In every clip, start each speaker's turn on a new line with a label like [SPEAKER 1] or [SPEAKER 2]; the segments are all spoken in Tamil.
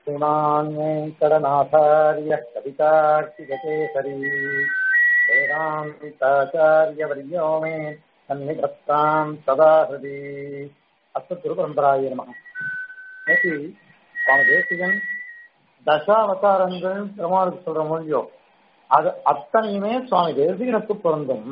[SPEAKER 1] श्रीमान् वेङ्कटनाथार्यः कवितार्किगकेसरी वेदान्ताचार्यवर्यो मे सन्निधत्ताम् सदा हृदि அஸ்மத்குருபரம்பராய நமக நேற்று சுவாமி தேசிகன் தசாவதாரங்கள் பெருமாளுக்கு சொல்ற மொழியோ அது அத்தனையுமே சுவாமி தேசிகனுக்கு பொருந்தும்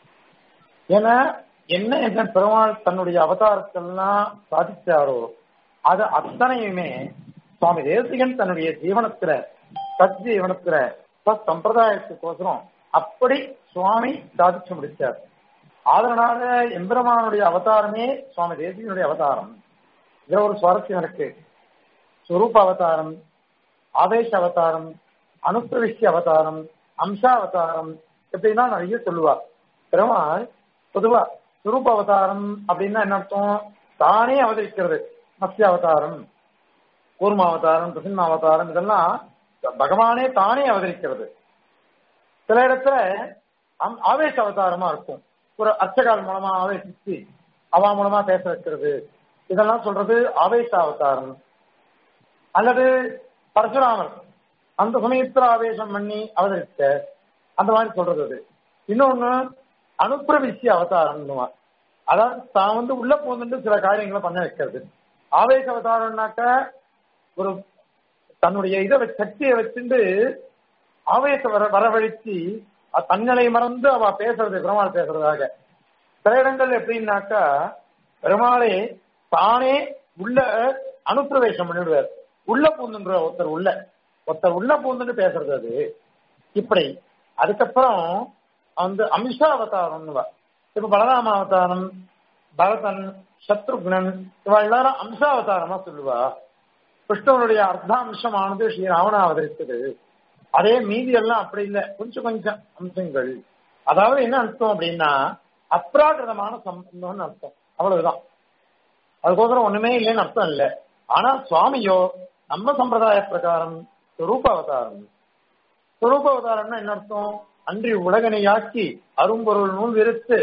[SPEAKER 1] ஏன்னா என்ன என்ன பெருமாள் தன்னுடைய அவதாரத்தெல்லாம் சாதிச்சாரோ அது அத்தனையுமே சுவாமி தேசிகன் தன்னுடைய ஜீவனத்துல சத் ஜீவனத்துல சத் சம்பிரதாயத்துக்கோசரம் அப்படி சுவாமி சாதிச்சு முடிச்சார் அதனால எம்பெருமானுடைய அவதாரமே சுவாமி தேசிகனுடைய அவதாரம் இதுல ஒரு சுவாரஸ்யம் இருக்கு சுரூப அவதாரம் ஆவேச அவதாரம் அனுப்பிரவிஷ்ய அவதாரம் அம்சாவதாரம் இப்படின்னா நிறைய சொல்லுவா பெருமாள் பொதுவா சுரூப அவதாரம் அப்படின்னா என்ன அர்த்தம் தானே அவதரிக்கிறது மத்திய அவதாரம் கூர்ம அவதாரம் பிரசிம்ம அவதாரம் இதெல்லாம் பகவானே தானே அவதரிக்கிறது சில இடத்துல ஆவேச அவதாரமா இருக்கும் ஒரு அர்ச்சகால் மூலமா ஆவேசிச்சு அவா மூலமா பேச வைக்கிறது இதெல்லாம் சொல்றது ஆவேச அவதாரம் அல்லது பரசுராமர் அந்த சமயத்துல ஆவேசம் பண்ணி அவதரித்த அந்த மாதிரி சொல்றது அது இன்னொன்னு அனுப்பிரவிசிய அவதாரம் அதாவது தான் வந்து உள்ள போந்துட்டு சில காரியங்களை பண்ண வைக்கிறது ஆவேச அவதாரம்னாக்க ஒரு தன்னுடைய இதை சக்தியை வச்சுட்டு ஆவேச வர வரவழைச்சு தன்னிலை மறந்து அவ பேசுறது பெருமாள் பேசுறதாக சில இடங்கள் எப்படின்னாக்கா பெருமாளே தானே உள்ள அனுப்பிரவேசம் பண்ணிடுவார் உள்ள பூந்துன்ற ஒருத்தர் உள்ள ஒருத்தர் உள்ள பூந்துன்னு பேசுறது அது இப்படி அதுக்கப்புறம் வந்து அம்சா அவதாரம் இப்ப பலராம அவதாரம் பரதன் சத்ருக்னன் இவ எல்லாரும் அம்சாவதாரமா சொல்லுவா கிருஷ்ணனுடைய அர்த்தாம்சமானது ஸ்ரீ ராவணா அவதரித்தது அதே மீதி எல்லாம் அப்படி இல்லை கொஞ்சம் கொஞ்சம் அம்சங்கள் அதாவது என்ன அர்த்தம் அப்படின்னா அப்ராகிருதமான சம்பந்தம்னு அர்த்தம் அவ்வளவுதான் அதுக்கோசரம் ஒண்ணுமே இல்லைன்னு அர்த்தம் இல்லை ஆனா சுவாமியோ நம்ம சம்பிரதாய பிரகாரம் சுரூப அவதாரம் சுரூப அவதாரம்னா என்ன அர்த்தம் அன்றி உலகனையாக்கி அரும்பொருள் நூல் விருத்து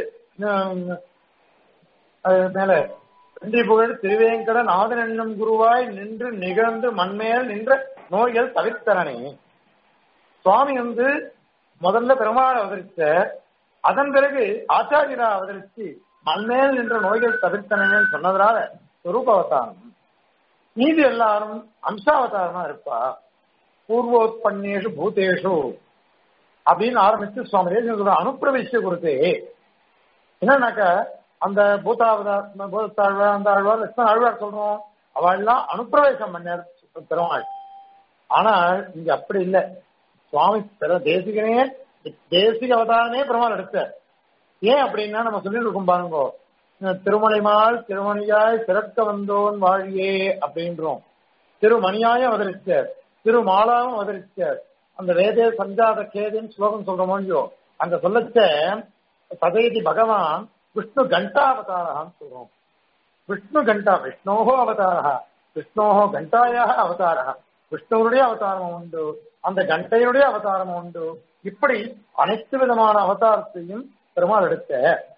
[SPEAKER 1] மேல அன்றி புகழ் திருவேங்கட நாதன் என்னும் குருவாய் நின்று நிகழ்ந்து மண்மேல் நின்ற நோய்கள் தவிர்த்தரனே சுவாமி வந்து முதல்ல பெருமாள் அவதரித்த அதன் பிறகு ஆச்சாரியரா அவதரிச்சு மண்மேல் நின்ற நோய்கள் தவிர்த்தனன்னு சொன்னதுனால சுரூப அவதாரம் மீதி எல்லாரும் அம்சாவதாரமா இருப்பா பூர்வோத்பன்னேஷு பூதேஷு அப்படின்னு ஆரம்பிச்சு சுவாமி தேசிய அனுப்பிரவேசிய கொடுத்தே என்னன்னாக்க அந்த பூதாவதார் பூத்தாழ்வார் அந்த ஆழ்வார் லட்சுமண ஆழ்வார் சொல்றோம் அவள்லாம் அனுப்பிரவேசம் பண்ணார் பெருமாள் ஆனால் இங்க அப்படி இல்லை சுவாமி தேசிகனே தேசிக அவதாரமே பெருமாள் எடுத்தார் ஏன் அப்படின்னா நம்ம சொல்லிட்டு இருக்கோம் பாருங்கோ திருமலைமால் திருமணியாய் சிறக்க வந்தோன் வாழியே அப்படின்றோம் திருமணியாய் அவதரிச்சார் திருமாலாவும் அவதரிச்சார் அந்த வேதே சஞ்சாத கேதின்னு ஸ்லோகம் சொல்ற மொழியோ அங்க சொல்லச்ச சதேதி பகவான் விஷ்ணு கண்டாவதாரகான்னு சொல்றோம் விஷ்ணு கண்டா விஷ்ணோகோ அவதாரா விஷ்ணோகோ கண்டாயாக அவதாரா விஷ்ணுவனுடைய அவதாரம் உண்டு அந்த கண்டையுடைய அவதாரம் உண்டு இப்படி அனைத்து விதமான அவதாரத்தையும் பெருமாள் எடுத்த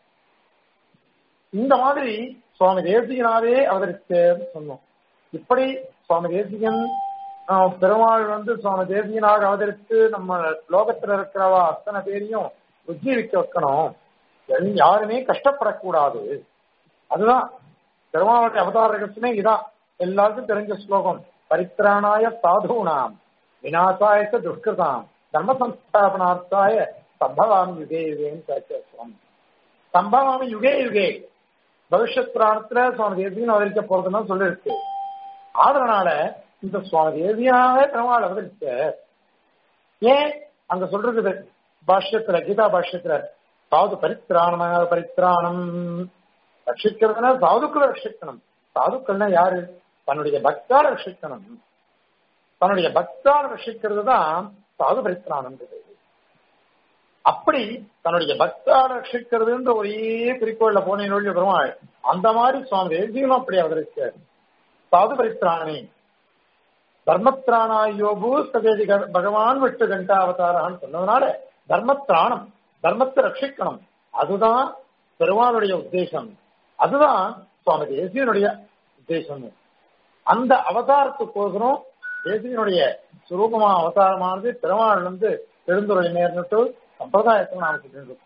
[SPEAKER 1] இந்த மாதிரி சுவாமி தேசிகனாவே அவதரித்த சொன்னோம் இப்படி சுவாமி தேசிகன் பெருமாள் வந்து சுவாமி தேசிகனாக அவதரித்து நம்ம லோகத்துல இருக்கிறவா அத்தனை பேரையும் உஜ்ஜீவிக்க வைக்கணும் யாருமே கஷ்டப்படக்கூடாது அதுதான் பெருமாளுடைய அவதார ரகசியமே இதான் எல்லாருக்கும் தெரிஞ்ச ஸ்லோகம் பரித்ராணாய சாதுனாம் விநாசாய துஷ்கிருதாம் தர்ம சம்ஸ்தாபனார்த்தாய சம்பவாமி யுகே யுகேன்னு சுவாமி சம்பவாமி யுகே யுகே பவிஷ்யத் புராணத்துல சுவாமி தேசியன் அவதரிக்க போறதுன்னு சொல்லிருக்கு அதனால இந்த சுவாமி தேசியாவே பெருமாள் அவதரிச்ச ஏன் அங்க சொல்றது பாஷ்யத்துல கீதா பாஷ்யத்துல சாது பரித்ராணமாக பரித்ராணம் ரட்சிக்கிறதுனா சாதுக்களை ரட்சிக்கணும் சாதுக்கள்னா யாரு தன்னுடைய பக்தால ரட்சிக்கணும் தன்னுடைய பக்தால் ரட்சிக்கிறது தான் சாது பரித்ராணன்றது அப்படி தன்னுடைய பக்தால் ரட்சிக்கிறதுன்ற ஒரே குறிக்கோள்ல போனேன் பெருமாள் அந்த மாதிரி சுவாமி தேசியனும் அப்படி அவதரிச்சார் சாது பரித்ராணனே தர்மத்ராணாயோபு சதேதி பகவான் விட்டு கண்டாவதாரான்னு சொன்னதுனால தர்மத்ராணம் தர்மத்தை ரட்சிக்கணும் அதுதான் பெருமாளுடைய உத்தேசம் அதுதான் சுவாமி தேசியனுடைய உத்தேசம் அந்த அவதாரத்துக்கோசரம் தேசியனுடைய சுரூபமா அவதாரமானது பெருமாள் வந்து பெருந்துறை நேர்ந்துட்டு சம்பிரதாயத்தில் நாம சொல்லிட்டு இருக்கோம்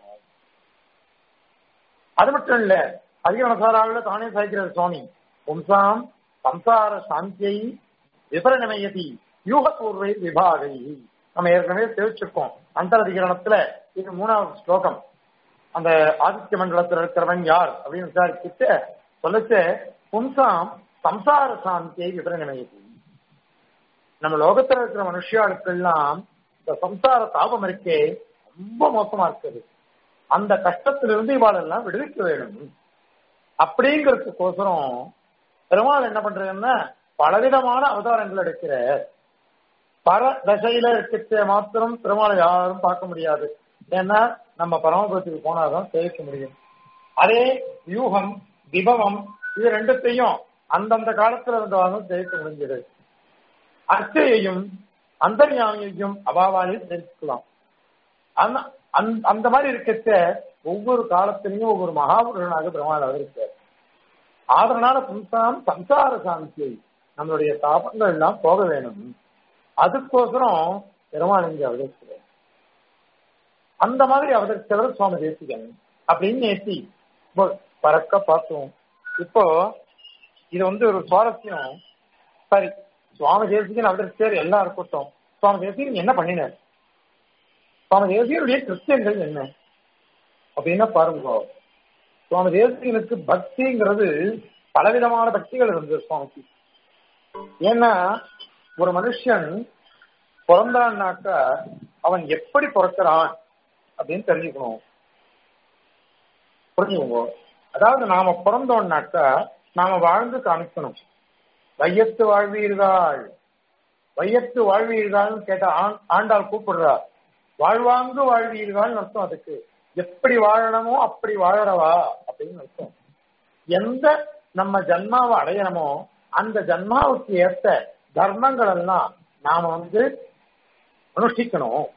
[SPEAKER 1] அது மட்டும் இல்ல அதிகமசாராவில் தானே சாய்க்கிறார் சுவாமி பும்சாம் சம்சார சாந்தியை விபரணமயதி யூகபூர்வை விபாகை நம்ம ஏற்கனவே தெரிவிச்சிருக்கோம் அந்தரதிகரணத்துல இது மூணாவது ஸ்லோகம் அந்த ஆதித்ய மண்டலத்தில் இருக்கிறவன் யார் அப்படின்னு விசாரிச்சுட்டு சொல்லச்சு பும்சாம் சம்சார சாந்தியை விபரணமயதி நம்ம லோகத்துல இருக்கிற மனுஷியாளுக்கெல்லாம் இந்த சம்சார தாபம் இருக்கே ரொம்ப மோசமா இருக்குது அந்த கஷ்டத்திலிருந்து இவாளெல்லாம் விடுவிக்க வேணும் அப்படிங்கிறதுக்கோசரம் பெருமாள் என்ன பண்றதுன்னா பலவிதமான அவதாரங்கள் எடுக்கிற பர தசையில இருக்கிற மாத்திரம் பெருமாளை யாரும் பார்க்க முடியாது ஏன்னா நம்ம பரமபதத்துக்கு போனாதான் சேவிக்க முடியும் அதே வியூகம் விபவம் இது ரெண்டுத்தையும் அந்தந்த காலத்துல இருந்தவாலும் சேவிக்க முடிஞ்சது அர்ச்சையையும் அந்தர்யாமியையும் அபாவாலையும் தெரிஞ்சுக்கலாம் அந்த மாதிரி இருக்கச்ச ஒவ்வொரு காலத்திலையும் ஒவ்வொரு மகாபுருஷனாக பெருமாள் அவருக்கு அதனால பும்சாம் சம்சார சாந்தியை நம்மளுடைய தாபங்கள் எல்லாம் போக வேணும் அதுக்கோசரம் பெருமாள் இங்கே அவதரிக்கிறார் அந்த மாதிரி அவதரிச்சவர் சுவாமி தேசிகன் அப்படின்னு நேசி பறக்க பார்த்தோம் இப்போ இது வந்து ஒரு சுவாரஸ்யம் சரி சுவாமி தேசிகன் அவதரிச்சார் எல்லாம் இருக்கட்டும் சுவாமி தேசிகன் என்ன பண்ணினார் சுவாமி தேசிகனுடைய கிறிஸ்டியன்கள் என்ன அப்படின்னா பாருங்க சுவாமி தேசிகனுக்கு பக்திங்கிறது பலவிதமான பக்திகள் இருந்தது சுவாமிக்கு ஏன்னா ஒரு மனுஷன் பிறந்தான்னாக்கா அவன் எப்படி பிறக்கிறான் அப்படின்னு தெரிஞ்சுக்கணும் புரிஞ்சுக்கோங்க அதாவது நாம பிறந்தோம்னாக்கா நாம வாழ்ந்து காமிக்கணும் வையத்து வாழ்வீர்கள் வையத்து வாழ்வீர்கள்னு கேட்டா ஆண்டாள் கூப்பிடுறா வாழ்வாங்கு வாழ்வீர்கள் அர்த்தம் அதுக்கு எப்படி வாழணுமோ அப்படி வாழறவா அப்படின்னு அர்த்தம் எந்த நம்ம ஜன்மாவை அடையணுமோ அந்த ஜன்மாவுக்கு ஏற்ற தர்மங்கள் எல்லாம் நாம வந்து அனுஷ்டிக்கணும்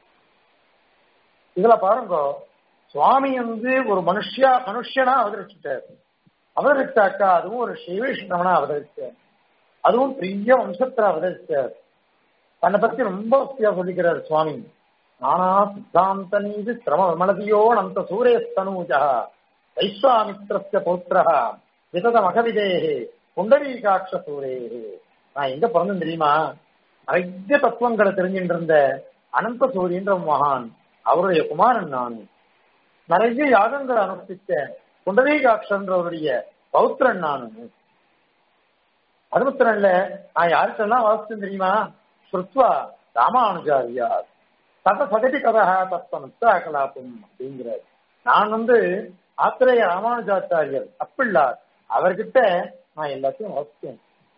[SPEAKER 1] இதுல பாருங்க சுவாமி வந்து ஒரு மனுஷியா மனுஷனா அவதரிச்சுட்டார் அவதரிச்சாக்கா அதுவும் ஒரு சிவவிஷ்ணவனா அவதரிச்சார் அதுவும் பெரிய வம்சத்துல அவதரிச்சார் தன்னை பத்தி ரொம்ப வசதியா சொல்லிக்கிறார் சுவாமி நானா சித்தாந்த நீதி சிரம விமலதியோ நந்த சூரியஸ்தனூஜா வைஸ்வாமித்திரஸ்ய பௌத்திரா விதத மகவிதேகே புண்டரீகாட்ச சூரேகே நான் எங்க பிறந்தேன் தெரியுமா நிறைய தத்துவங்களை தெரிஞ்சுட்டு இருந்த அனந்த சூரியன்ற மகான் அவருடைய குமாரன் நான் நிறைய யாகங்களை அனுஷ்டித்த புண்டரீகாட்சன்றவருடைய பௌத்திரன் நான் அது மாத்திரம் இல்ல நான் யாருக்கெல்லாம் வாசிச்சேன் தெரியுமா ஸ்ருத்வா ராமானுஜாரியார் தத சகதி கதா தத்துவம் கலாபம் அப்படிங்கிறார் நான் வந்து ஆத்திரேய ராமானுஜாச்சாரியர் அப்பிள்ளார் அவர்கிட்ட நான் எல்லாத்தையும் வாசித்தேன்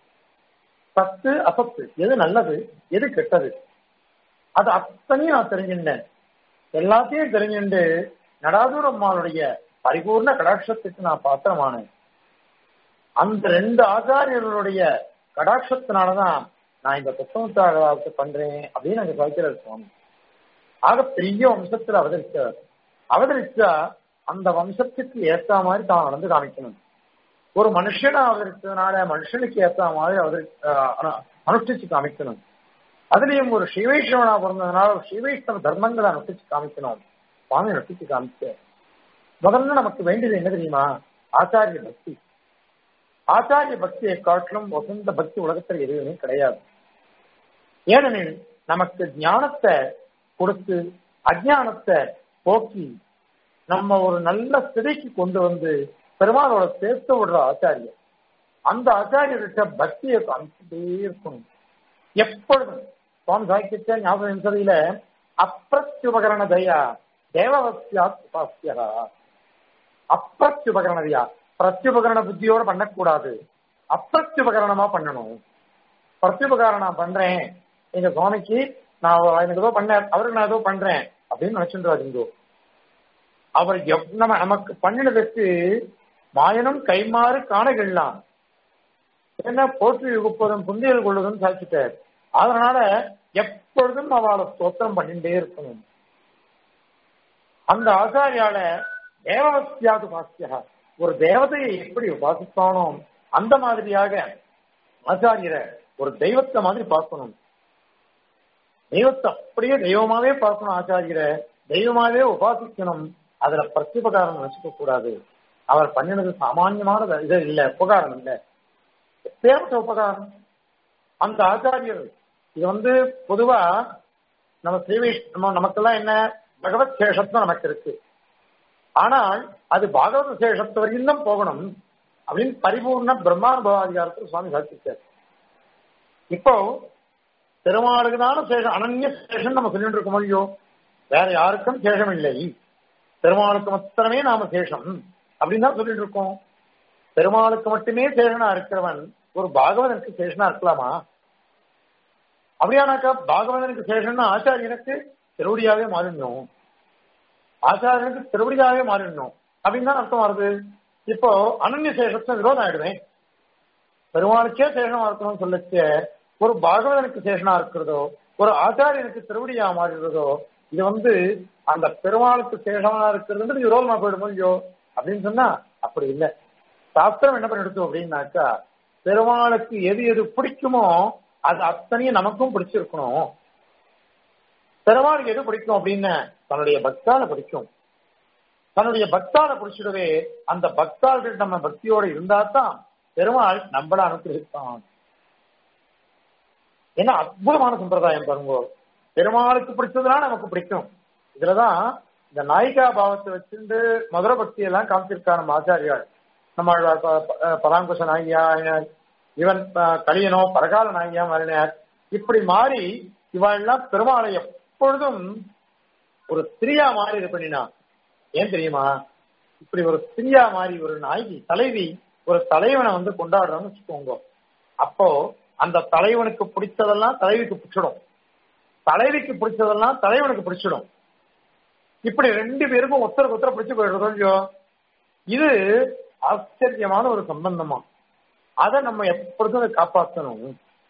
[SPEAKER 1] சத்து அசத்து எது நல்லது எது கெட்டது அது அத்தனையும் நான் தெரிஞ்சுட்டேன் எல்லாத்தையும் தெரிஞ்சுட்டு நடாதூர் அம்மாளுடைய பரிபூர்ண கடாட்சத்துக்கு நான் பாத்திரமானேன் அந்த ரெண்டு ஆச்சாரியர்களுடைய கடாட்சத்தினாலதான் நான் இந்த புத்தகத்தை பண்றேன் அப்படின்னு அங்க சாய்க்கிறார் சுவாமி ஆக பெரிய வம்சத்துல அவதரிச்சார் அவதரிச்சா அந்த வம்சத்துக்கு ஏத்த மாதிரி தான் நடந்து காமிக்கணும் ஒரு மனுஷனை அவதரிச்சதுனால மனுஷனுக்கு ஏத்த மாதிரி அவதரி அனுஷ்டிச்சு காமிக்கணும் அதுலயும் ஒரு ஸ்ரீவைஷ்ணவனா பிறந்ததுனால ஸ்ரீவைஷ்ணவ தர்மங்களை அனுஷ்டிச்சு காமிக்கணும் சுவாமி அனுஷ்டிச்சு காமிச்ச முதல்ல நமக்கு வேண்டியது என்ன தெரியுமா ஆச்சாரிய பக்தி ஆச்சாரிய பக்தியை காட்டிலும் வசந்த பக்தி உலகத்தில் எதுவுமே கிடையாது ஏனெனில் நமக்கு ஞானத்தை கொடுத்து அஜானத்தை போக்கி நம்ம ஒரு நல்ல ஸ்திதிக்கு கொண்டு வந்து பெருமாளோட சேர்த்து விடுற ஆச்சாரியர் அந்த ஆச்சாரியர்கிட்ட பக்தியை காமிச்சுட்டே இருக்கணும் எப்பொழுதும் சுவாமி சாக்கிய ஞாபகம் சதியில அப்பிரத்யுபகரண தயா தேவவசியா உபாசியா அப்பிரத்யுபகரண தயா பிரத்யுபகரண புத்தியோட பண்ணக்கூடாது அப்பிரத்யுபகரணமா பண்ணணும் பிரத்யுபகாரம் பண்றேன் எங்க சுவாமிக்கு நான் எனக்கு ஏதோ பண்ண அவருக்கு நான் ஏதோ பண்றேன் அப்படின்னு நினைச்சுட்டு அவர் நம்ம நமக்கு பண்ணினதற்கு மாயனும் கைமாறு காணகெல்லாம் என்ன போற்றி யுகுப்பதும் புந்தியல் கொள்வதும் சாதிச்சுட்டார் அதனால எப்பொழுதும் அவளை ஸ்தோத்திரம் பண்ணிட்டே இருக்கணும் அந்த ஆச்சாரியால தேவவசியாது பாஸ்யா ஒரு தேவதையை எப்படி உபாசித்தானோ அந்த மாதிரியாக ஆச்சாரியரை ஒரு தெய்வத்தை மாதிரி பார்க்கணும் தெய்வத்தை அப்படியே தெய்வமாவே பார்க்கணும் ஆச்சாரியரை தெய்வமாவே உபாசிக்கணும் அதுல பிரத்யுபகாரம் நினைச்சுக்க கூடாது அவர் பண்ணினது சாமான்யமான இது இல்ல உபகாரம் இல்ல எப்பேற்பட்ட உபகாரம் அந்த ஆச்சாரியர் இது வந்து பொதுவா நம்ம ஸ்ரீவைஷ் நம்ம நமக்கெல்லாம் என்ன பகவத் சேஷத்துவம் நமக்கு இருக்கு ஆனால் அது பாகவத சேஷத்து வரைக்கும் தான் போகணும் அப்படின்னு பரிபூர்ண பிரம்மானுபவாதிகாரத்தில் சுவாமி சாதிச்சார் இப்போ பெருமாளுக்கு தான சேஷம் அனன்ய சேஷம் நம்ம சொல்லிட்டு இருக்கோம் இல்லையோ வேற யாருக்கும் சேஷம் இல்லை பெருமாளுக்கு மாத்திரமே நாம சேஷம் அப்படின்னு தான் சொல்லிட்டு இருக்கோம் பெருமாளுக்கு மட்டுமே சேஷனா இருக்கிறவன் ஒரு பாகவதனுக்கு சேஷனா இருக்கலாமா அப்படியானாக்கா பாகவதனுக்கு சேஷன்னா ஆச்சாரியனுக்கு திருவடியாவே மாறிடணும் ஆச்சாரியனுக்கு திருவடியாவே மாறிடணும் அப்படின்னு தான் அர்த்தம் வருது இப்போ அனன்ய சேஷத்தை விரோதம் ஆயிடுவேன் பெருமாளுக்கே சேஷமா இருக்கணும்னு சொல்லச்சு ஒரு பாகவதனுக்கு சேஷனா இருக்கிறதோ ஒரு ஆச்சாரியனுக்கு திருவடியா மாறுகிறதோ இது வந்து அந்த பெருமாளுக்கு சேஷமா இருக்கிறது விரோதமா போயிடும் இல்லையோ அப்படின்னு சொன்னா அப்படி இல்லை சாஸ்திரம் என்ன பண்ணிடுச்சு அப்படின்னாக்கா பெருமாளுக்கு எது எது பிடிக்குமோ அது அத்தனையும் நமக்கும் பிடிச்சிருக்கணும் பெருமாளுக்கு எது பிடிக்கும் அப்படின்னு தன்னுடைய பக்தால பிடிக்கும் தன்னுடைய பக்தால பிடிச்சிடவே அந்த பக்தாள்கிட்ட நம்ம பக்தியோட இருந்தா தான் பெருமாள் நம்மள அனுப்பியிருப்பான் என்ன அற்புதமான சம்பிரதாயம் பாருங்க பெருமாளுக்கு பிடிச்சதுனா நமக்கு பிடிக்கும் இதுலதான் இந்த நாயிகா பாவத்தை வச்சிருந்து மதுர பக்தி எல்லாம் காமிச்சிருக்கா நம்ம ஆச்சாரியாள் நம்ம பராங்குஷ நாயியா இவன் கலியனோ பரகால நாயியா மாறினார் இப்படி மாறி இவாள்லாம் பெருமாளை எப்பொழுதும் ஒரு ஸ்திரியா மாறி இது பண்ணினா ஏன் தெரியுமா இப்படி ஒரு ஸ்திரியா மாறி ஒரு நாயகி தலைவி ஒரு தலைவனை வந்து கொண்டாடுறோம்னு வச்சுக்கோங்க அப்போ அந்த தலைவனுக்கு பிடிச்சதெல்லாம் தலைவிக்கு பிடிச்சிடும் தலைவிக்கு பிடிச்சதெல்லாம் தலைவனுக்கு பிடிச்சிடும் இப்படி ரெண்டு பேருக்கும் ஒருத்தருக்கு ஒருத்தர் பிடிச்சு போயிடுறதோ இல்லையோ இது ஆச்சரியமான ஒரு சம்பந்தமா அதை நம்ம எப்பொழுதும் அதை காப்பாற்றணும்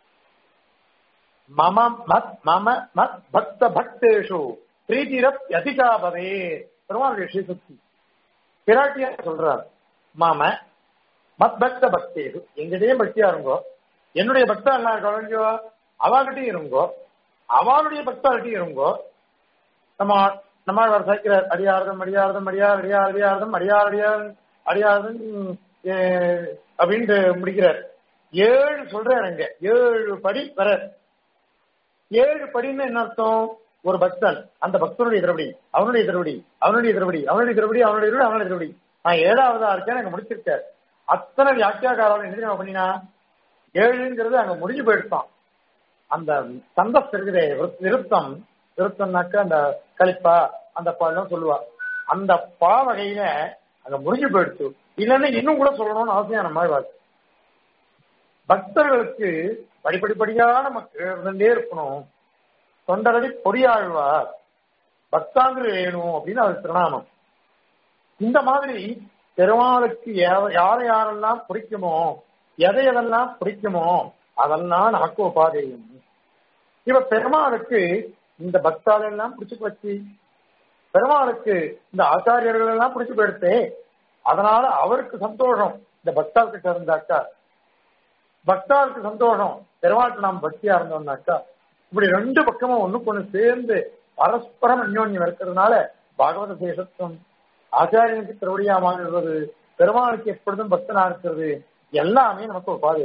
[SPEAKER 1] மம மத் மம மத் பக்த பக்தேஷு பிரீதிரப் அதிகாபதே பெருமாளுடைய ஸ்ரீசக்தி பிராட்டியா சொல்றார் மாம மத் பக்த பக்தேஷு எங்கிட்டயும் பக்தியா இருங்கோ என்னுடைய பக்தா எல்லாம் இருக்கோ அவகிட்டையும் இருங்கோ அவளுடைய பக்தாகிட்டையும் இருங்கோ நம்ம நம்ம சேர்க்கிறார் அடியாரதம் அடியாரதம் அடியார் அடியார் அடியாரதம் அடியார் அடியார் அடியாரதம் அப்படின்ட்டு முடிக்கிறார் ஏழு சொல்றாரு அங்க ஏழு படி வர ஏழு படின்னு என்ன அர்த்தம் ஒரு பக்தன் அந்த பக்தனுடைய திருவடி அவனுடைய திருவடி அவனுடைய திருவடி அவனுடைய திருவடி அவனுடைய திருவடி அவனுடைய திருவடி நான் ஏழாவதா இருக்கேன் எனக்கு முடிச்சிருக்கார் அத்தனை வியாக்கியாக்காரர்கள் என்ன தெரியுமா பண்ணினா ஏழுங்கிறது அங்க முடிஞ்சு போயிடுத்தான் அந்த சந்தஸ் இருக்குதே விருத்தம் விருத்தம்னாக்க அந்த கலிப்பா அந்த பாடம் சொல்லுவா அந்த பா வகையில அங்க முடிஞ்சு போயிடுச்சு இல்லைன்னா இன்னும் கூட சொல்லணும்னு அவசியம் நம்ம வாழ்க்கை பக்தர்களுக்கு படிப்படிப்படியா நமக்கு இருந்துட்டே இருக்கணும் தொண்டரடி பொறியாழ்வார் பக்தாங்கிரி வேணும் அப்படின்னு அது திருநாமம் இந்த மாதிரி பெருமாளுக்கு யாரை யாரெல்லாம் பிடிக்குமோ எதை எதெல்லாம் பிடிக்குமோ அதெல்லாம் நமக்கு உபாதேயம் இவ பெருமாளுக்கு இந்த பக்தால் எல்லாம் பிடிச்சு போச்சு பெருமாளுக்கு இந்த ஆச்சாரியர்கள் எல்லாம் பிடிச்சு போயிடுத்தே அதனால அவருக்கு சந்தோஷம் இந்த பக்தால் கிட்ட இருந்தாக்கா பக்தாளுக்கு சந்தோஷம் பெருமாளுக்கு நாம் பக்தியா இருந்தோம்னாக்கா இப்படி ரெண்டு பக்கமும் ஒண்ணுக்கு ஒண்ணு சேர்ந்து பரஸ்பரம் அந்யோன்யம் இருக்கிறதுனால பாகவத சேஷத்துவம் ஆச்சாரியனுக்கு திருவடியா மாறுகிறது பெருமாளுக்கு எப்பொழுதும் பக்தனா இருக்கிறது எல்லாமே நமக்கு உபாதை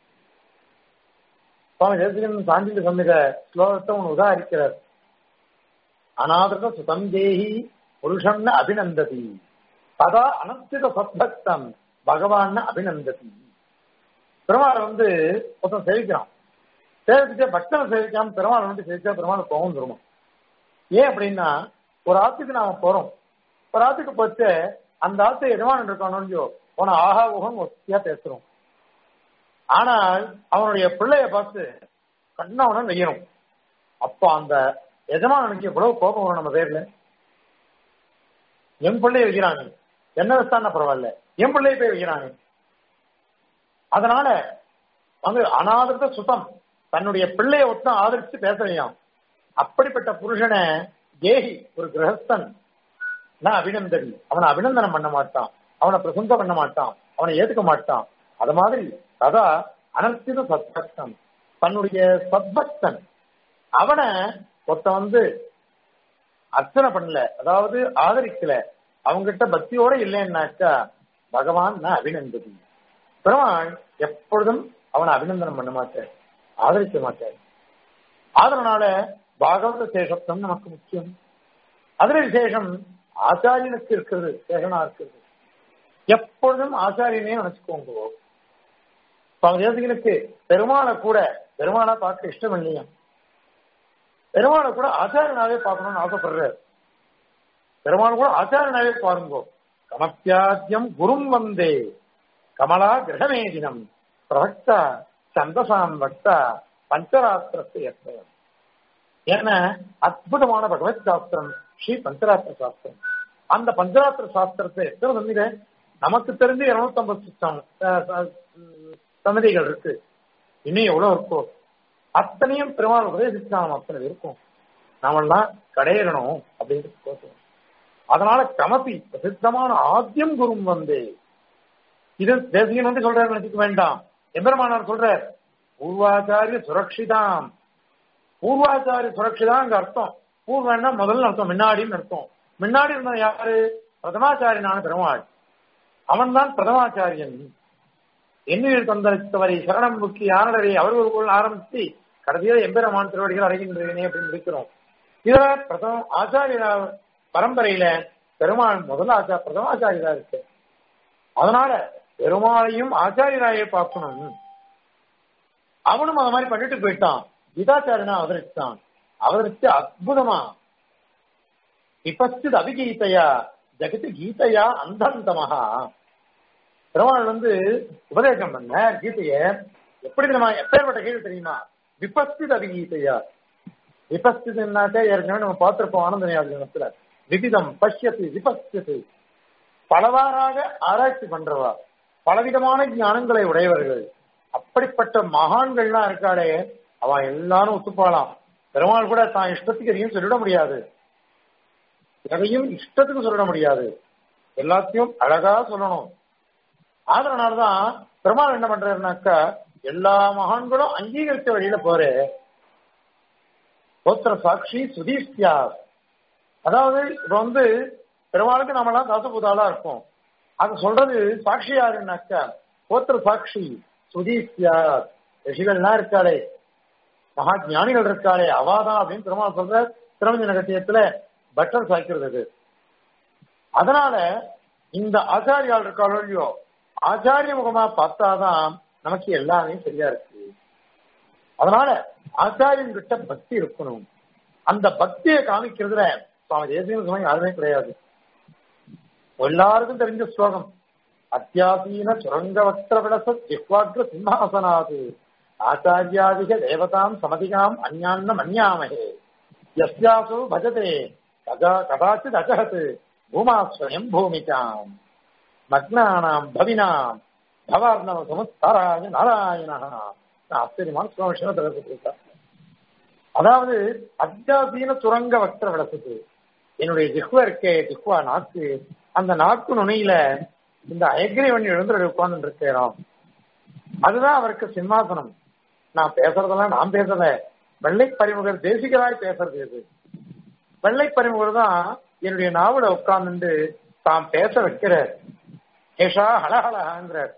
[SPEAKER 1] சுவாமி தேசிகன் சாந்தியில் சம்மித ஸ்லோகத்தை ஒன்று உதாரிக்கிறார் அநாதிருத சுதம் தேகி புருஷம்னு அபிநந்ததி ததா அனஸ்தித சத்பக்தம் பகவான் அபிநந்ததி பெருமாளை வந்து ஒருத்தன் சேவிக்கிறான் சேவிச்சுட்டு பக்தனை சேவிக்காம பெருமாளை வந்து சேவிச்சா பெருமாள் கோவம் தருமா ஏன் அப்படின்னா ஒரு ஆத்துக்கு நாம போறோம் ஒரு ஆத்துக்கு போச்சு அந்த ஆத்து எஜமானன் இருக்கானோ போன ஆஹா ஊகம் ஒத்தியா பேசுறோம் ஆனால் அவனுடைய பிள்ளைய பார்த்து கண்ணவன நெய்யணும் அப்போ அந்த எஜமானனுக்கு எவ்வளவு கோபம் வரும் நம்ம பேர்ல என் பிள்ளைய வைக்கிறாங்க என்ன வச்சான பரவாயில்ல என் பிள்ளைய போய் வைக்கிறாங்க அதனால வந்து அனாதிருத்த சுத்தம் தன்னுடைய பிள்ளைய ஒத்தம் ஆதரிச்சு பேசலையாம் அப்படிப்பட்ட புருஷனை ஏகி ஒரு கிரகஸ்தன் நான் அபிநந்ததி அவனை அபிநந்தனம் பண்ண மாட்டான் அவனை பிரசந்த பண்ண மாட்டான் அவனை ஏத்துக்க மாட்டான் அது மாதிரி அதான் அனர்த்தித சத்பக்தம் தன்னுடைய சத்பக்தன் அவனை ஒருத்த வந்து அர்ச்சனை பண்ணல அதாவது ஆதரிக்கல அவங்கிட்ட பக்தியோட இல்லைன்னாக்கா பகவான் நான் அபிநந்ததி பெருமாள் எப்பொழுதும் அவனை அபிநந்தனம் பண்ண மாட்டார் ஆதரிக்க மாட்டார் அதனால பாகவத சேஷத்துவம் நமக்கு முக்கியம் அதுல விசேஷம் ஆச்சாரியனுக்கு இருக்கிறது சேஷனா இருக்கிறது எப்பொழுதும் ஆச்சாரியனே நினைச்சுக்கோங்க சுவாமி தேசிகனுக்கு பெருமாளை கூட பெருமாளை பார்க்க இஷ்டம் இல்லையா பெருமாளை கூட ஆச்சாரியனாவே பார்க்கணும்னு ஆசைப்படுறாரு பெருமாள் கூட ஆச்சாரியனாவே பாருங்க கமத்தியாத்தியம் குரும் வந்தே கமலா கிரகமேதினம் பிரபக்தா சந்தசாம் பக்தா பஞ்சராத்திரத்தை ஏற்பவர் ஏன்னா அற்புதமான பகவத் சாஸ்திரம் ஸ்ரீ பஞ்சராத்திர சாஸ்திரம் அந்த பஞ்சராத்திர சாஸ்திரத்தை எத்தனை தந்திர நமக்கு தெரிஞ்சு இருநூத்தி ஐம்பது சன்னதிகள் இருக்கு இன்னும் எவ்வளவு இருக்கோ அத்தனையும் பெருமாள் உபதேசிச்சா நம்ம அத்தனை இருக்கும் நாமெல்லாம் கடையறணும் அப்படின்ட்டு கோசம் அதனால கமபி பிரசித்தமான ஆத்தியம் குரும் வந்து இது தேசிகன் வந்து சொல்றாரு நினைச்சுக்க வேண்டாம் எம்பெருமானார் சொல்றார் பூர்வாச்சாரிய சுரக்ஷிதாம் பூர்வாச்சாரிய சுரக்ஷிதான் அங்க அர்த்தம் பூர்வன்னா முதல்ல அர்த்தம் முன்னாடின்னு அர்த்தம் முன்னாடி இருந்த யாரு பிரதமாச்சாரியனான பெருமாள் அவன் தான் பிரதமாச்சாரியன் எண்ணில் தந்தளித்தவரை சரணம் முக்கி ஆனடரை அவர்களுக்குள் ஆரம்பித்து கடைசியில் எம்பெருமான் திருவடிகள் அடைகின்றேனே அப்படின்னு இருக்கிறோம் இதுல பிரதம ஆச்சாரிய பரம்பரையில பெருமாள் முதல் ஆச்சா பிரதமாச்சாரியரா இருக்கு அதனால பெருமாளையும் ஆச்சாரியராயே பார்க்கணும் அவனும் அந்த மாதிரி பண்ணிட்டு போயிட்டான் கீதாச்சாரியனா அவதரிச்சான் அவதரிச்சு அற்புதமா விபஸ்தித் அபிகீதையா ஜெகத்து கீதையா அந்தந்தமகா பெருமாள் வந்து உபதேசம் பண்ண கீதைய எப்படி நம்ம எப்பேற்பட்ட கீதை தெரியுமா விபஸ்தித் அபிகீதையா விபஸ்தித்னாக்க ஏற்கனவே நம்ம பார்த்திருப்போம் ஆனந்தனியாதினத்துல விவிதம் பஷ்யத்து விபஸ்தித்து பலவாறாக ஆராய்ச்சி பண்றவா பலவிதமான ஞானங்களை உடையவர்கள் அப்படிப்பட்ட மகான்கள்லாம் இருக்காளே அவன் எல்லாரும் ஒத்துப்பாளாம் பெருமாள் கூட தான் இஷ்டத்துக்கு எதையும் சொல்லிட முடியாது எதையும் இஷ்டத்துக்கு சொல்லிட முடியாது எல்லாத்தையும் அழகா சொல்லணும் அதனாலதான் பெருமாள் என்ன பண்றாருனாக்கா எல்லா மகான்களும் அங்கீகரித்த வழியில போற கோத்திர சாட்சி சுதீஷ்டியா அதாவது இப்ப வந்து பெருமாளுக்கு நம்மளாம் தாசபூதாலா இருப்போம் அது சொல்றது சாட்சி யாருன்னாக்கா கோத்திர சாட்சி சுதீஷ்டியா ரிஷிகள்லாம் இருக்காளே மகா ஞானிகள் இருக்காளே அவாதான் அப்படின்னு பெருமாள் சொல்ற திருமஞ்சன கட்டியத்துல பட்டர் சாய்க்கிறது அதனால இந்த ஆச்சாரியால் இருக்காளோ இல்லையோ ஆச்சாரிய முகமா பார்த்தாதான் நமக்கு எல்லாமே சரியா இருக்கு அதனால ஆச்சாரியன் கிட்ட பக்தி இருக்கணும் அந்த பக்தியை காமிக்கிறதுல சுவாமி தேசிய சுவாமி யாருமே கிடையாது எல்லாருக்கும் தெரிஞ்ச ஸ்லோகம் அத்தியாசீன சுரங்க வக்ர விளச ஜிஹ்வாக்ர சிம்ஹாசனாது ஆச்சாரியாதிக தேவதாம் சமதிகாம் அந்யான்னம் அந்யாமகே யஸ்யாசு பஜதே கதா கதாச்சித் அஜகத் பூமாஸ்வயம் பூமிகாம் மக்னானாம் பவினாம் பவார்ணவ சமுத்தாராய நாராயணா ஆச்சரியமான சுவாமிஷன தரப்பட்டிருக்கார் அதாவது அத்தியாசீன சுரங்க வக்ர விளக்குது என்னுடைய ஜிஹ்வா இருக்கே ஜிஹ்வா நாக்கு அந்த நாக்கு நுனியில இந்த அயக்ரீவன் எழுந்து உட்கார்ந்து இருக்கிறோம் அதுதான் அவருக்கு சிம்மாசனம் நான் பேசுறதெல்லாம் நான் பேசல வெள்ளை பறிமுகர் தேசிகராய் பேசுறது இது வெள்ளை பறிமுகர் தான் என்னுடைய நாவல உட்கார்ந்து தாம் பேச வைக்கிறார் ஏஷா ஹலஹலஹாங்கிறார்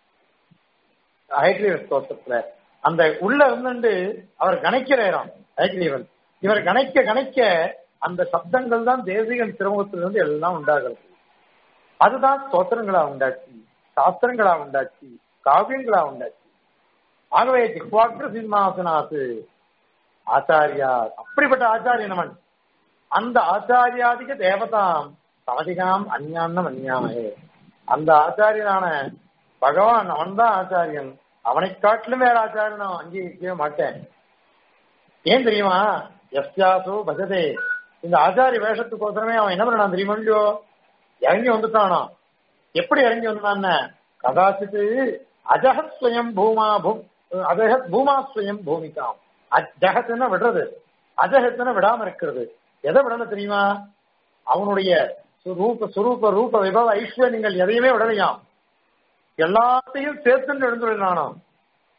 [SPEAKER 1] ஹைக்ரீவன் ஸ்தோத்திரத்துல அந்த உள்ள இருந்துட்டு அவர் கணைக்கிறாராம் ஹைக்ரீவன் இவர் கணைக்க கணைக்க அந்த சப்தங்கள் தான் தேசிகன் திருமுகத்திலிருந்து எல்லாம் உண்டாகிறது அதுதான் ஸ்தோத்திரங்களா உண்டாச்சு சாஸ்திரங்களா உண்டாச்சு காவியங்களா உண்டாச்சு ஆகவே ஜிஹ்வாக்ர சிம்மாசனாசு ஆச்சாரியா அப்படிப்பட்ட ஆச்சாரியனவன் அந்த ஆச்சாரியாதிக தேவதாம் சமதிகாம் அந்யான்னம் அந்யாமகே அந்த ஆச்சாரியனான பகவான் அவன் தான் ஆச்சாரியன் அவனை காட்டிலும் வேற ஆச்சாரியன் நான் அங்கீகரிக்கவே மாட்டேன் ஏன் தெரியுமா எஸ்யாசோ பஜதே இந்த ஆச்சாரிய வேஷத்துக்கோசரமே அவன் என்ன பண்ணான் தெரியுமா இல்லையோ இறங்கி வந்துட்டானா எப்படி இறங்கி வந்தான்னு கதாச்சித்து அஜகத் ஸ்வயம் பூமா பூம் அஜகத் பூமா ஸ்வயம் பூமிகாம் அஜகத்துன்னா விடுறது அஜகத்துன்னு விடாம இருக்கிறது எதை விடல தெரியுமா அவனுடைய ரூப சுரூப ரூப விபவ ஐஸ்வர்யங்கள் எதையுமே விடலையாம் எல்லாத்தையும் சேர்த்துன்னு எழுந்துள்ளானாம்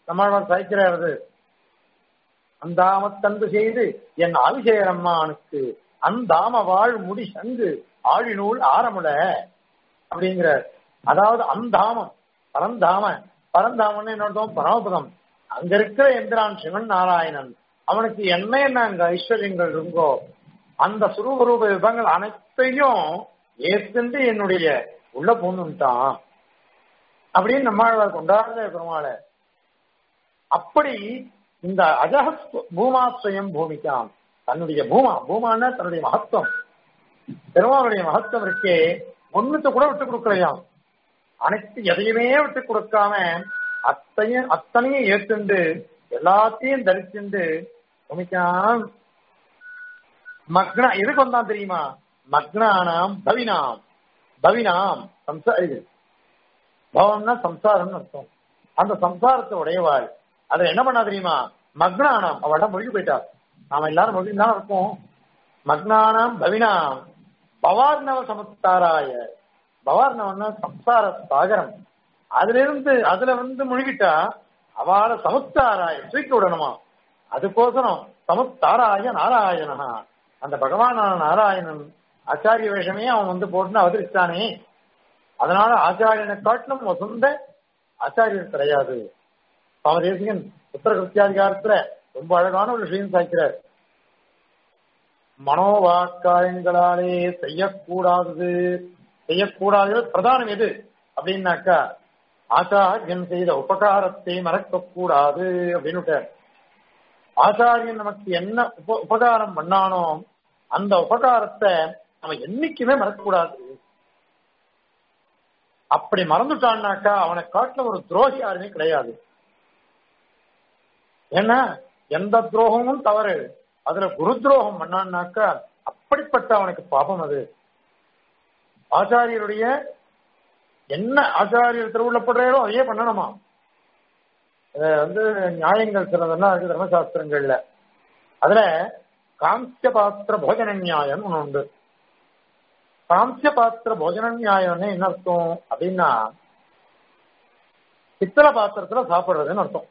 [SPEAKER 1] நம்மாழ்வார் சாய்க்கிறாரு அந்தாமத்தன்பு செய்து என் ஆவிசேரம்மானுக்கு அந்தாம வாழ் முடி சங்கு ஆழிநூல் ஆரமுல அப்படிங்கிற அதாவது அந்தாமம் பரந்தாம பரந்தாமன்னு என்னோட பரமபதம் அங்க இருக்கிற எந்திரான் சிவன் நாராயணன் அவனுக்கு என்ன என்ன அங்க ஐஸ்வர்யங்கள் இருங்கோ அந்த சுரூபரூப விபங்கள் அனைத்தையும் ஏத்துண்டு என்னுடைய உள்ள பூந்துட்டான் அப்படின்னு நம்மாழ்வார் கொண்டாடுற பெருமாளை அப்படி இந்த அஜக பூமாஸ்வயம் பூமிக்காம் தன்னுடைய பூமா பூமான்னா தன்னுடைய மகத்துவம் பெருமாளுடைய மகத்துவம் இருக்கே ஒண்ணுத்த கூட விட்டு கொடுக்கலையாம் அனைத்து எதையுமே விட்டு கொடுக்காம அத்தையும் அத்தனையும் ஏத்துண்டு எல்லாத்தையும் தரிச்சுண்டு பூமிக்காம் மக்னா எதுக்கு வந்தான் தெரியுமா மக்னானாம் பவினாம் பவினாம் சம்சா இது பவம்னா சம்சாரம்னு அர்த்தம் அந்த சம்சாரத்தை உடையவாள் அதை என்ன பண்ணா தெரியுமா மக்னானாம் அவட மொழி போயிட்டா நாம எல்லாரும் மொழி தான் இருக்கோம் மக்னானாம் பவினாம் பவார்ணவ சமுத்தாராய பவார்ணவம்னா சம்சார சாகரம் அதுல இருந்து அதுல வந்து முழுகிட்டா அவளை சமுத்தாராய தூக்கி விடணுமா அதுக்கோசரம் சமுத்தாராய நாராயணா அந்த பகவானான நாராயணன் ஆச்சாரிய வேஷமே அவன் வந்து போட்டுன்னு அவதரிச்சானே அதனால ஆச்சாரியனை காட்டிலும் வசந்த ஆச்சாரியர் கிடையாது பாமதேசிகன் உத்தர கிருத்தியாதிகாரத்துல ரொம்ப அழகான ஒரு விஷயம் சாய்க்கிறார் மனோவாக்காயங்களாலே செய்யக்கூடாதது செய்யக்கூடாதது பிரதானம் எது அப்படின்னாக்கா ஆச்சாரியன் செய்த உபகாரத்தை மறக்க கூடாது அப்படின்னு ஆச்சாரியன் நமக்கு என்ன உப உபகாரம் பண்ணானோ அந்த உபகாரத்தை நம்ம என்னைக்குமே மறக்கக்கூடாது அப்படி மறந்துட்டான்னாக்கா அவனை காட்டுல ஒரு துரோகி யாருமே கிடையாது ஏன்னா எந்த துரோகமும் தவறு அதுல குரு துரோகம் பண்ணான்னாக்கா அப்படிப்பட்ட அவனுக்கு பாபம் அது ஆச்சாரியருடைய என்ன ஆச்சாரியர் திருவுள்ளப்படுறாரோ அதையே பண்ணணுமா வந்து நியாயங்கள் சிலதெல்லாம் இருக்கு தர்மசாஸ்திரங்கள்ல அதுல காம்சிய பாத்திர போஜன நியாயம் ஒண்ணு உண்டு காம்சிய பாத்திர போஜன நியாயம்னு என்ன அர்த்தம் அப்படின்னா பித்தளை பாத்திரத்துல சாப்பிடுறதுன்னு அர்த்தம்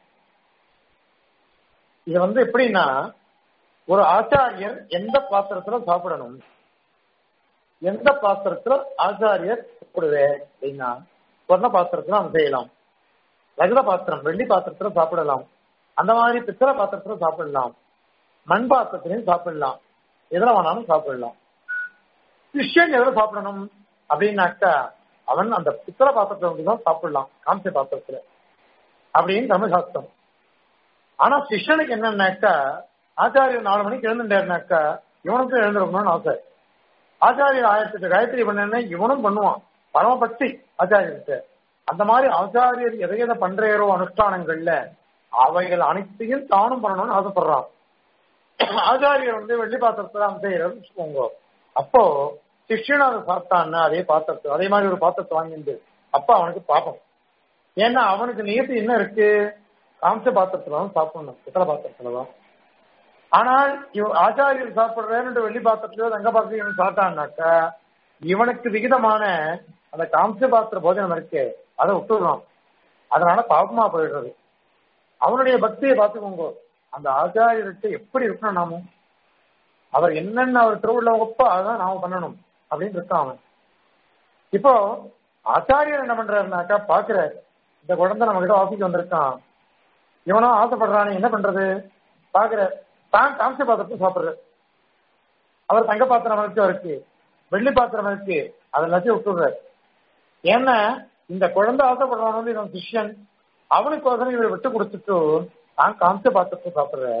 [SPEAKER 1] இது வந்து எப்படின்னா ஒரு ஆச்சாரியர் எந்த பாத்திரத்துல சாப்பிடணும் எந்த பாத்திரத்துல ஆச்சாரியர் சாப்பிடுவேன் அப்படின்னா சொர்ண பாத்திரத்துல நம்ம செய்யலாம் ரகத பாத்திரம் வெள்ளி பாத்திரத்துல சாப்பிடலாம் அந்த மாதிரி பித்தளை பாத்திரத்துல சாப்பிடலாம் மண் பாத்திரத்திலையும் சாப்பிடலாம் எதுல வேணாலும் சாப்பிடலாம் கிறிஸ்டியன் எதுல சாப்பிடணும் அப்படின்னாக்கா அவன் அந்த பித்தளை பாத்திரத்துல வந்து தான் சாப்பிடலாம் காமிச்ச பாத்திரத்துல அப்படின்னு தர்மசாஸ்திரம் ஆனா சிஷ்யனுக்கு என்னன்னாக்கா ஆச்சாரியர் நாலு மணிக்கு எழுந்துட்டாருனாக்கா இவனுக்கும் எழுந்திருக்கணும்னு ஆசை ஆச்சாரியர் ஆயிரத்தி காயத்ரி பண்ண இவனும் பண்ணுவான் பரமபக்தி ஆச்சாரியருக்கு அந்த மாதிரி ஆச்சாரியர் எதை எதை பண்றேரோ அனுஷ்டானங்கள்ல அவைகள் அனைத்தையும் தானும் பண்ணணும்னு ஆசைப்படுறான் ஆச்சாரியர் வந்து வெள்ளி பாத்திரத்துல அவன் செய்யறதுன்னு வச்சுக்கோங்க அப்போ சிஷ்யன் அதை சாப்பிட்டான்னா அதே பாத்திரத்தை அதே மாதிரி ஒரு பாத்திரத்தை வாங்கிட்டு அப்ப அவனுக்கு பாப்பம் ஏன்னா அவனுக்கு நியத்து என்ன இருக்கு காம்ச பாத்திரத்துல தான் சாப்பிடணும் பித்தளை பாத்திரத்துல தான் ஆனால் இவ ஆச்சாரியர் சாப்பிடுறேன்னு வெள்ளி பாத்திரத்துல தங்க பாத்திரம் சாப்பிட்டான்னாக்கா இவனுக்கு விகிதமான அந்த காம்ச பாத்திர போஜனம் இருக்கு அதை விட்டுடுறான் அதனால பாவமா போயிடுறது அவனுடைய பக்தியை பார்த்துக்கோங்க அந்த ஆச்சாரியர்கிட்ட எப்படி இருக்கணும் நாமும் அவர் என்னென்ன அவர் திருவுள்ள ஒப்போ அதான் நாம பண்ணணும் அப்படின்னு இருக்கான் அவன் இப்போ ஆச்சாரியர் என்ன பண்றாருனாக்கா பாக்குறாரு இந்த குழந்தை நம்ம கிட்ட ஆபீஸ் வந்திருக்கான் இவனும் ஆசைப்படுறானே என்ன பண்றது பாக்குற தான் காமிச்ச பாத்திரத்தை சாப்பிடுற அவர் தங்க பாத்திரம் இருக்கு இருக்கு வெள்ளி பாத்திரம் இருக்கு அதை எல்லாத்தையும் விட்டுடுறாரு ஏன்னா இந்த குழந்தை ஆசைப்படுறானு இவன் சிஷ்யன் அவனுக்கு வந்து இவரை விட்டு கொடுத்துட்டு தான் காமிச்ச பாத்திரத்தை சாப்பிடுற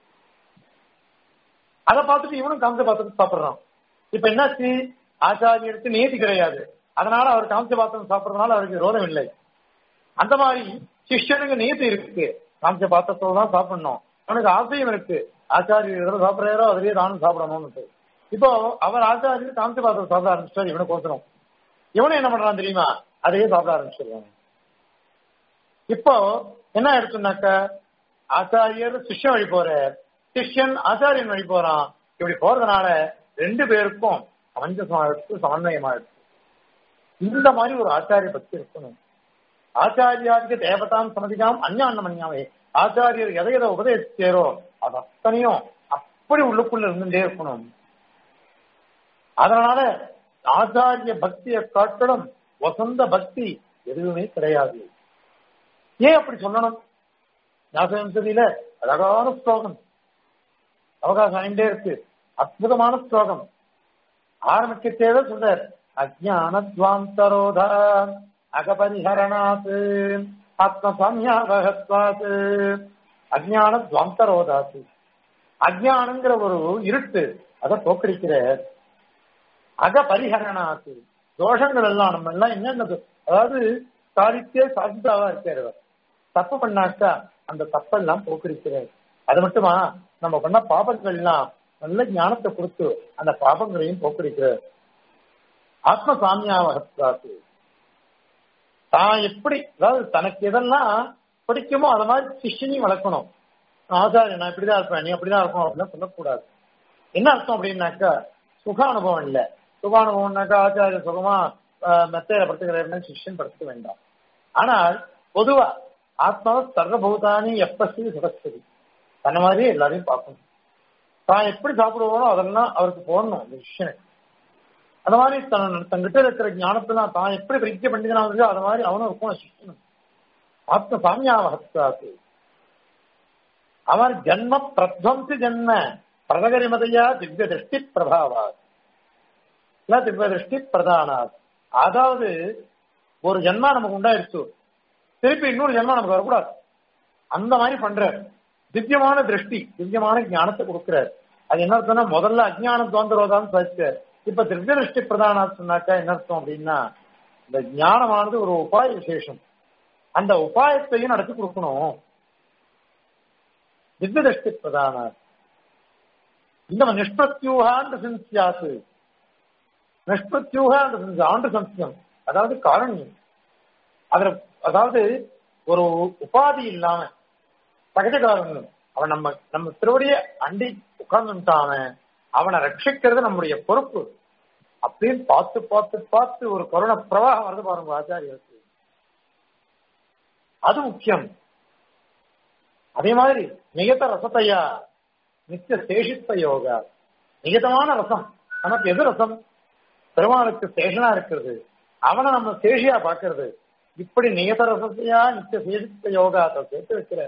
[SPEAKER 1] அதை பார்த்துட்டு இவனும் காமிச்ச பாத்திரத்தை சாப்பிடுறான் இப்ப என்னாச்சு ஆச்சாரியருக்கு நீதி கிடையாது அதனால அவர் காமிச்ச பாத்திரம் சாப்பிடுறதுனால அவருக்கு விரோதம் இல்லை அந்த மாதிரி சிஷ்யனுக்கு நீதி இருக்கு காமிச்ச பாத்திரத்தோட தான் சாப்பிடணும் அவனுக்கு ஆசையும் இருக்கு ஆச்சாரியர் எதில் சாப்பிட்றாரோ அதிலேயே தானும் சாப்பிடணும்னு இப்போ அவர் ஆச்சாரியர் காமிச்ச பாத்திரம் சாப்பிட ஆரம்பிச்சார் இவனுக்கு ஒருத்தரும் இவனும் என்ன பண்றான் தெரியுமா அதையே சாப்பிட ஆரம்பிச்சிருவாங்க இப்போ என்ன எடுத்துனாக்க ஆச்சாரியர் சிஷ்யன் வழி போற சிஷ்யன் ஆச்சாரியன் வழி போறான் இப்படி போறதுனால ரெண்டு பேருக்கும் சமஞ்சசமா எடுத்து சமன்வயமா எடுத்து இந்த மாதிரி ஒரு ஆச்சாரிய பக்தி இருக்கணும் ஆச்சாரியாதிக தேவதாம் சமதிகாம் அஞ்ஞானமன்யாவே ஆச்சாரியர் எதை எதை உபதேசிச்சாரோ அது அத்தனையும் அப்படி உள்ளுக்குள்ள இருந்துட்டே இருக்கணும் அதனால ஆச்சாரிய பக்தியை காட்டிலும் வசந்த பக்தி எதுவுமே கிடையாது ஏன் அப்படி சொல்லணும் ஞாபகத்தில அழகான ஸ்லோகம் அவகாசம் ஆயிண்டே இருக்கு அற்புதமான ஸ்லோகம் ஆரம்பிக்கத்தேவே சொல்றார் அஜானத்வாந்தரோத அகபரிஹரணாத் ஆத்மசாமியாவகத்வாத் அஜானத்வாந்தரோதாத் அஜானங்கிற ஒரு இருட்டு அதை போக்கடிக்கிற அகபரிஹரணாத் தோஷங்கள் எல்லாம் நம்ம எல்லாம் என்னென்னது அதாவது சாதித்தே சாதித்தாவா இருக்காரு அவர். தப்பு பண்ணாக்கா அந்த தப்பெல்லாம் போக்கடிக்கிறார் அது மட்டுமா நம்ம பண்ண பாபங்கள்லாம் நல்ல ஞானத்தை கொடுத்து அந்த பாபங்களையும் போக்கடிக்கிறார் ஆத்ம சாமியாவகத்தாத்து தான் எப்படி அதாவது தனக்கு எதெல்லாம் பிடிக்குமோ அது மாதிரி சிஷ்யனையும் வளர்க்கணும் ஆசாரி நான் இப்படிதான் இருப்பேன் நீ அப்படிதான் இருக்கும் அப்படின்னு சொல்லக்கூடாது என்ன அர்த்தம் அப்படின்னாக்கா சுக அனுபவம் இல்ல சுக அனுபவம்னாக்கா ஆச்சாரிய சுகமா ஆஹ், மெத்தையில படுத்துக்கிறேன்னு சிஷ்யன் படுத்துக்க வேண்டாம் ஆனால் பொதுவா ஆத்மாவை சர்வபூதானி எப்பசி சுகஸ்தி அந்த மாதிரி எல்லாரையும் பார்க்கணும் தான் எப்படி சாப்பிடுவாரோ அதெல்லாம் அவருக்கு போடணும் அந்த சிஷ்யனுக்கு அந்த மாதிரி தன் தங்கிட்ட இருக்கிற ஞானத்தெல்லாம் தான் எப்படி பிரீத்திய பண்டிதனா இருக்கோ அது மாதிரி அவனும் இருக்கணும் சிஷ்யனும் ஆத்ம சாமியாவகத்தாக்கு அவர் ஜன்ம பிரத்வம்சி ஜன்ம பிரதகரிமதையா திவ்ய திருஷ்டி பிரபாவா இல்ல திவ்ய திருஷ்டி பிரதானாத் அதாவது ஒரு ஜென்மா நமக்கு உண்டாயிருச்சு திருப்பி இன்னொரு ஜென்மா நமக்கு வரக்கூடாது அந்த மாதிரி பண்றார் திவ்யமான திருஷ்டி திவ்யமான ஞானத்தை கொடுக்கிறார் அது என்ன அர்த்தம்னா முதல்ல அஜ்ஞான துவந்தரோதான்னு சாதிச்சார் இப்ப திவ்ய திருஷ்டி பிரதானா சொன்னாக்கா என்ன அர்த்தம் அப்படின்னா இந்த ஞானமானது ஒரு உபாய விசேஷம் அந்த உபாயத்தையும் நடத்தி கொடுக்கணும் திவ்ய திருஷ்டி பிரதானா இந்த நிஷ்பிரத்யூகாண்டு சிந்தியாசு நிஷ்பிரத்யூகாண்டு சிந்தி ஆண்டு சம்சியம் அதாவது காரணியம் அதுல அதாவது ஒரு உபாதி இல்லாம சகஜகாரன் அவன் நம்ம நம்ம திருவடிய அண்டி உட்கார்ந்துட்டான அவனை ரட்சிக்கிறது நம்முடைய பொறுப்பு அப்படின்னு பார்த்து பார்த்து பார்த்து ஒரு கருண பிரவாகம் வருது பாருங்க ஆச்சாரியருக்கு அது முக்கியம் அதே மாதிரி நிகத ரசத்தையா நித்திய சேஷித்த யோகா நிகதமான ரசம் நமக்கு எது ரசம் பெருமாளுக்கு சேஷனா இருக்கிறது அவனை நம்ம சேஷியா பாக்குறது இப்படி நியத ரசத்தையா நித்திய சேஷித்த யோகா அதை சேர்த்து வைக்கிற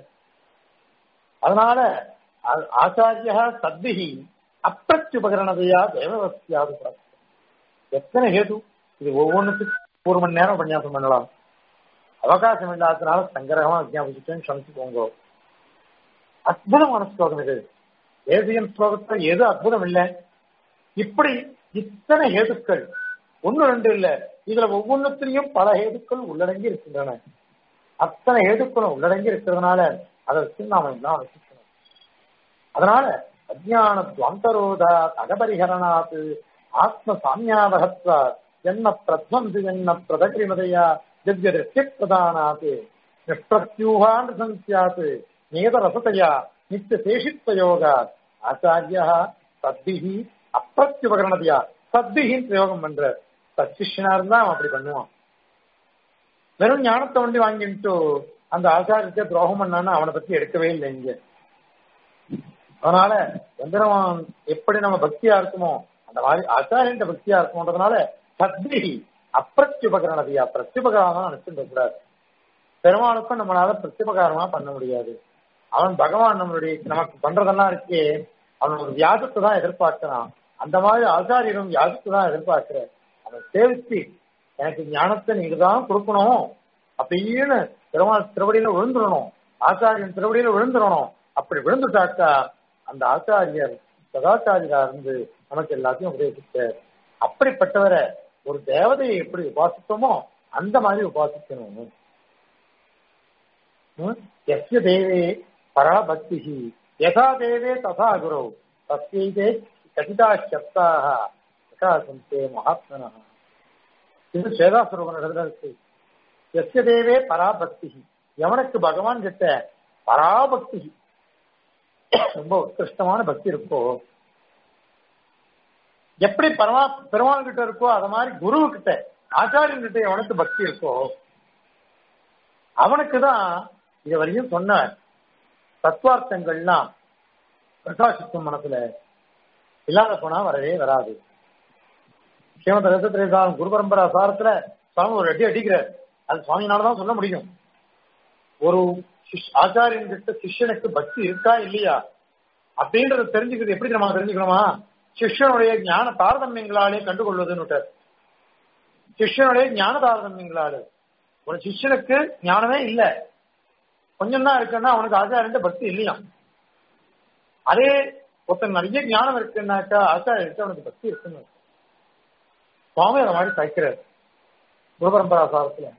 [SPEAKER 1] அதனால ஆ- ஆச்சாரியா சத்பிகி அப்பிரத்யுபகரணதையா தேவவஸ்தியாது பிராப்தம். எத்தனை ஹேது இது ஒவ்வொன்றுத்துக்கு ஒரு மணி நேரம் உபன்யாசம் பண்ணலாம் அவகாசம் இல்லாததுனால சங்கரகமா விஜயாபிச்சுட்டேன்னு சமைச்சுக்கோங்க அற்புதமான ஸ்லோகம் இது ஏசியன் ஸ்லோகத்துல எது அற்புதம் இல்லை இப்படி இத்தனை ஹேதுக்கள் ஒண்ணு ரெண்டு இல்ல இதுல ஒவ்வொன்றுத்திலையும் பல ஹேதுக்கள் உள்ளடங்கி இருக்கின்றன அத்தனை ஹேதுக்களும் உள்ளடங்கி இருக்கிறதுனால அதை வச்சு நாம எல்லாம் ரசிக்கணும் அதனால அஜான துவந்தரோதா அகபரிஹரணாத் ஆத்ம சாமியாவகத்வா ஜன்ம பிரத்வம்சி ஜன்ம பிரதகிரிமதையா திவ்ய திருஷ்டி பிரதானாத் நிஷ்பிரத்யூகான் சந்தியாத் நியத ரசதையா நித்திய சேஷித்வ யோகா ஆச்சாரியா சத்திஹி அப்பிரத்யுபகரணதையா சத்திஹின் பிரயோகம் பண்ற சச்சிஷ்யனா இருந்தா அவன் அப்படி பண்ணுவான் வெறும் ஞானத்தை வண்டி வாங்கிட்டு அந்த ஆச்சாரியத்தை துரோகம் பண்ணான்னு அவனை பத்தி எடுக்கவே இல்லை இங்க அதனால எந்திரவான் எப்படி நம்ம பக்தியா இருக்குமோ அந்த மாதிரி ஆச்சாரியன் பக்தியா இருக்கும்ன்றதுனால சத்பிகி அப்பிரத்யுபகரணதியா பிரத்யுபகாரமா நினைச்சுட்டு கூடாது பெருமாளுக்கும் நம்மளால பிரத்யுபகாரமா பண்ண முடியாது அவன் பகவான் நம்மளுடைய நமக்கு பண்றதெல்லாம் இருக்கே அவன் ஒரு வியாஜத்தை தான் எதிர்பார்க்கிறான் அந்த மாதிரி ஆச்சாரியரும் வியாஜத்தை தான் எதிர்பார்க்கிற அவன் சேவிச்சு எனக்கு ஞானத்தை நீங்க தான் கொடுக்கணும் அப்படின்னு பெருமாள் திருவடியில விழுந்துடணும் ஆச்சாரியன் திருவடியில விழுந்துடணும் அப்படி விழுந்துட்டாக்கா அந்த ஆச்சாரியர் சதாச்சாரியரா இருந்து நமக்கு எல்லாத்தையும் உபதேசித்தார் அப்படிப்பட்டவரை ஒரு தேவதையை எப்படி உபாசித்தோமோ அந்த மாதிரி உபாசிக்கணும் ம்? எஸ்ய தேவே பராபக்தி யதா தேவே ததா குரு தஸ்யைதே கதிதா சப்தாக பிரகாசந்தே மகாத்மனா இது சேதாசுரவன் இடத்துல இருக்கு எஸ்ய தேவே பராபக்தி எவனுக்கு பகவான் கிட்ட பராபக்தி ரொம்ப உத்கிருஷ்டமான பக்தி இருக்கோ எப்படி பரமா பெருமாள் கிட்ட இருக்கோ அத மாதிரி குரு கிட்ட ஆச்சாரியன் கிட்ட எவனுக்கு பக்தி இருக்கோ அவனுக்கு தான் இது வரையும் சொன்ன தத்துவார்த்தங்கள்லாம் பிரகாசிக்கும் மனசுல இல்லாத போனா வரவே வராது ஸ்ரீமந்த ரசத்திரேசாரம் குரு பரம்பரா சாரத்துல சுவாமி ஒரு அடி அடிக்கிறார் அது சுவாமினால தான் சொல்ல முடியும் ஒரு சிஷ்- ஆச்சாரியன் கிட்ட சிஷ்யனுக்கு பக்தி இருக்கா இல்லையா அப்படின்றத தெரிஞ்சுக்கிறது எப்படி நம்ம தெரிஞ்சுக்கணுமா சிஷ்யனுடைய ஞான தாரதமியங்களாலே கண்டுகொள்வதுன்னு விட்டார். சிஷ்யனுடைய ஞான தாரதமியங்களாலே ஒரு சிஷ்யனுக்கு ஞானமே இல்ல கொஞ்சம் தான் இருக்குன்னா அவனுக்கு ஆச்சாரியன் பக்தி இல்லையா அதே ஒருத்தன் நிறைய ஞானம் இருக்குன்னாக்கா ஆச்சாரியருக்கு அவனுக்கு பக்தி இருக்குன்னு அர்த்தம். சுவாமி அதை மாதிரி தைக்கிறார் குருபரம்பரா சாரத்துல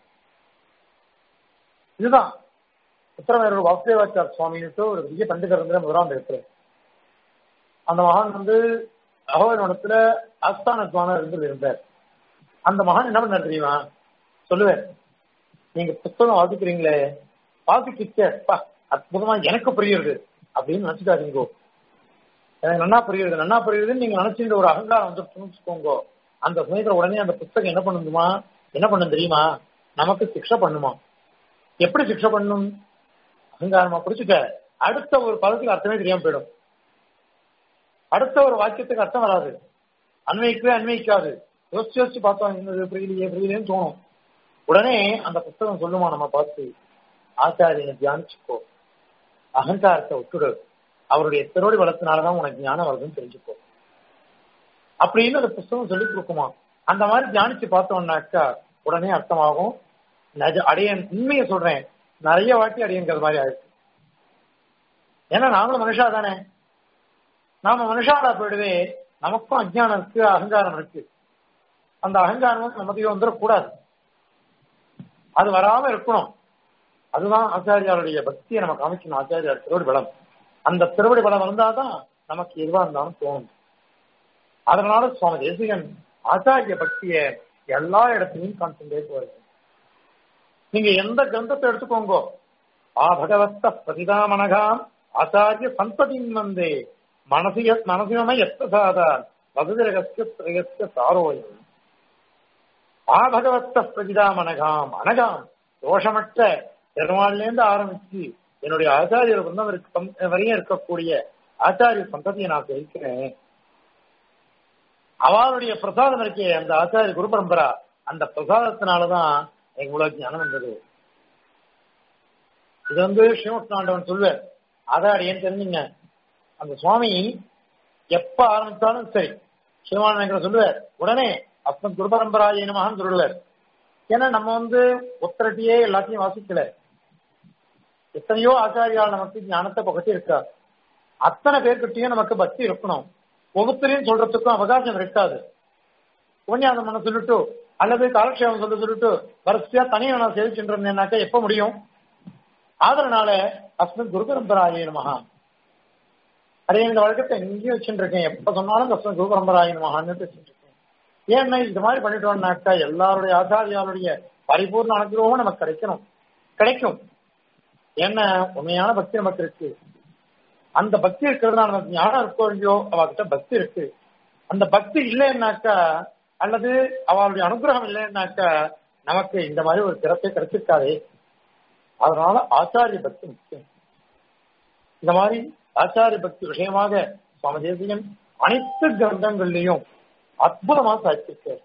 [SPEAKER 1] இதுதான் உத்தரமேரூர் வாசுதேவாச்சார் சுவாமின்ட்டு ஒரு பெரிய பண்டிதர் வந்து முதலாம் இருக்கிறார் அந்த மகான் வந்து அகோவனத்துல ஆஸ்தான சுவாமி இருந்து இருந்தார் அந்த மகான் என்ன பண்ணார் தெரியுமா சொல்லுவேன் நீங்க புத்தகம் வாசிக்கிறீங்களே வாசிக்கிச்சப்பா அற்புதமா எனக்கு புரியுது அப்படின்னு நினைச்சுக்காதீங்கோ எனக்கு நன்னா புரியுது நன்னா புரியுதுன்னு நீங்க நினைச்சுட்டு ஒரு அகங்காரம் வந்து புரிஞ்சுக்கோங்க அந்த சமயத்துல உடனே அந்த புத்தகம் என்ன பண்ணுமா என்ன பண்ணும் தெரியுமா நமக்கு சிக்ஷை பண்ணுமா எப்படி சிக்ஷை பண்ணும் அகங்காரமா பிடிச்சிட்ட அடுத்த ஒரு பதத்துக்கு அர்த்தமே தெரியாம போயிடும் அடுத்த ஒரு வாக்கியத்துக்கு அர்த்தம் வராது அன்வைக்கவே அன்வைக்காது யோசிச்சு யோசிச்சு பார்த்தோம் என்னது புரியலையே புரியலையேன்னு தோணும் உடனே அந்த புத்தகம் சொல்லுமா நம்ம பார்த்து ஆச்சாரியனை தியானிச்சுக்கோ அகங்காரத்தை விட்டுடு அவருடைய திருவடி வளத்தினாலதான் உனக்கு ஞானம் வருதுன்னு தெரிஞ்சுக்கோ அப்படின்னு அந்த புஸ்தகம் சொல்லி கொடுக்குமா அந்த மாதிரி தியானிச்சு பார்த்தோம்னாக்கா உடனே அர்த்தமாகும் நஜ அடையன் உண்மையை சொல்றேன் நிறைய வாட்டி அடையங்கிறது மாதிரி ஆயிடுச்சு ஏன்னா நாங்களும் மனுஷா தானே நாம மனுஷாடா போயிடுவே நமக்கும் அஜ்ஞானம் இருக்கு அகங்காரம் இருக்கு அந்த அகங்காரம் நமக்கு வந்துடக்கூடாது அது வராம இருக்கணும் அதுதான் ஆச்சாரியாருடைய பக்தியை நம்ம காமிக்கணும் ஆச்சாரியார் திருவடி பலம் அந்த திருவடி பலம் இருந்தாதான் நமக்கு எதுவா இருந்தாலும் தோணும் அதனால சுவாமி தேசிகன் ஆச்சாரிய பக்திய எல்லா இடத்துலையும் கான்சென்ட்ரேட் வருது நீங்க எந்த கிரந்தத்தை எடுத்துக்கோங்க ஆ பகவத்த பதிதாமனகாம் ஆச்சாரிய சந்ததின் வந்தே மனசிய மனசியம எத்த சாதா பகுதிரகஸ்ய திரயஸ்ய சாரோயம் ஆ பகவத்த பிரதிதாமனகாம் அனகாம் தோஷமற்ற பெருமாள்லேருந்து ஆரம்பிச்சு என்னுடைய ஆச்சாரியர் பிருந்தம் இருக்க வரையும் இருக்கக்கூடிய ஆச்சாரிய சந்ததியை நான் சேர்க்கிறேன் அவளுடைய பிரசாதம் இருக்கே அந்த ஆச்சாரிய குரு பரம்பரா அந்த பிரசாதத்தினாலதான் எனக்கு இவ்வளவு ஞானம் வந்தது இது வந்து ஸ்ரீமுஷ்ணாண்டவன் சொல்லுவார் அதான் ஏன் தெரிஞ்சுங்க அந்த சுவாமி எப்ப ஆரம்பித்தாலும் சரி சிவமானவங்கிற சொல்லுவார் உடனே அப்பன் குரு பரம்பராய நமகான்னு சொல்லுவார் ஏன்னா நம்ம வந்து ஒத்தரட்டியே எல்லாத்தையும் வாசிக்கல எத்தனையோ ஆச்சாரியால் நமக்கு ஞானத்தை பகட்டி இருக்கா அத்தனை பேர்கிட்டயும் நமக்கு பக்தி இருக்கணும் ஒவ்வொருத்தரையும் சொல்றதுக்கும் அவகாசம் இருக்காது உபன்யாசம் பண்ண சொல்லிட்டு அல்லது காலக்ஷேபம் சொல்ல சொல்லிட்டு வரிசையா தனியா நான் சேவிச்சுட்டு இருந்தேன்னாக்கா எப்ப முடியும் ஆதரனால அஸ்மத் குரு பரம்பராய நமகா அதே இந்த வழக்கத்தை எங்கேயும் வச்சுட்டு இருக்கேன் எப்ப சொன்னாலும் அஸ்மத் குரு பரம்பராய நமகான்னு வச்சுட்டு இருக்கேன் ஏன்னா இந்த மாதிரி பண்ணிட்டோம்னாக்கா எல்லாருடைய ஆச்சாரியாருடைய பரிபூர்ண அனுகிரகமும் நமக்கு கிடைக்கணும் கிடைக்கும் ஏன்னா உண்மையான பக்தி நமக்கு இருக்கு அந்த பக்தி இருக்கிறதுனால நமக்கு ஞானம் இருக்கோ இல்லையோ அவகிட்ட பக்தி இருக்கு அந்த பக்தி இல்லைன்னாக்கா அல்லது அவளுடைய அனுகிரகம் இல்லைன்னாக்கா நமக்கு இந்த மாதிரி ஒரு சிறப்பே கிடைச்சிருக்காதே அதனால ஆச்சாரிய பக்தி முக்கியம் இந்த மாதிரி ஆச்சாரிய பக்தி விஷயமாக சுவாமி தேசிகன் அனைத்து கிரந்தங்கள்லையும் அற்புதமா சாதிச்சிருக்கார்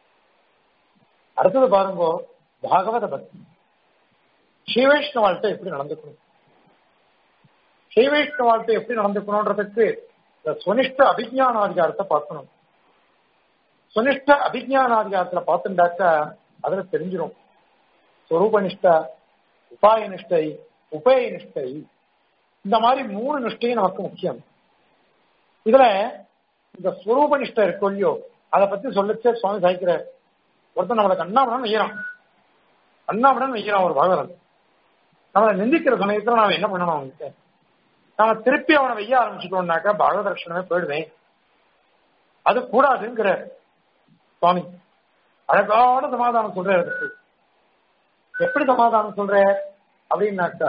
[SPEAKER 1] அடுத்தது பாருங்க பாகவத பக்தி ஸ்ரீவைஷ்ணவாள்கிட்ட எப்படி நடந்துக்கணும் ஸ்ரீவைஷ்ணவாள்கிட்ட எப்படி நடந்துக்கணும்ன்றதுக்கு இந்த சுனிஷ்ட அபிஜானாதிகாரத்தை பார்க்கணும் சுனிஷ்ட அபிஜானாதிகாரத்துல பார்த்துட்டாக்கா அதுல தெரிஞ்சிடும் ஸ்வரூப நிஷ்டா உபாய நிஷ்டை உபய நிஷ்டை இந்த மாதிரி மூணு நிஷ்டையும் நமக்கு முக்கியம் இதுல இந்த ஸ்வரூப நிஷ்டை இருக்கும் இல்லையோ அதை பத்தி சொல்லச்சே சுவாமி சாய்க்கிறார் ஒருத்தன் நம்மளை கண்ணாமடன் வெய்யறான் கண்ணாமடன் வெய்யறான் ஒரு பகவதன் நம்மளை நிந்திக்கிற சமயத்துல நாம என்ன பண்ணணும் அவன்கிட்ட நாம திருப்பி அவனை வெய்ய ஆரம்பிச்சுட்டோம்னாக்கா பாகவத ரட்சணமே போயிடுவேன் அது கூடாதுங்கிற சுவாமி அழகான சமாதானம் சொல்ற அதுக்கு எப்படி சமாதானம் சொல்ற அப்படின்னாக்கா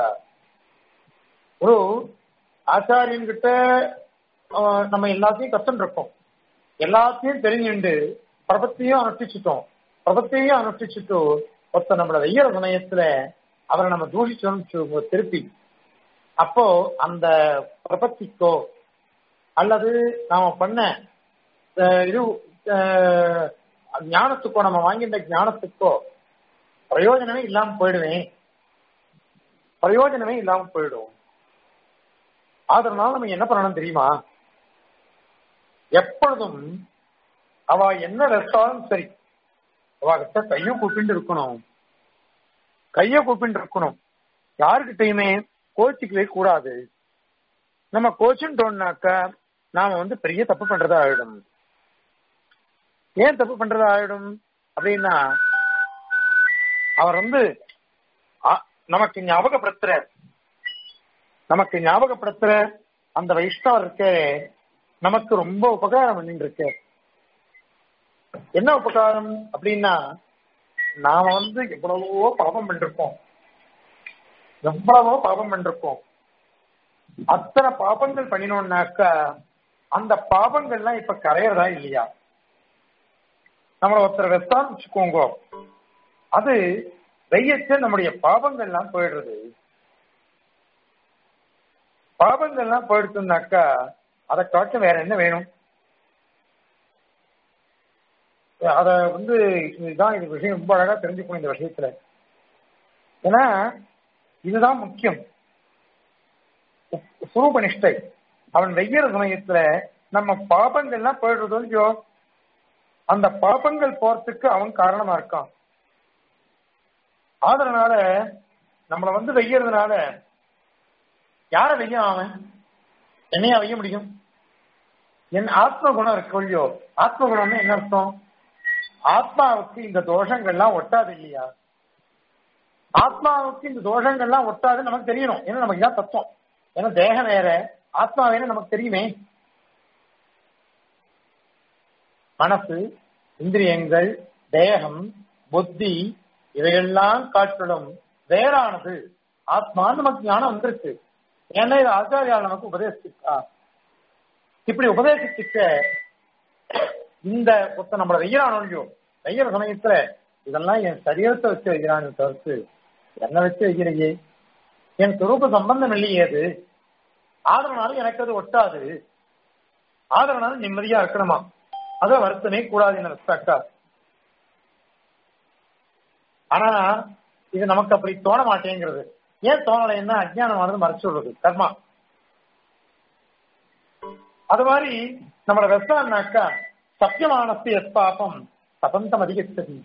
[SPEAKER 1] ஒரு ஆச்சாரியன் கிட்ட நம்ம எல்லாத்தையும் கத்துன்னு இருக்கோம் எல்லாத்தையும் தெரிஞ்சுண்டு பிரபத்தையும் அனுஷ்டிச்சுட்டோம் பிரபத்தையும் அனுஷ்டிச்சுட்டு ஒருத்த நம்மள வெய்யற சமயத்துல அவரை நம்ம தூஷிச்சோம்னு திருப்பி அப்போ அந்த பிரபத்திக்கோ அல்லது நாம பண்ண இது ஞானத்துக்கோ நம்ம வாங்கின்ற ஞானத்துக்கோ பிரயோஜனமே இல்லாம போயிடுவேன் பிரயோஜனமே இல்லாம போயிடும் அதனால நம்ம என்ன பண்ணணும் தெரியுமா எப்பொழுதும் அவ என்ன ரசாலும் சரி அவகிட்ட கைய கூப்பிட்டு இருக்கணும் கைய கூப்பிட்டு இருக்கணும் யாருக்கிட்டையுமே கோச்சிக்கவே கூடாது நம்ம கோச்சுட்டோம்னாக்க நாம வந்து பெரிய தப்பு பண்றதா ஆயிடும் ஏன் தப்பு பண்றதா ஆயிடும் அப்படின்னா அவர் வந்து நமக்கு ஞாபகப்படுத்துற நமக்கு ஞாபகப்படுத்துற அந்த வைஷ்ணவர் இருக்க நமக்கு ரொம்ப உபகாரம் பண்ணிட்டு இருக்க என்ன உபகாரம் அப்படின்னா நாம வந்து எவ்வளவோ பாபம் பண்ணிருப்போம் எவ்வளவோ பாபம் பண்ணிருப்போம் அத்தனை பாபங்கள் பண்ணினோம்னாக்கா அந்த பாபங்கள்லாம் இப்ப கரையறதா இல்லையா நம்மள ஒருத்தர் வெஸ்தான் வச்சுக்கோங்க அது வெய்யச்ச நம்முடைய பாபங்கள்லாம் போயிடுறது பாபங்கள்லாம் போயிடுச்சுனாக்கா அதை காட்டு வேற என்ன வேணும் அத வந்து இதுதான் இது விஷயம் ரொம்ப அழகா தெரிஞ்சுக்கணும் இந்த விஷயத்துல ஏன்னா இதுதான் முக்கியம் சுரூப நிஷ்டை அவன் வெய்யற சமயத்துல நம்ம பாபங்கள்லாம் போயிடுறது இல்லையோ அந்த பாபங்கள் போறதுக்கு அவன் காரணமா இருக்கான் அதனால நம்மள வந்து வெய்யறதுனால யார வெய்ய அவன் என்னையா வெய்ய முடியும் என் ஆத்ம குணம் இருக்கு இல்லையோ ஆத்ம குணம்னு என்ன அர்த்தம் ஆத்மாவுக்கு இந்த தோஷங்கள்லாம் ஒட்டாது இல்லையா ஆத்மாவுக்கு இந்த தோஷங்கள்லாம் ஒட்டாது நமக்கு தெரியணும் ஏன்னா நமக்கு இதான் தத்துவம் ஏன்னா தேகம் வேற ஆத்மா வேற நமக்கு தெரியுமே மனசு இந்திரியங்கள் தேகம் புத்தி இவையெல்லாம் காட்டிலும் வேறானது ஆத்மான்னு நமக்கு ஞானம் வந்திருக்கு ஏன்னா இது ஆச்சாரியால் நமக்கு உபதேசிக்கா இப்படி உபதேசிக்க இந்த ஒருத்த நம்மள வெய்யறானோ இல்லையோ வெய்யற சமயத்துல இதெல்லாம் என் சரீரத்தை வச்சு வைக்கிறான்னு தவிர்த்து என்ன வச்சு வைக்கிறையே என் சுரூப சம்பந்தம் இல்லையே அது ஆதரனால எனக்கு அது ஒட்டாது ஆதரனால நிம்மதியா இருக்கணுமா அத வருத்தமே கூடாது என்ன ரெஸ்பெக்டா ஆனா இது நமக்கு அப்படி தோண மாட்டேங்கிறது ஏன் தோணலைன்னா அஜ்ஞானமானது மறைச்சு விடுறது கர்மா அது மாதிரி நம்மளோட வெஸ்டான்னாக்கா சத்தியமானஸ்து எஸ் பாபம் தபந்தம் அதிகத்தது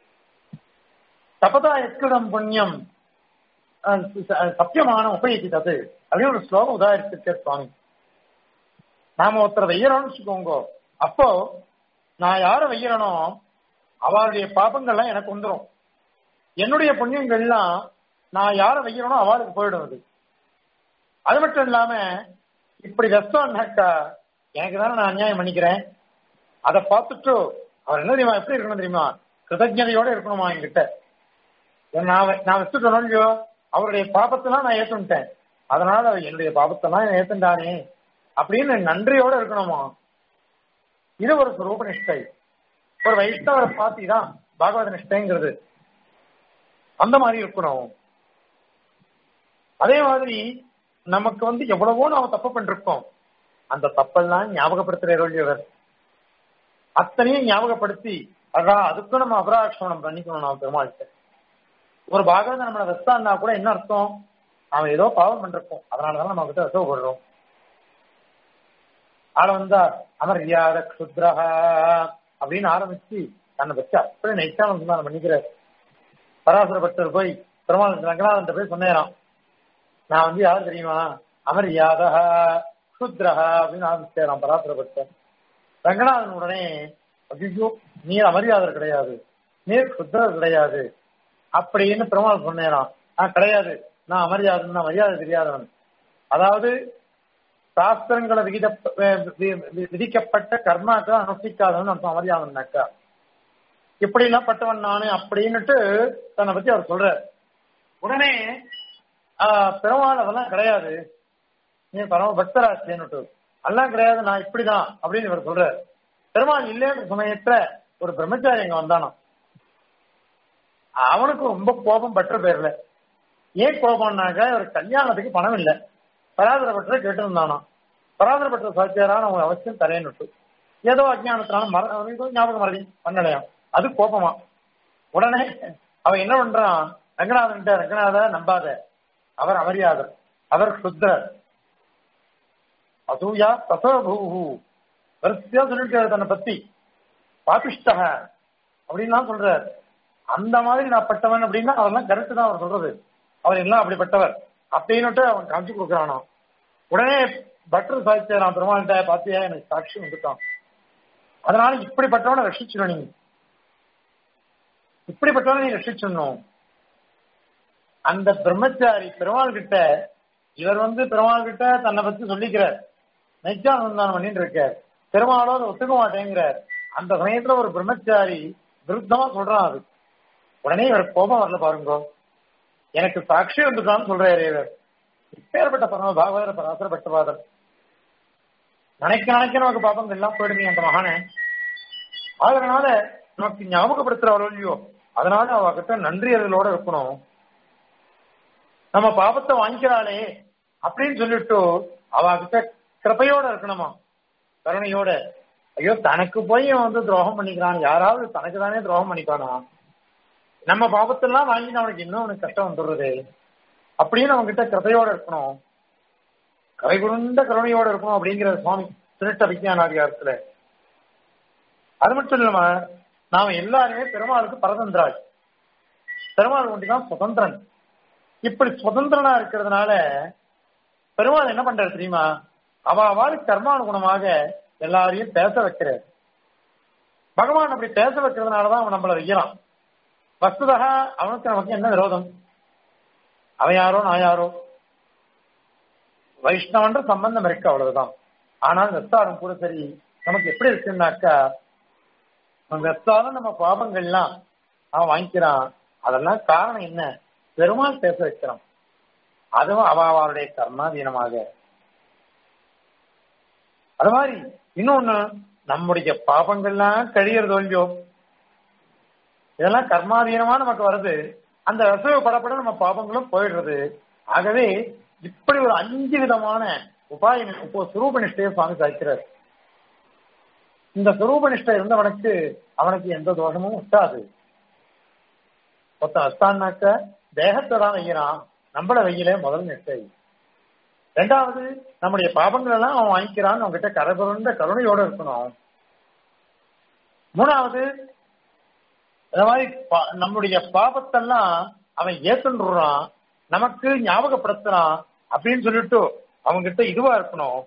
[SPEAKER 1] தபதா எஸ்கிருதம் புண்ணியம் சத்தியமான உபயோகித்தது அப்படின்னு ஒரு ஸ்லோகம் உதாரிச்சிருக்க சுவாமி நாம ஒருத்தர் வெய்யறோம்னு வச்சுக்கோங்க அப்போ நான் யார வெய்யறனோ அவளுடைய பாபங்கள்லாம் எனக்கு வந்துடும் என்னுடைய புண்ணியங்கள்லாம் நான் யார வெய்யறனோ அவளுக்கு போயிடும் அது அது மட்டும் இல்லாம இப்படி வெஸ்டான்னாக்கா எனக்கு தானே நான் அநியாயம் பண்ணிக்கிறேன் அதை பார்த்துட்டு அவர் என்ன தெரியுமா எப்படி இருக்கணும் தெரியுமா கிருதஜதையோட இருக்கணுமா என்கிட்ட நான் நான் வச்சுட்டோம் இல்லையோ அவருடைய பாபத்தெல்லாம் நான் ஏற்றுட்டேன் அதனால என்னுடைய பாபத்தெல்லாம் ஏத்துண்டானே அப்படின்னு நன்றியோட இருக்கணுமா இது ஒரு சுரூப நிஷ்டை ஒரு வைஷ்ணவரை பார்த்தி தான் பாகவத நிஷ்டைங்கிறது அந்த மாதிரி இருக்கணும் அதே மாதிரி நமக்கு வந்து எவ்வளவோ நாம தப்பு பண்ணிருக்கோம் அந்த தப்பெல்லாம் ஞாபகப்படுத்துற இல்லையவர் அத்தனையும் ஞாபகப்படுத்தி அதான் அதுக்கும் நம்ம அபராட்சமணம் பண்ணிக்கணும் நாம பெருமாள்கிட்ட ஒரு பாகவத நம்மளை வெஸ்தான்னா கூட என்ன அர்த்தம் அவன் ஏதோ பாவம் பண்ணிருக்கோம் அதனாலதான் நம்ம கிட்ட ரசப்படுறோம் ஆள வந்தா அமர்யாத க்ஷுத்ரஹா அப்படின்னு ஆரம்பிச்சு தன்னை வச்சு அப்படியே நைட்டா வந்து நான் பண்ணிக்கிறார் பராசர பக்தர் போய் பெருமாள் ரங்கநாதன் போய் சொன்னேராம் நான் வந்து யார் தெரியுமா அமர்யாத க்ஷுத்ரஹா அப்படின்னு ஆரம்பிச்சேராம் பராசர பக்தர் ரங்கநாதன் உடனே ஐயோ நீர் அமரியாதர் கிடையாது நீர் சுத்தர் கிடையாது அப்படின்னு பெருமாள் சொன்னேனாம் நான் கிடையாது நான் அமரியாதன் நான் மரியாதை தெரியாதவன் அதாவது சாஸ்திரங்களை விகித விதிக்கப்பட்ட கர்மாக்களை அனுஷ்டிக்காதவன் அர்த்தம் அமரியாதன்னாக்கா இப்படி எல்லாம் பட்டவன் நானு அப்படின்னுட்டு தன்னை பத்தி அவர் சொல்றார் உடனே பெருமாள் அதெல்லாம் கிடையாது நீ பரம பக்தராச்சேன்னுட்டு எல்லாம் கிடையாது நான் இப்படிதான் அப்படின்னு இவர் சொல்றாரு பெருமாள் இல்லைன்ற சமயத்துல ஒரு பிரம்மச்சாரி அங்க வந்தானாம் அவனுக்கு ரொம்ப கோபம் பற்ற பேர்ல ஏன் கோபம்னாக்க ஒரு கல்யாணத்துக்கு பணம் இல்லை பராதர பற்ற கேட்டிருந்தானா பராதர பற்ற சாட்சியாரான அவங்க அவசியம் தரேன்னு ஏதோ அஜ்ஞானத்தினால மர ஏதோ ஞாபகம் மறதி பண்ணலையாம் அது கோபமா உடனே அவன் என்ன பண்றான் ரங்கநாதன் ரங்கநாத நம்பாத அவர் அமரியாதர் அவர் சுத்தர் அசூயா தசபூஹு வரிசையா சொல்லிருக்காரு தன்னை பத்தி பாபிஷ்டக அப்படின்லாம் சொல்றாரு அந்த மாதிரி நான் பட்டவன் அப்படின்னா அதெல்லாம் கரெக்ட் தான் அவர் சொல்றது அவர் எல்லாம் அப்படிப்பட்டவர் அப்படின்னுட்டு அவன் காமிச்சு கொடுக்குறானோ உடனே பட்டர் சாதிச்ச நான் பெருமாள்கிட்ட பாத்தியா எனக்கு சாட்சி வந்துட்டான் அதனால இப்படிப்பட்டவனை ரட்சிச்சிடும் நீங்க இப்படிப்பட்டவனை நீ ரட்சிச்சிடணும் அந்த பிரம்மச்சாரி பெருமாள் கிட்ட இவர் வந்து பெருமாள் கிட்ட தன்னை பத்தி சொல்லிக்கிறார் நெஜானந்தானம் பண்ணிட்டு இருக்கார் பெருமாளோ அதை ஒத்துக்க மாட்டேங்கிறார் அந்த சமயத்துல ஒரு பிரம்மச்சாரி விருத்தமா சொல்றான் அது உடனே இவர் கோபம் வரல பாருங்க எனக்கு சாட்சி வந்துட்டான்னு சொல்றாரு இவர் இப்பேற்பட்ட பரம பாகவதர் பராசர பட்டபாதர் நினைக்க நினைக்க நமக்கு பாப்பம் எல்லாம் போயிடுமே அந்த மகானே அதனால நமக்கு ஞாபகப்படுத்துறவளோ இல்லையோ அதனால அவகிட்ட நன்றி அறிதலோட இருக்கணும் நம்ம பாபத்தை வாங்கிக்கிறாளே அப்படின்னு சொல்லிட்டு அவகிட்ட கிருப்பையோட இருக்கணுமா கருணையோட ஐயோ தனக்கு போய் வந்து துரோகம் பண்ணிக்கிறான் யாராவது தனக்கு தானே துரோகம் பண்ணிக்கானா நம்ம பாபத்தெல்லாம் வாங்கி அவனுக்கு இன்னும் அவனுக்கு கஷ்டம் வந்துடுறது அப்படின்னு அவங்க கிட்ட கிருப்பையோட இருக்கணும் கரை குருண்ட கருணையோட இருக்கணும் அப்படிங்கிற சுவாமி திருட்ட விஜயானாதிகாரத்துல அது மட்டும் இல்லாம நாம எல்லாருமே பெருமாளுக்கு பரதந்திராள் பெருமாள் ஒன்றிதான் சுதந்திரன் இப்படி சுதந்திரனா இருக்கிறதுனால பெருமாள் என்ன பண்றாரு தெரியுமா அவ அவாறு கர்மானுகுணமாக எல்லாரையும் பேச வைக்கிறார் பகவான் அப்படி பேச வைக்கிறதுனாலதான் அவன் நம்மள வைக்கிறான் வஸ்துதக அவனுக்கு நமக்கு என்ன விரோதம் அவன் யாரோ நான் யாரோ வைஷ்ணவன்ற சம்பந்தம் இருக்கு அவ்வளவுதான் ஆனால் வெத்தாலும் கூட சரி நமக்கு எப்படி இருக்குன்னாக்கா வெத்தாலும் நம்ம பாபங்கள்லாம் அவன் வாங்கிக்கிறான் அதெல்லாம் காரணம் என்ன பெருமாள் பேச வைக்கிறான் அதுவும் அவ அவருடைய கர்மாதீனமாக அது மாதிரி இன்னொன்னு நம்முடைய பாபங்கள்லாம் கழியறது இல்லையோ இதெல்லாம் கர்மாதீனமா நமக்கு வருது அந்த ரசவ படப்பட நம்ம பாபங்களும் போயிடுறது ஆகவே இப்படி ஒரு அஞ்சு விதமான உபாயம் இப்போ சுரூப நிஷ்டையை சுவாமி சாய்க்கிறார் இந்த சுரூப நிஷ்டை இருந்தவனுக்கு அவனுக்கு எந்த தோஷமும் ஒட்டாது ஒருத்தன் அஸ்தான்னாக்க தேகத்தை தான் வைக்கிறான் நம்மள வெயிலே முதல் நிஷ்டை ரெண்டாவது நம்முடைய பாபங்கள் எல்லாம் அவன் வாங்கிக்கிறான் அவன்கிட்ட கரபுரண்ட கருணையோட இருக்கணும் மூணாவது இந்த மாதிரி நம்முடைய பாபத்தெல்லாம் அவன் ஏத்துன்றான் நமக்கு ஞாபகப்படுத்துறான் அப்படின்னு சொல்லிட்டு அவங்கிட்ட இதுவா இருக்கணும்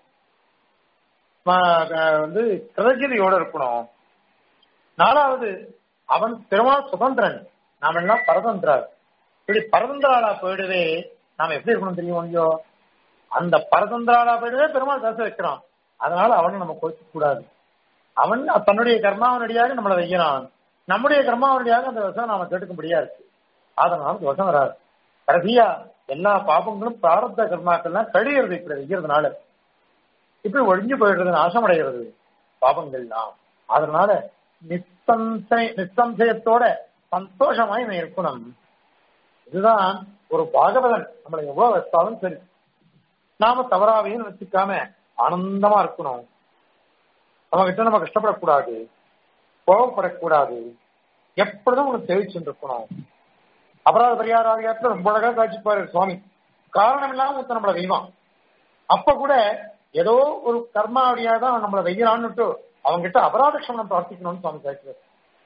[SPEAKER 1] வந்து கிருதகிரியோட இருக்கணும் நாலாவது அவன் பெருமாள் சுதந்திரன் நாம எல்லாம் பரதந்திரார் இப்படி பரதந்திராளா போயிடுவே நாம எப்படி இருக்கணும் தெரியும் இல்லையோ அந்த பரதந்திராளா போயிடுவே பெருமாள் பேச வைக்கிறான் அதனால அவனை நம்ம கோச்சிக்க கூடாது அவன் தன்னுடைய கர்மாவனடியாக நம்மளை வைக்கிறான் நம்முடைய கர்மாவனடியாக அந்த விஷம் நாம கேட்டுக்கும்படியா இருக்கு அதனால விஷம் வராது கடைசியா எல்லா பாபங்களும் பிராரப்த கர்மாக்கள்லாம் கழியிறது இப்படி வைக்கிறதுனால இப்படி ஒழிஞ்சு போயிடுறது நாசமடைகிறது பாபங்கள்லாம் அதனால நிசம்சய நிசம்சயத்தோட சந்தோஷமாய் இவன் இருக்கணும் இதுதான் ஒரு பாகவதன் நம்மளை எவ்வளவு வச்சாலும் சரி நாம தவறாவையும் வச்சுக்காம ஆனந்தமா இருக்கணும் நம்ம கிட்ட நம்ம கஷ்டப்படக்கூடாது கோபப்படக்கூடாது எப்பொழுதும் உனக்கு தெரிவிச்சுட்டு இருக்கணும் அபராத பரிகார ஆகியத்துல ரொம்ப அழகா காட்சிப்பாரு சுவாமி காரணம் இல்லாம ஒருத்தன் நம்மளை வெய்வான் அப்ப கூட ஏதோ ஒரு கர்மாவடியா தான் நம்மளை வெய்யறான்னுட்டு அவங்ககிட்ட அபராத க்ஷமனம் பிரார்த்திக்கணும்னு சுவாமி காய்க்கிறார்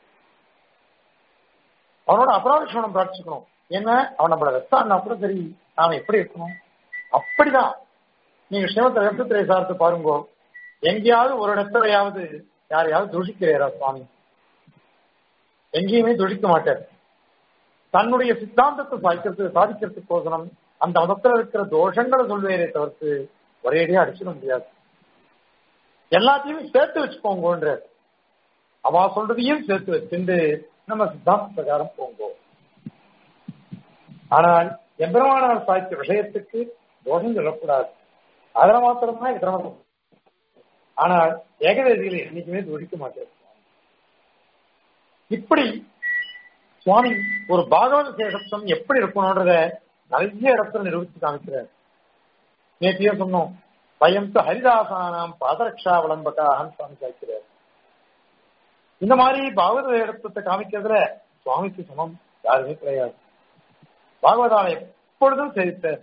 [SPEAKER 1] அவனோட அபராத க்ஷமனம் பிரார்த்திக்கணும் ஏன்னா அவன் நம்மளை வெச்சான்னா கூட சரி நாம எப்படி இருக்கணும் அப்படிதான் நீங்க சிவத்தை வெப்பத்திரை சார்த்து பாருங்க எங்கேயாவது ஒரு இடத்துலையாவது யாரையாவது துஷிக்கிறா சுவாமி எங்கேயுமே துஷிக்க மாட்டார் தன்னுடைய சித்தாந்தத்தை சாதிக்கிறது சாதிக்கிறதுக்கோசரம் அந்த மதத்துல இருக்கிற தோஷங்களை சொல்வேரே தவிர்த்து ஒரேடியா அடிச்சிட முடியாது எல்லாத்தையும் சேர்த்து வச்சுக்கோங்கன்ற அவா சொல்றதையும் சேர்த்து வச்சுட்டு நம்ம சித்தாந்த பிரகாரம் போங்கோ ஆனால் எம்பெருமானார் சாதித்த விஷயத்துக்கு தோஷம் சொல்லக்கூடாது அதுல மாத்திரம்தான் கிரமம் ஆனால் ஏகதேசிகளை என்னைக்குமே துடிக்க மாட்டார் இப்படி சுவாமி ஒரு பாகவத சேஷத்துவம் எப்படி இருக்கணும்ன்றத நிறைய இடத்துல நிரூபித்து காமிக்கிறார் நேற்றையே சொன்னோம் பயம் ஹரிதாசானாம் பாதரக்ஷா விளம்பகாக சுவாமி காய்க்கிறார் இந்த மாதிரி பாகவத இடத்தை காமிக்கிறதுல சுவாமிக்கு சமம் யாருமே கிடையாது பாகவதாலை எப்பொழுதும் சேவித்தார்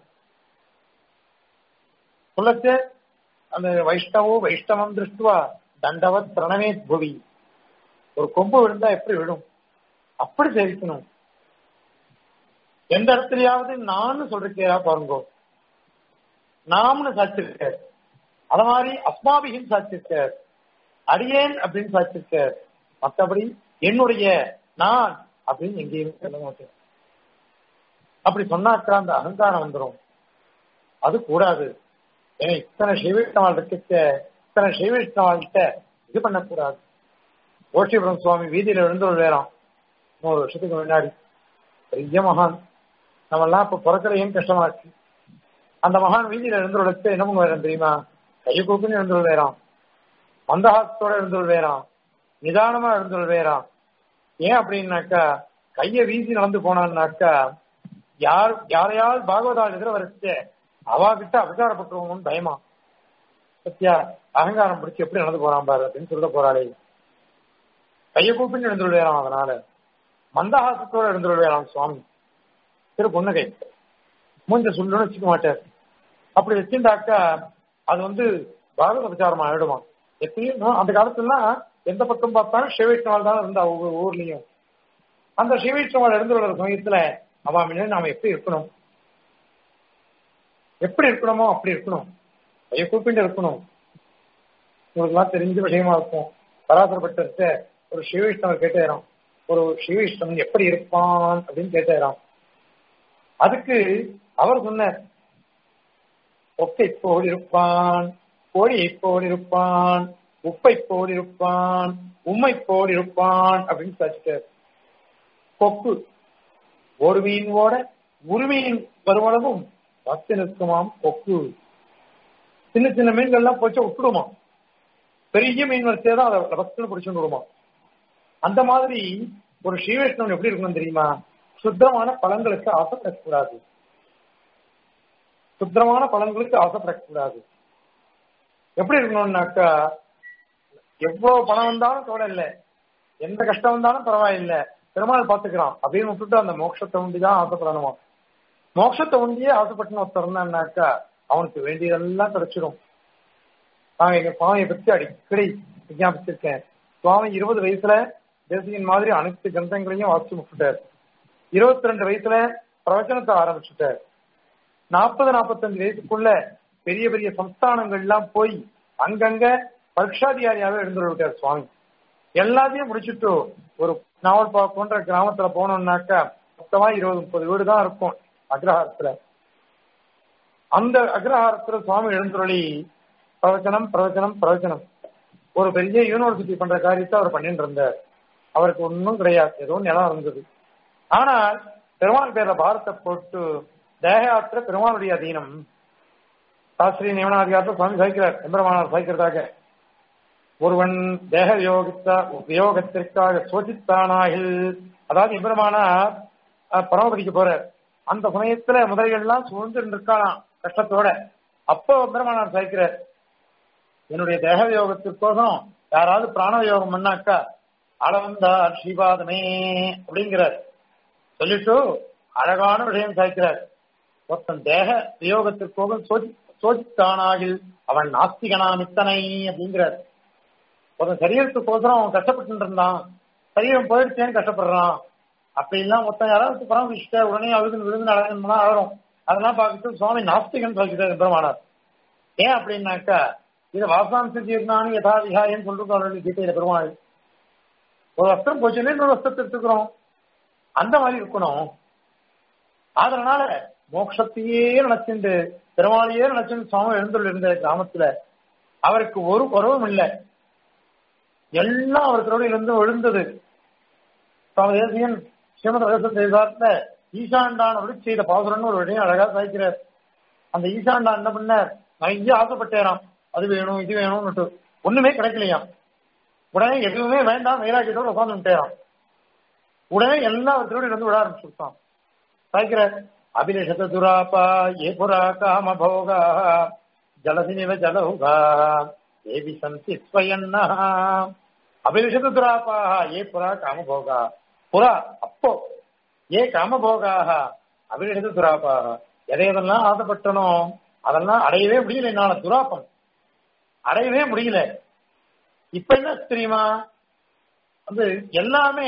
[SPEAKER 1] சொல்லச்சே அந்த வைஷ்ணவோ வைஷ்ணவம் திருஷ்டுவா தண்டவத் பிரணமே புவி ஒரு கொம்பு விழுந்தா எப்படி விழும் அப்படி சேவிக்கணும் எந்த இடத்துலயாவது நான் சொல்றேன் பாருங்க நாம்னு சாச்சிருக்கார் அத மாதிரி அஸ்மாபிகின்னு சாச்சிருக்கார் அடியேன் அப்படின்னு சாச்சிருக்கார் மற்றபடி என்னுடைய நான் அப்படின்னு எங்கேயுமே சொல்ல மாட்டேன் அப்படி சொன்னாக்கா அந்த அகங்காரம் வந்துடும் அது கூடாது ஏன்னா இத்தனை சிவவிஷ்ணவாள் இருக்க இத்தனை சிவவிஷ்ணவாள்கிட்ட இது பண்ணக்கூடாது ஓஷிபுரம் சுவாமி வீதியில எழுந்து வேறாம் நூறு வருஷத்துக்கு முன்னாடி பெரிய மகான் நம்மெல்லாம் இப்ப பிறக்கிற ஏன் கஷ்டமா இருக்கு அந்த மகான் வீதியில எழுந்து என்ன பண்ணுவாரு தெரியுமா கையை கூப்பின்னு எழுந்து வேறாம் மந்தஹாசத்தோட எழுந்து வேறாம் நிதானமா எழுந்து வேறாம் ஏன் அப்படின்னாக்கா கைய வீசி நடந்து போனான்னாக்கா யார் யாரையாவது பாகவதால் எதிர வரைச்சு அவாகிட்ட அபச்சாரப்பட்டுருவோம்னு பயமா சத்தியா அகங்காரம் பிடிச்சு எப்படி நடந்து போறான் பாரு அப்படின்னு சொல்ல போறாளே கைய கூப்பின்னு எழுந்துள்ளாராம் அதனால மந்தஹாசத்தோட எழுந்துள்ளாராம் சுவாமி திரு பொண்ணுகை மூஞ்ச சொல்லுன்னு வச்சுக்க மாட்டார் அப்படி வச்சிருந்தாக்கா அது வந்து பாகவத பிரச்சாரம் ஆயிடுமா எப்பயும் அந்த காலத்துலாம் எந்த பக்கம் பார்த்தாலும் சிவவைஷ்ணவால் தான் இருந்தா ஒவ்வொரு ஊர்லயும் அந்த சிவவைஷ்ணவால் இருந்து வர சமயத்துல அவன் முன்னாடி நாம எப்படி இருக்கணும் எப்படி இருக்கணுமோ அப்படி இருக்கணும் கையை கூப்பிட்டு இருக்கணும் உங்களுக்குலாம் தெரிஞ்ச விஷயமா இருக்கும் பராசரப்பட்ட ஒரு சிவவிஷ்ணவர் கேட்டேறான் ஒரு சிவவிஷ்ணவன் எப்படி இருப்பான் அப்படின்னு கேட்டேறான் அதுக்கு அவர் சொன்னார் ஒக்கை போல் இருப்பான் கோழியை போல் இருப்பான் உப்பை போல் இருப்பான் உம்மை போல் இருப்பான் அப்படின்னு சாச்சிட்டார் கொக்கு ஒரு மீன் ஓட ஒரு மீன் வருவளவும் பத்து நிற்குமாம் கொக்கு சின்ன சின்ன மீன்கள்லாம் போச்சு விட்டுடுமா பெரிய மீன் வரிசையா தான் அதை பத்து பிடிச்சுட்டு விடுமா அந்த மாதிரி ஒரு ஸ்ரீவைஷ்ணவன் எப்படி இருக்கணும் தெரியுமா சுத்தமான பழங்களுக்கு ஆசைப்படக்கூடாது சுத்தமான பழங்களுக்கு ஆசைப்படக்கூடாது எப்படி இருக்கணும்னாக்கா எவ்வளவு பணம் வந்தாலும் கவலை இல்லை எந்த கஷ்டம் வந்தாலும் பரவாயில்லை பெருமாள் பாத்துக்கிறான் அப்படின்னு விட்டுட்டு அந்த மோட்சத்தை உண்டிதான் ஆசைப்படணுமா மோட்சத்தை உண்டியே ஆசைப்பட்டு ஒருத்தர் இருந்தான்னாக்கா அவனுக்கு வேண்டியதெல்லாம் கிடைச்சிடும் நான் எங்க சுவாமியை பத்தி அடிக்கடி விஞ்ஞாபிச்சிருக்கேன் சுவாமி இருபது வயசுல தேசியின் மாதிரி அனைத்து கிரந்தங்களையும் வாசிச்சு முடிச்சுட்டார் இருபத்தி ரெண்டு வயசுல பிரவச்சனத்தை ஆரம்பிச்சுட்டார் நாற்பது நாற்பத்தஞ்சு வயசுக்குள்ள பெரிய பெரிய சம்ஸ்தானங்கள்லாம் போய் அங்கங்க பரீட்சாதிகாரியாவே எழுந்துள்ளார் சுவாமி எல்லாத்தையும் முடிச்சுட்டு ஒரு நாவல் போன்ற கிராமத்துல போனோம்னாக்கா மொத்தமா இருபது முப்பது வீடு தான் இருக்கும் அக்ரஹாரத்துல அந்த அக்ரஹாரத்துல சுவாமி எழுந்துருளி பிரவச்சனம் பிரவச்சனம் பிரவச்சனம் ஒரு பெரிய யூனிவர்சிட்டி பண்ற காரியத்தை அவர் பண்ணிட்டு இருந்தார் அவருக்கு ஒன்றும் கிடையாது ஏதோ நிலம் இருந்தது ஆனால் பெருமாள் பேர்ல பாரத்தை போட்டு தேகயாத்திர பெருமாளுடைய அதீனம் சாஸ்திரி நியமனாதிகாரத்தை சுவாமி சாய்க்கிறார் எம்பெருமானார் சாய்க்கிறதாக ஒருவன் தேக வியோகித்த வியோகத்திற்காக சோதித்தானாகில் அதாவது எம்பெருமானார் பரமபதிக்கு போறார் அந்த சமயத்துல முதலைகள்லாம் சூழ்ந்து இருக்காளாம் கஷ்டத்தோட அப்போ எம்பெருமானார் சாய்க்கிறார் என்னுடைய தேக வியோகத்திற்கோசம் யாராவது பிராண யோகம் பண்ணாக்கா அளவந்தார் ஸ்ரீபாதமே அப்படிங்கிறார் சொல்லிட்டு அழகான விஷயம் சாய்க்கிறார் ஒருத்தன் தேக வியோகத்திற்கோக சோதி சோதித்தானாகில் அவன் நாஸ்திகனாமித்தனை அப்படிங்கிறார் ஒருத்தன் சரீரத்துக்கோசரம் அவன் கஷ்டப்பட்டு இருந்தான் சரீரம் போயிடுச்சேன்னு கஷ்டப்படுறான் அப்படிலாம் ஒருத்தன் யாராவது பராமரிச்சுட்ட உடனே அழுது விழுந்து அழகா அழகும் அதெல்லாம் பார்த்துட்டு சுவாமி நாஸ்திகன் சொல்லிக்கிறார் பெருமானார் ஏன் அப்படின்னாக்கா இது வாசாம்ச ஜீர்ணானு யதா விஹாயன்னு சொல்லிருக்கோம் அவருடைய கீதையில பெருமாள் ஒரு வஸ்திரம் போச்சுன்னு இன்னொரு வஸ்திரத்தை எடுத்துக்கிறோம் அந்த மாதிரி இருக்கணும் அதனால மோட்சத்தையே நினைச்சுண்டு பெருமாளையே நினைச்சுட்டு சுவாமி எழுந்துள்ள இருந்த கிராமத்துல அவருக்கு ஒரு குறவும் இல்லை எல்லாம் அவருக்கோட இருந்து விழுந்தது சுவாமி தேசியன் ஸ்ரீமத தேசாத்துல ஈசாண்டான் ஒரு செய்த பாசுரன்னு ஒரு விடையும் அழகா சாய்க்கிறார் அந்த ஈசாண்டான் என்ன பண்ணார் நிறைய ஆசைப்பட்டேராம் அது வேணும் இது வேணும்னு ஒண்ணுமே கிடைக்கலையாம் உடனே எதுவுமே வேண்டாம் வைராக்கியத்தோட உட்காந்துட்டாராம் உடனே எல்லா திருடி வந்து விட ஆரம்பிச்சுட்டான் சாய்க்கிறார் அபிலிஷத துராபா ஏ புரா காம போகா ஜலசினிவ ஜலௌகா ஏவி சந்தி ஸ்வயன்னா அபிலிஷத துராபா ஏ புரா காம போகா புறா அப்போ ஏ காம போகாக அபிலிஷத துராபா எதை எதெல்லாம் ஆசைப்பட்டனோ அதெல்லாம் அடையவே முடியல என்னால துராப்பம் அடையவே முடியல இப்ப என்ன தெரியுமா வந்து எல்லாமே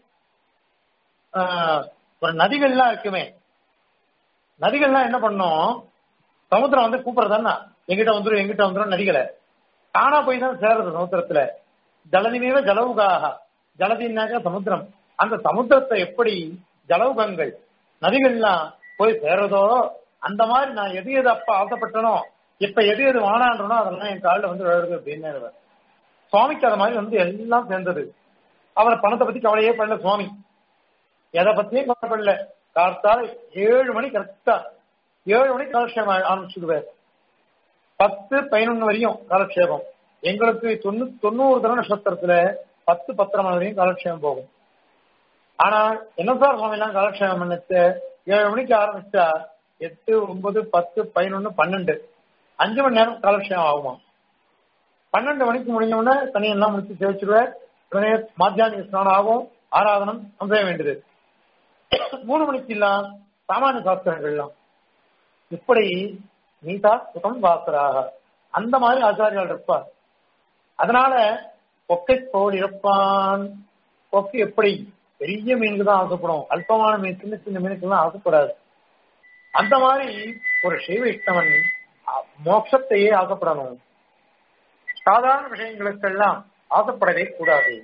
[SPEAKER 1] ஆஹ், ஒரு நதிகள்லாம் இருக்குமே நதிகள்லாம் என்ன பண்ணும் சமுத்திரம் வந்து கூப்பிடுறதானா எங்கிட்ட வந்துரும் எங்கிட்ட வந்துரும் நதிகளை காணா போய் தான் சேர்றது சமுத்திரத்துல ஜலதிமேவ ஜலவுகாக ஜலதினாக்க சமுத்திரம் அந்த சமுத்திரத்தை எப்படி ஜலவுகங்கள் நதிகள்லாம் போய் சேர்றதோ அந்த மாதிரி நான் எது எது அப்ப ஆசைப்பட்டனோ இப்ப எது எது வானான்றனோ அதெல்லாம் என் காலில் வந்து விழுது அப்படின்னு சுவாமிக்கு அது மாதிரி வந்து எல்லாம் சேர்ந்தது அவர் பணத்தை பத்தி கவலையே பண்ணல சுவாமி எதை பத்தியும் கவலைப்படல கார்த்தால ஏழு மணி கரெக்டா ஏழு மணி காலக்ஷேபம் ஆரம்பிச்சுடுவார் பத்து பதினொன்னு வரையும் காலக்ஷேபம் எங்களுக்கு தொண்ணூ தொண்ணூறு தர நட்சத்திரத்துல பத்து பத்தரை மணி வரையும் காலக்ஷேபம் போகும் ஆனா என்ன சார் சுவாமி எல்லாம் காலக்ஷேபம் பண்ணிட்டு ஏழு மணிக்கு ஆரம்பிச்சா எட்டு ஒன்பது பத்து பதினொன்னு பன்னெண்டு அஞ்சு மணி நேரம் காலக்ஷேபம் ஆகுமா பன்னெண்டு மணிக்கு முடிஞ்ச உடனே தனியெல்லாம் முடிச்சு சேவிச்சிருவார் உடனே மாத்தியானிக ஸ்நானம் ஆகும் ஆராதனம் செய்ய வேண்டியது மூணு மணிக்கு எல்லாம் சாமானிய சாஸ்திரங்கள்லாம் இப்படி நீதா சுகம் வாசராக அந்த மாதிரி ஆச்சாரியால் இருப்பார் அதனால கொக்கை போல் இருப்பான் கொக்கு எப்படி பெரிய மீனுக்கு தான் ஆசைப்படும் அல்பமான மீன் சின்ன சின்ன மீனுக்கெல்லாம் ஆசைப்படாது அந்த மாதிரி ஒரு சைவ இஷ்டவன் அ- மோட்சத்தையே ஆசைப்படணும் சாதாரண விஷயங்களுக்கெல்லாம் ஆசைப்படவே கூடாது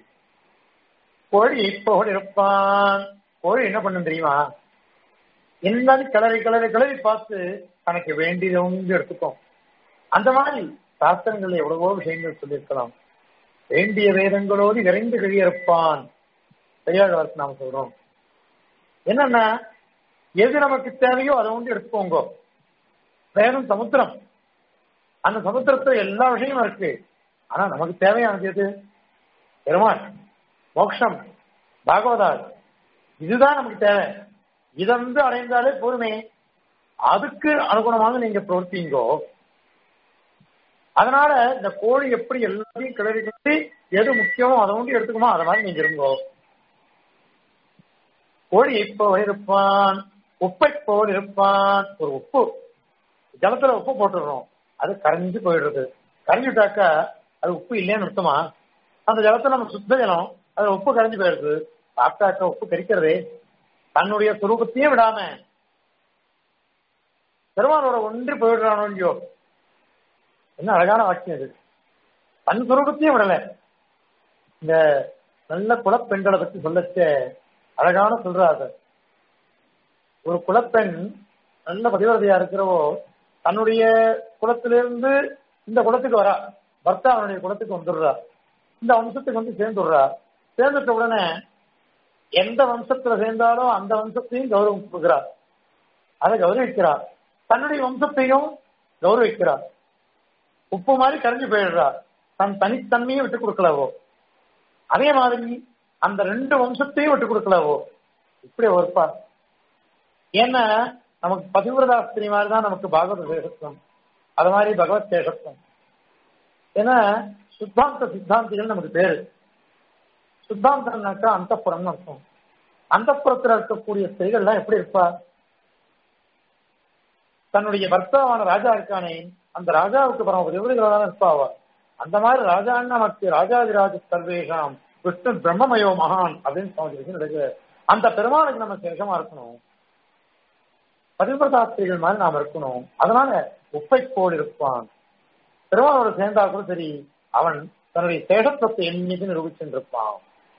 [SPEAKER 1] கோழி போல் இருப்பான் கோழி என்ன பண்ணும் தெரியுமா எல்லாரும் கிளறி கிளறி கிளறி பார்த்து தனக்கு வேண்டியதை வந்து எடுத்துக்கும் அந்த மாதிரி சாஸ்திரங்கள்ல எவ்வளவோ விஷயங்கள் சொல்லியிருக்கலாம் வேண்டிய வேதங்களோடு விரைந்து கிழியிருப்பான் பெரியாழ்வார்க்கு நாம சொல்றோம் என்னன்னா எது நமக்கு தேவையோ அதை வந்து எடுத்துக்கோங்க வேதம் சமுத்திரம் அந்த சமுத்திரத்துல எல்லா விஷயமும் இருக்கு ஆனா நமக்கு தேவையானது எது பெருமாள் மோட்சம் பாகவதால் இதுதான் நமக்கு தேவை இதை வந்து அடைந்தாலே போதுமே அதுக்கு அனுகுணமாக நீங்க பிரவர்த்திங்கோ அதனால இந்த கோழி எப்படி எல்லாத்தையும் கிளறி கிளறி எது முக்கியமோ அதை வந்து எடுத்துக்குமோ அதை மாதிரி நீங்க இருங்கோ கோழி இப்போ இருப்பான் உப்பை போல் இருப்பான் ஒரு உப்பு ஜலத்துல உப்பு போட்டுடுறோம் அது கரைஞ்சு போயிடுறது கரைஞ்சுட்டாக்கா அது உப்பு இல்லைன்னு அர்த்தமா அந்த ஜலத்தை நம்ம சுத்த ஜலம் அது உப்பு கரைஞ்சு போயிடுது சாப்பிட்டாக்கா உப்பு கரிக்கிறதே தன்னுடைய சுரூபத்தையும் விடாம பெருமானோட ஒன்றி போயிடுறானோ இல்லையோ என்ன அழகான வாக்கியம் இது தன் சுரூபத்தையும் விடல இந்த நல்ல குலப்பெண்களை பத்தி சொல்லச்ச அழகான சொல்றாரு ஒரு குலப்பெண் நல்ல பதிவிரதையா இருக்கிறவோ தன்னுடைய குலத்திலிருந்து இந்த குலத்துக்கு வரா பர்த்தா அவனுடைய குலத்துக்கு வந்துடுறா இந்த வம்சத்துக்கு வந்து சேர்ந்துடுறா சேர்ந்துட்ட உடனே எந்த வம்சத்துல சேர்ந்தாலும் அந்த வம்சத்தையும் கௌரவம் கொடுக்கிறார் அதை கௌரவிக்கிறார் தன்னுடைய வம்சத்தையும் கௌரவிக்கிறார் உப்பு மாதிரி கரைஞ்சு போயிடுறார் தன் தனித்தன்மையை விட்டு கொடுக்கலவோ அதே மாதிரி அந்த ரெண்டு வம்சத்தையும் விட்டு கொடுக்கலவோ இப்படி ஒருப்பார் ஏன்னா நமக்கு பதிவிரதாஸ்திரி மாதிரி தான் நமக்கு பாகவத சேஷத்துவம் அது மாதிரி பகவத் சேஷத்துவம் ஏன்னா சுத்தாந்த சித்தாந்திகள் நமக்கு பேரு சுத்தாந்தம்னாக்கா அந்தப்புறம்னு அர்த்தம் அந்தப்புறத்துல இருக்கக்கூடிய ஸ்திரீகள்லாம் எப்படி இருப்பா தன்னுடைய பர்த்தாவான ராஜா இருக்கானே அந்த ராஜாவுக்கு பரம விவரிகளா தான் இருப்பாவா அந்த மாதிரி ராஜான்னு நமக்கு ராஜாதிராஜ சர்வேஷாம் விஷ்ணு பிரம்மமயோ மகான் அப்படின்னு சுவாமி நடக்குது அந்த பெருமாளுக்கு நம்ம சேஷமா இருக்கணும் பதிவிரதாஸ்திரிகள் மாதிரி நாம் இருக்கணும் அதனால உப்பை போல் இருப்பான் பெருமாளோட சேர்ந்தா கூட சரி அவன் தன்னுடைய சேஷத்துவத்தை என்னைக்கு நிரூபிச்சுருப்பான்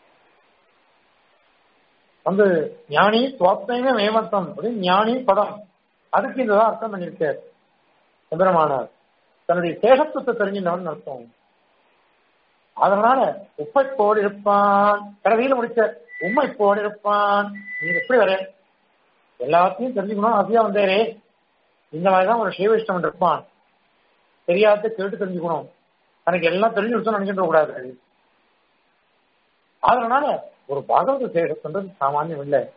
[SPEAKER 1] வந்து ஞானி சுவாத்மே மேமத்தம் அப்படின்னு ஞானி பதம் அதுக்கு இதுதான் அர்த்தம் பண்ணியிருக்கார் சுந்தரமானார் தன்னுடைய சேஷத்துவத்தை தெரிஞ்சின்றவன் அர்த்தம் அதனால உப்பை போல் இருப்பான் கடைசியில் முடிச்ச உண்மை போல் இருப்பான் நீ எப்படி வர எல்லாத்தையும் தெரிஞ்சுக்கணும் ஆசையா வந்தாரே இந்த மாதிரிதான் ஒரு சைவிஷ்டம் இருப்பான் தெரியாத கேட்டு தெரிஞ்சுக்கணும் தனக்கு எல்லாம் தெரிஞ்சு வச்சோம் நினைக்கின்ற கூடாது அதனால ஒரு பாகவத சேஷத்துன்றது சாமானியம் இல்லை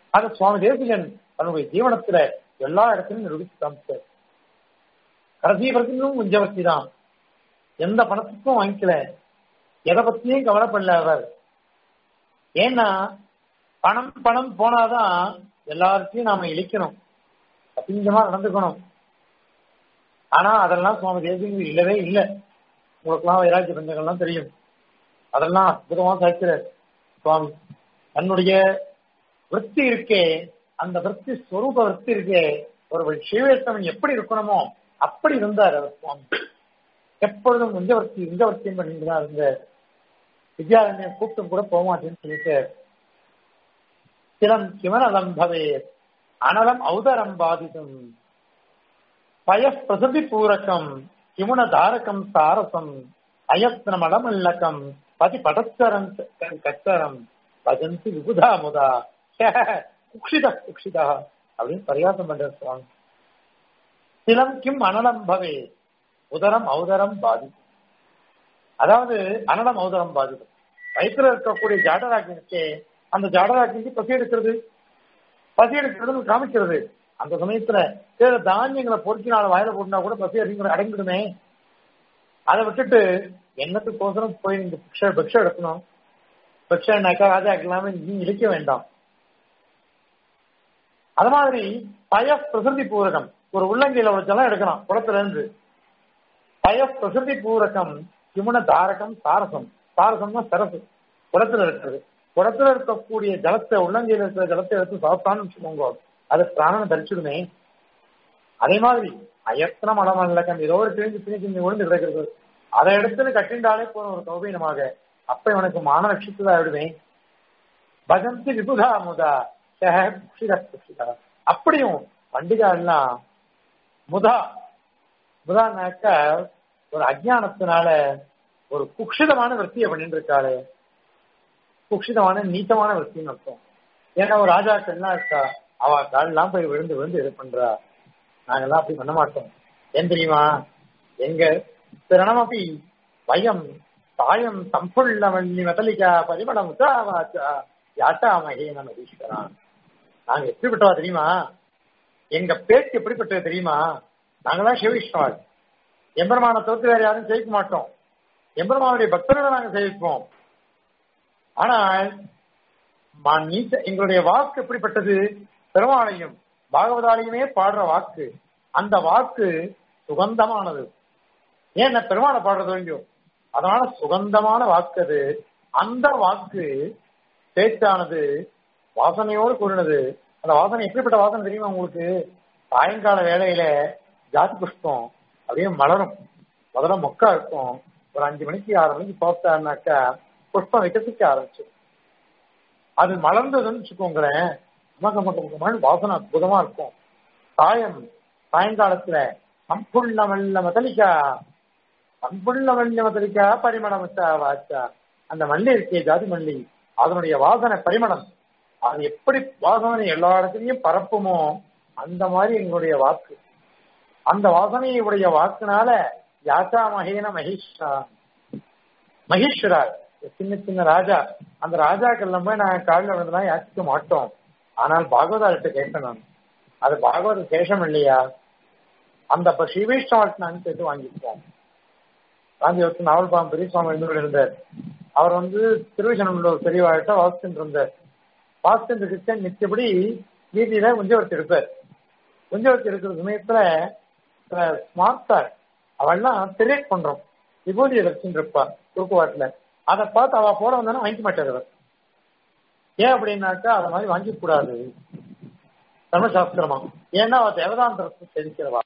[SPEAKER 1] அத சுவாமி தேசிகன் தன்னுடைய ஜீவனத்துல எல்லா இடத்திலும் நிரூபித்து காமிச்சார் கடைசி வரைக்கும் குஞ்சவர்த்தி தான் எந்த பணத்துக்கும் வாங்கிக்கல எதை பத்தியும் கவலைப்படல அவர் ஏன்னா பணம் பணம் போனாதான் எல்லார்த்தையும் நாம இழிக்கணும் அசிங்கமா நடந்துக்கணும் ஆனா அதெல்லாம் சுவாமி தேசியம் இல்லவே இல்லை உங்களுக்கெல்லாம் வைராக்கிய பஞ்சங்கள்லாம் தெரியும் அதெல்லாம் அற்புதமா சாய்க்கிறார் சுவாமி தன்னுடைய விற்பி இருக்கே அந்த விற்பி ஸ்வரூப விற்பி இருக்கே ஒரு சிவவேசவன் எப்படி இருக்கணுமோ அப்படி இருந்தார் அவர் சுவாமி எப்பொழுதும் குஞ்சவர்த்தி குஞ்சவர்த்தியும் பண்ணிட்டு தான் இருந்த வித்யாரண்யம் கூட்டம் கூட போக மாட்டேன்னு சொல்லிட்டு சிலம் கிமனலம் பவே அனலம் ஔதரம் பாதிதும் பய பிரசதி பூரகம் கிமுன தாரகம் சாரசம் அயத்னமலமல்லகம் பதி படச்சரம் கச்சரம் பஜந்தி விபுதா முதா குக்ஷித குக்ஷிதா அப்படின்னு பரிகாசம் பண்ற சுவாமி சிலம் கிம் அனலம் பவே உதரம் ஔதரம் பாதி அதாவது அனலம் ஔதரம் பாதிக்கும் வயிற்றுல இருக்கக்கூடிய ஜாடராக்கினுக்கே அந்த ஜாடராக்கிக்கு பசி எடுக்கிறது பசி எடுக்கிறதுன்னு காமிக்கிறது அந்த சமயத்துல சில தானியங்களை பொறுக்கினால வாயில போட்டுனா கூட பசி அடங்கி அடங்கிடுமே அதை விட்டுட்டு என்னத்துக்கோசரம் போய் நீங்க பிக்ஷ பிக்ஷ எடுக்கணும் பிக்ஷனாக்கா ராஜா இல்லாம நீ இழிக்க வேண்டாம் அது மாதிரி பய பிரசிருதி பூரகம் ஒரு உள்ளங்கையில ஒரு ஜலம் எடுக்கலாம் குளத்துல இருந்து பய பிரசிருதி பூரகம் கிமுன தாரகம் சாரசம் சாரசம்னா சரசு குளத்துல இருக்கிறது குளத்துல இருக்கக்கூடிய ஜலத்தை உள்ளங்கையில இருக்கிற ஜலத்தை எடுத்து சாப்பிட்டான்னு வச்சுக்கோங்க அது பிராணனை தரிச்சிடுமே அதே மாதிரி அயத்தன மலமல்லக்கம் ஏதோ ஒரு கிழிஞ்சு சின்ன சின்ன விழுந்து கிடக்கிறது அதை எடுத்து கட்டிண்டாலே போன ஒரு கௌபீனமாக அப்ப இவனுக்கு மான லட்சத்துல ஆயிடுவேன் பகந்தி விபுதா முதா அப்படியும் பண்டிகா எல்லாம் முதா முதானாக்க ஒரு அஜானத்தினால ஒரு குக்ஷிதமான விற்த்தியை பண்ணிட்டு இருக்காளே குக்ஷிதமான நீட்டமான விற்த்தின்னு அர்த்தம் ஏன்னா ஒரு ராஜாக்கள்லாம் இருக்கா அவ காலெல்லாம் போய் விழுந்து விழுந்து இது பண்றா நாங்கெல்லாம் அப்படி பண்ண மாட்டோம் ஏன் தெரியுமா எங்க பிரணமபி வயம் தாயம் சம்புள்ள வள்ளி மெதலிகா பரிமளம் உத்தாவாச்சா யாட்டா மகேன ஈஸ்வரான் நாங்க எப்படிப்பட்டவா தெரியுமா எங்க பேச்சு எப்படிப்பட்டது தெரியுமா நாங்களாம் சிவவிஷ்ணவாள் எம்பெருமான தவிர்த்து வேற யாரும் ஜெயிக்க மாட்டோம் எம்பெருமானுடைய பக்தர்களை நாங்க சேவிப்போம் ஆனால் எங்களுடைய வாக்கு எப்படிப்பட்டது பெருமாளையும் பாகவதாலையுமே பாடுற வாக்கு அந்த வாக்கு சுகந்தமானது ஏன் பெருமாளை பாடுறது வேண்டியும் அதனால சுகந்தமான வாக்கு அது அந்த வாக்கு பேச்சானது வாசனையோடு கூடினது அந்த வாசனை எப்படிப்பட்ட வாசனை தெரியுமா உங்களுக்கு சாயங்கால வேலையில ஜாதி புஷ்பம் அப்படியே மலரும் முதல்ல மொக்கா இருக்கும் ஒரு அஞ்சு மணிக்கு ஆறு மணிக்கு பார்த்தாருனாக்கா புஷ்பம் வைக்கிறதுக்கு ஆரம்பிச்சு அது மலர்ந்ததுன்னு வச்சுக்கோங்களேன் மக்க மக்க மக்கமான வாசனை அற்புதமா இருக்கும் சாயம் சாயங்காலத்துல சம்புள்ள மல்ல மதலிக்கா சம்புள்ள மல்ல மதலிக்கா பரிமளம் வாச்சா அந்த மல்லி இருக்கே ஜாதி மல்லி அதனுடைய வாசனை பரிமளம் அது எப்படி வாசனை எல்லா இடத்துலயும் பரப்புமோ அந்த மாதிரி எங்களுடைய வாக்கு அந்த வாசனையுடைய வாக்குனால யாச்சா மகேன மகேஸ்வரா மகேஸ்வரா சின்ன சின்ன ராஜா அந்த ராஜாக்கள்ல போய் நாங்க காலில் விழுந்துலாம் யாச்சிக்க மாட்டோம் ஆனால் பாகவதார்கிட்ட கேட்பேன் நான் அது பாகவத சேஷம் இல்லையா அந்த இப்ப ஸ்ரீவைஷ்ணவாட்டு நான் சேர்த்து வாங்கிப்போம் காந்தி வச்சு நாவல் பாம் பெரியசுவாமி எழுந்தூர் இருந்தார் அவர் வந்து திருவிசனம்ல ஒரு பெரியவாழ்கிட்ட வாசிச்சுட்டு இருந்தார் வாசிச்சுட்டு கிருஷ்ணன் நிச்சயப்படி வீதியில குஞ்சவர்த்தி எடுப்பார் குஞ்சவர்த்தி இருக்கிற சமயத்துல ஸ்மார்ட்டார் அவள்லாம் திரேட் பண்றோம் விபூதியை வச்சுட்டு இருப்பா குறுக்குவாட்டுல அதை பார்த்து அவ போட வந்தாலும் வாங்கிக்க மாட்டார் அவர் ஏன் அப்படின்னாக்கா அதை மாதிரி வாங்கிக்க கூடாது தர்மசாஸ்திரமா ஏன்னா அவ தேவதாந்திரத்தை தெரிக்கிறவா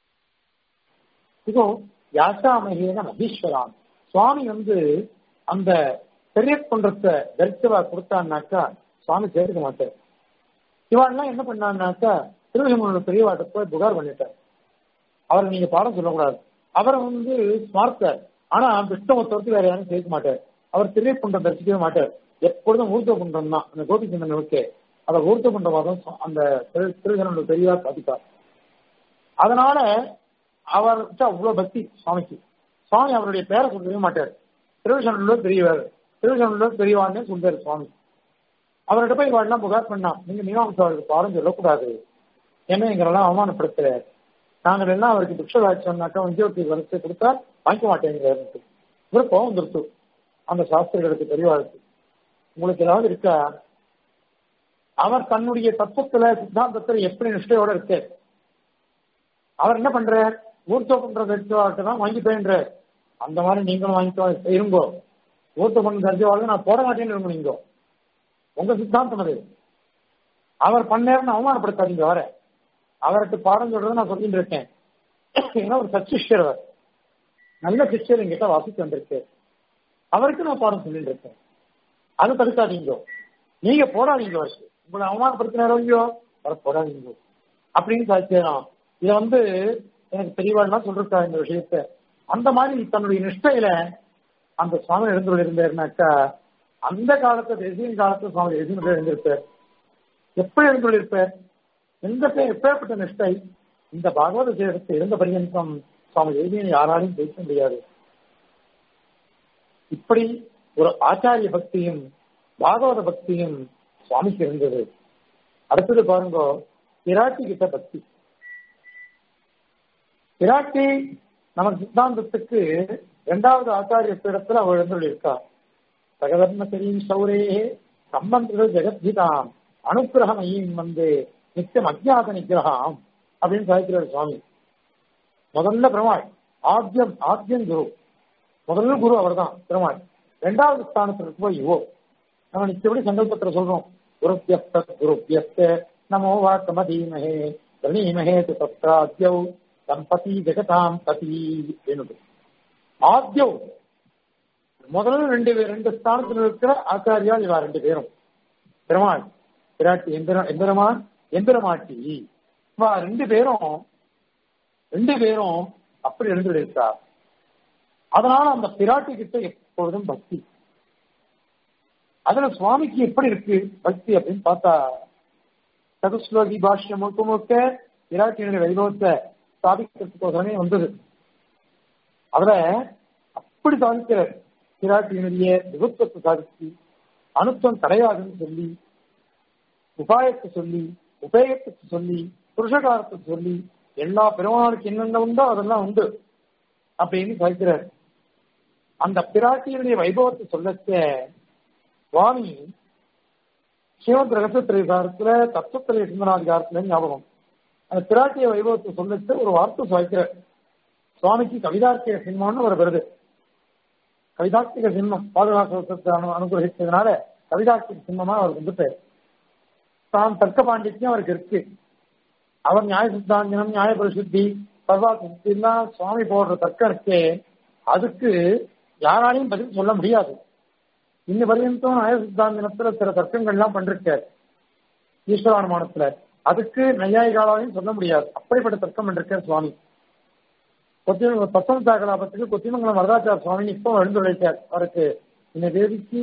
[SPEAKER 1] இதோ யாசாமகேன மகீஸ்வரான் சுவாமி வந்து அந்த பெரிய குன்றத்தை தரிசவா கொடுத்தான்னாக்கா சுவாமி கேட்டுக்க மாட்டார் இவாள்லாம் என்ன பண்ணான்னாக்கா திருவிழமனோட பெரியவாட்ட போய் புகார் பண்ணிட்டார் அவரை நீங்க பாடம் சொல்லக்கூடாது அவர் வந்து ஸ்மார்த்தர் ஆனா விஷ்ணுவை தவிர்த்து வேற யாரும் சேர்க்க மாட்டார் அவர் திரிய குன்றம் தரிசிக்கவே மாட்டார் எப்பொழுதும் ஊர்த்த குன்றம் தான் அந்த கோபிச்சந்திரனுக்கு அவர் ஊர்த்த குன்றவாதம் அந்த திருகனோட பெரியவா சாதிப்பார் அதனால அவர் அவ்வளவு பக்தி சுவாமிக்கு சுவாமி அவருடைய பேரை சொல்லவே மாட்டார் திருவிசனூர் பெரியவர் திருவிசனூர் பெரியவான்னு சொல்றாரு சுவாமி அவர்கிட்ட போய் இவாள்லாம் புகார் பண்ணான் நீங்க மீமாம்சாவுக்கு பாடம் சொல்லக்கூடாது என்ன எங்களெல்லாம் அவமானப்படுத்துற நாங்கள் எல்லாம் அவருக்கு பிக்ஷராட்சி சொன்னாக்கா உத்தியோகத்தை வரிசை கொடுத்தா வாங்கிக்க மாட்டேங்கிறாரு இவரு கோவம் வந்துருச்சு அந்த சாஸ்திரிகளுக்கு பெரியவாளுக்கு உங்களுக்கு ஏதாவது இருக்கா அவர் தன்னுடைய தத்துவத்துல சித்தாந்தத்துல எப்படி நிஷ்டையோட இருக்கு அவர் என்ன பண்ற ஊர்த்தோ பண்ற தெரிஞ்சவாள்கிட்ட தான் வாங்கி போயின்ற அந்த மாதிரி நீங்களும் வாங்கிக்கோ இருங்கோ ஊர்த்தோ பண்ண தெரிஞ்சவாள் நான் போட மாட்டேன்னு இருங்க நீங்க உங்க சித்தாந்தம் அது அவர் பண்ணேர்னு அவமானப்படுத்தாதீங்க வர அவருக்கு பாடம் சொல்றதை நான் சொல்லிட்டு இருக்கேன் ஏன்னா ஒரு சச்சிஷ்யர் அவர் நல்ல சிஷ்யர் எங்கிட்ட வாசித்து வந்திருக்கு அவருக்கு நான் பாடம் சொல்லிட்டு இருக்கேன் அது தடுக்காதீங்க நீங்க போடாதீங்க வருஷம் உங்களை அவமானப்படுத்தினாரோ இல்லையோ வர போடாதீங்க அப்படின்னு சாட்சியம் இதை வந்து எனக்கு தெரியவாள்லாம் சொல்லிருக்கா இந்த விஷயத்த அந்த மாதிரி தன்னுடைய நிஷ்டையில அந்த சுவாமி எழுந்துள்ள இருந்தாருனாக்கா அந்த காலத்து தேசியின் காலத்து சுவாமி தேசியம் எழுந்திருப்பார் எப்படி எழுந்துள்ளிருப்பார் எந்த எப்பேற்பட்ட நிஷ்டை இந்த பாகவத சேதத்தை இருந்த பரியந்தம் சுவாமி தேசியன் யாராலையும் பேச முடியாது இப்படி ஒரு ஆச்சாரிய பக்தியும் பாகவத பக்தியும் சுவாமிக்கு இருந்தது அடுத்தது பாருங்க பிராட்டி கிட்ட பக்தி பிராட்டி நம்ம சித்தாந்தத்துக்கு இரண்டாவது ஆச்சாரிய பீடத்துல அவள் எழுந்துள்ள இருக்கா சகதர்ம தெரியும் சௌரே சம்பந்தர்கள் ஜெகத்கீதாம் அனுகிரகமையும் வந்து நித்தியம் அஜ்ஞாத நிகிரகம் அப்படின்னு சாதிக்கிறார் சுவாமி முதல்ல பெருமாள் ஆத்தியம் ஆத்தியம் குரு முதல்ல குரு அவர் தான் பெருமாள் ரெண்டாவது ஸ்தானத்தில் இருக்கும்போது யுவோ நம்ம நிச்சயப்படி சங்கல்பத்தில் சொல்றோம் குருப்பியஸ்த குருப்பியஸ்த நமோ வாக்கம தீமஹே பிரணீமஹே தத்ராத்யௌ தம்பதி ஜெகதாம் பதி அப்படின்னு ஆத்யவ் முதல்ல ரெண்டு ரெண்டு ஸ்தானத்தில் இருக்கிற ஆச்சாரியால் இவா ரெண்டு பேரும் பெருமாள் பிராட்டி எந்திர எந்திரமான் எந்திரமாட்டி இவா ரெண்டு பேரும் ரெண்டு பேரும் அப்படி எழுந்துள்ளிருக்கா அதனால அந்த பிராட்டி கிட்ட எப்பொழுதும் பக்தி அதுல சுவாமிக்கு எப்படி இருக்கு பக்தி அப்படின்னு பார்த்தா சதுஸ்லோகி பாஷ்யம் முழுக்க முழுக்க பிராட்டியினுடைய வைபவத்தை ஸ்தாபிக்கிறதுக்கோசரமே வந்தது அதுல அப்படி சாதிக்கிற பிராட்டியினுடைய விபத்துவத்தை சாதிச்சு அனுத்தம் கிடையாதுன்னு சொல்லி உபாயத்தை சொல்லி உபயோகத்தை சொல்லி புருஷகாரத்தை சொல்லி எல்லா பெருமாளுக்கு என்னென்ன உண்டோ அதெல்லாம் உண்டு அப்படின்னு சாதிக்கிறார் அந்த பிராட்டியினுடைய வைபவத்தை சொல்லச்ச சுவாமி ஸ்ரீமத் ரகசியத்திரைசாரத்துல தத்துவத்திரை சிந்தனாதிகாரத்துல ஞாபகம் அந்த பிராட்டிய வைபவத்தை சொல்லச்சு ஒரு வார்த்தை சுவைக்கிற சுவாமிக்கு கவிதார்த்திக சிம்மம்னு ஒரு விருது கவிதார்த்திக சிம்மம் பாதுகாப்பு அனு அனுகிரகித்ததுனால கவிதார்த்திக சிம்மமா அவர் வந்துட்டு தான் தர்க்க பாண்டித்யம் அவருக்கு இருக்கு அவர் நியாய சித்தாந்தனம் நியாய பரிசுத்தி சர்வார்த்த சித்திலாம் சுவாமி போடுற தர்க்கம் இருக்கே அதுக்கு யாராலையும் பதில் சொல்ல முடியாது இன்ன பர்யந்தம் நியாய சித்தாந்தனத்துல சில தர்க்கங்கள்லாம் பண்ணிருக்காரு ஈஸ்வரானுமானத்துல அதுக்கு நையாயிகாலாலையும் சொல்ல முடியாது அப்படிப்பட்ட தர்க்கம் பண்ணிருக்கார் சுவாமி கொத்தி பத்தொன்பதா கலாபத்துக்கு கொத்திமங்கலம் வரதாச்சார சுவாமி இப்போ எழுந்துழைத்தார் அவருக்கு இந்த தேதிக்கு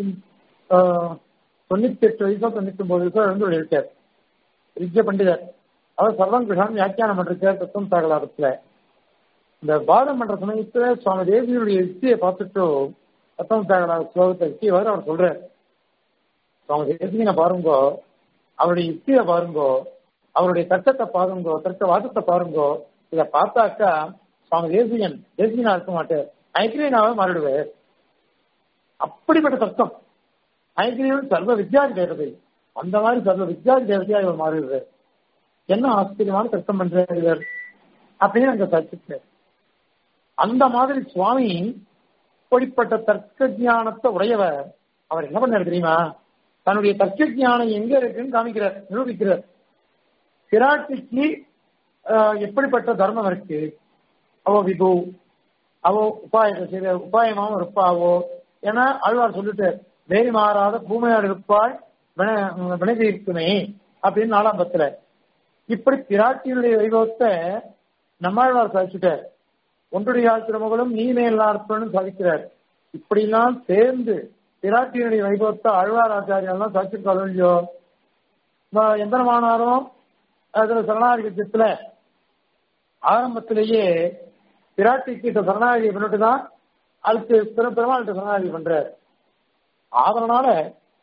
[SPEAKER 1] தொண்ணூத்தி எட்டு வயசோ தொண்ணூத்தி ஒன்பது வயசோ எழுந்துள்ளிருக்கார் விஜய பண்டிதர் அவர் சர்வம் கிருஷ்ணன் வியாக்கியானம் பண்ணிருக்கார் தத்துவம் சாகலாபத்துல இந்த பாதம் பண்ற சமயத்துல சுவாமி தேவியுடைய யுக்தியை பார்த்துட்டு தத்துவம் சாகலாப ஸ்லோகத்தை யுக்தியை வர அவர் சொல்றார் சுவாமி தேசியனை பாருங்கோ அவருடைய யுக்தியை பாருங்கோ அவருடைய தர்க்கத்தை பாருங்கோ தர்க்க வாதத்தை பாருங்கோ இதை பார்த்தாக்கா சுவாமி தேசியன் தேசியனா இருக்க மாட்டார் ஐக்கிரியனாவே மாறிடுவார் அப்படிப்பட்ட தர்க்கம் ஐக்கிரியன் சர்வ வித்யாதி தேவதை அந்த மாதிரி சர்வ வித்யாதி தேவதையா இவர் மாறிடுவார் என்ன ஆச்சரியமான தர்க்கம் பண்றார் இவர் அப்படின்னு அங்க தர்க்கிட்டார் அந்த மாதிரி சுவாமி இப்படிப்பட்ட தர்க்க ஜானத்தை உடையவர் அவர் என்ன பண்ணார் தெரியுமா தன்னுடைய தர்க்க ஜானம் எங்க இருக்குன்னு காமிக்கிறார் நிரூபிக்கிறார் பிராட்டிக்கு எப்படிப்பட்ட தர்மம் இருக்கு அவ விபு அவ உபாயத்தை செய்த உபாயமாவும் இருப்பாவோ ஏன்னா அழ்வார் சொல்லிட்டு வேறு மாறாத பூமையாடு இருப்பாள் வினைதி இருக்குமே அப்படின்னு நாலாம் பத்துல இப்படி பிராட்டியினுடைய வைபவத்தை நம்மாழ்வார் சாதிச்சுட்டார் ஒன்றுடைய திருமகளும் நீ மேலார்ப்பன்னு சாதிக்கிறார் இப்படிலாம் சேர்ந்து பிராட்டியினுடைய வைபவத்தை அழ்வார் ஆச்சாரியெல்லாம் சாதிச்சிருக்காளோ இல்லையோ எந்திரமானாரும் அதுல சரணாதிபத்தியத்துல ஆரம்பத்திலேயே பிராட்டி கிட்ட சரணாகதி பண்ணிட்டு தான் அதுக்கு பெருமாள்கிட்ட சரணாகதி பண்றாரு அதனால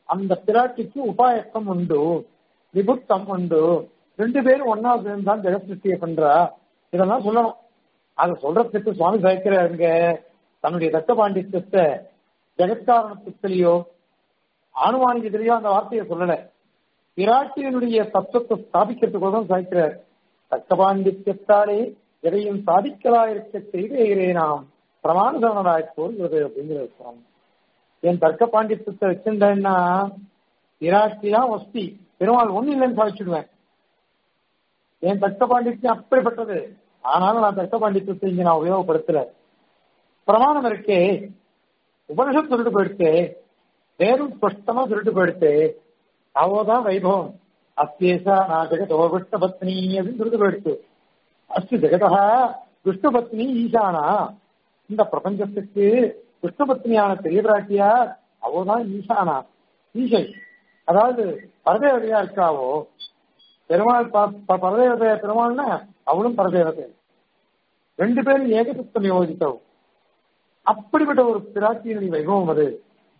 [SPEAKER 1] அந்த பிராட்டிக்கு உபாயக்கம் உண்டு விபுத்தம் உண்டு ரெண்டு பேரும் ஒன்னா சேர்ந்து தான் ஜெகத் சிருஷ்டியை பண்றா இதெல்லாம் சொல்லணும் அதை சொல்றதுக்கு சுவாமி சாய்க்கிறாருங்க தன்னுடைய தக்க பாண்டித்யத்தை ஜெகத்காரணத்துலயோ ஆணுவானிகத்திலேயோ அந்த வார்த்தையை சொல்லல பிராட்டியனுடைய தத்துவத்தை ஸ்தாபிக்கிறதுக்கு தான் சாய்க்கிறார் தக்க பாண்டித்யத்தாலே எதையும் சாதிக்கலா இருக்க செய்கிறேனாம் பிரமாணதவனராய் போகிறது அப்படிங்கிறது சுவாமி என் தர்க்க பாண்டித்யத்தை வச்சிருந்தேன்னா பிராட்டி தான் வஸ்தி பெருமாள் ஒண்ணு இல்லைன்னு சாதிச்சுடுவேன் என் தர்க்க பாண்டித்யம் அப்படிப்பட்டது ஆனாலும் நான் தர்க்க பாண்டித்யத்தை இங்க நான் உபயோகப்படுத்தல பிரமாணம் இருக்கே உபனிஷத் சொல்லிட்டு போயிடுச்சு வேறும் ஸ்பஷ்டமா சொல்லிட்டு போயிடுச்சு அவதான் வைபவம் அத்தியேசா நான் ஜெகதோ விஷ்ணு பத்னி அப்படின்னு சொல்லிட்டு போயிடுச்சு அஸ்து ஜெகதா விஷ்ணு பத்னி ஈசானா இந்த பிரபஞ்சத்துக்கு விஷ்ணு பத்னியான பெரிய பிராட்டியார் அவதான் ஈசானா ஈசை அதாவது பரதேவதையா இருக்காவோ பெருமாள் பரதேவதைய பெருமாள்னா அவளும் பரதேவதை ரெண்டு பேரும் ஏகசுத்தம் யோசித்தவும் அப்படிப்பட்ட ஒரு பிராட்டியினுடைய வைபவம் அது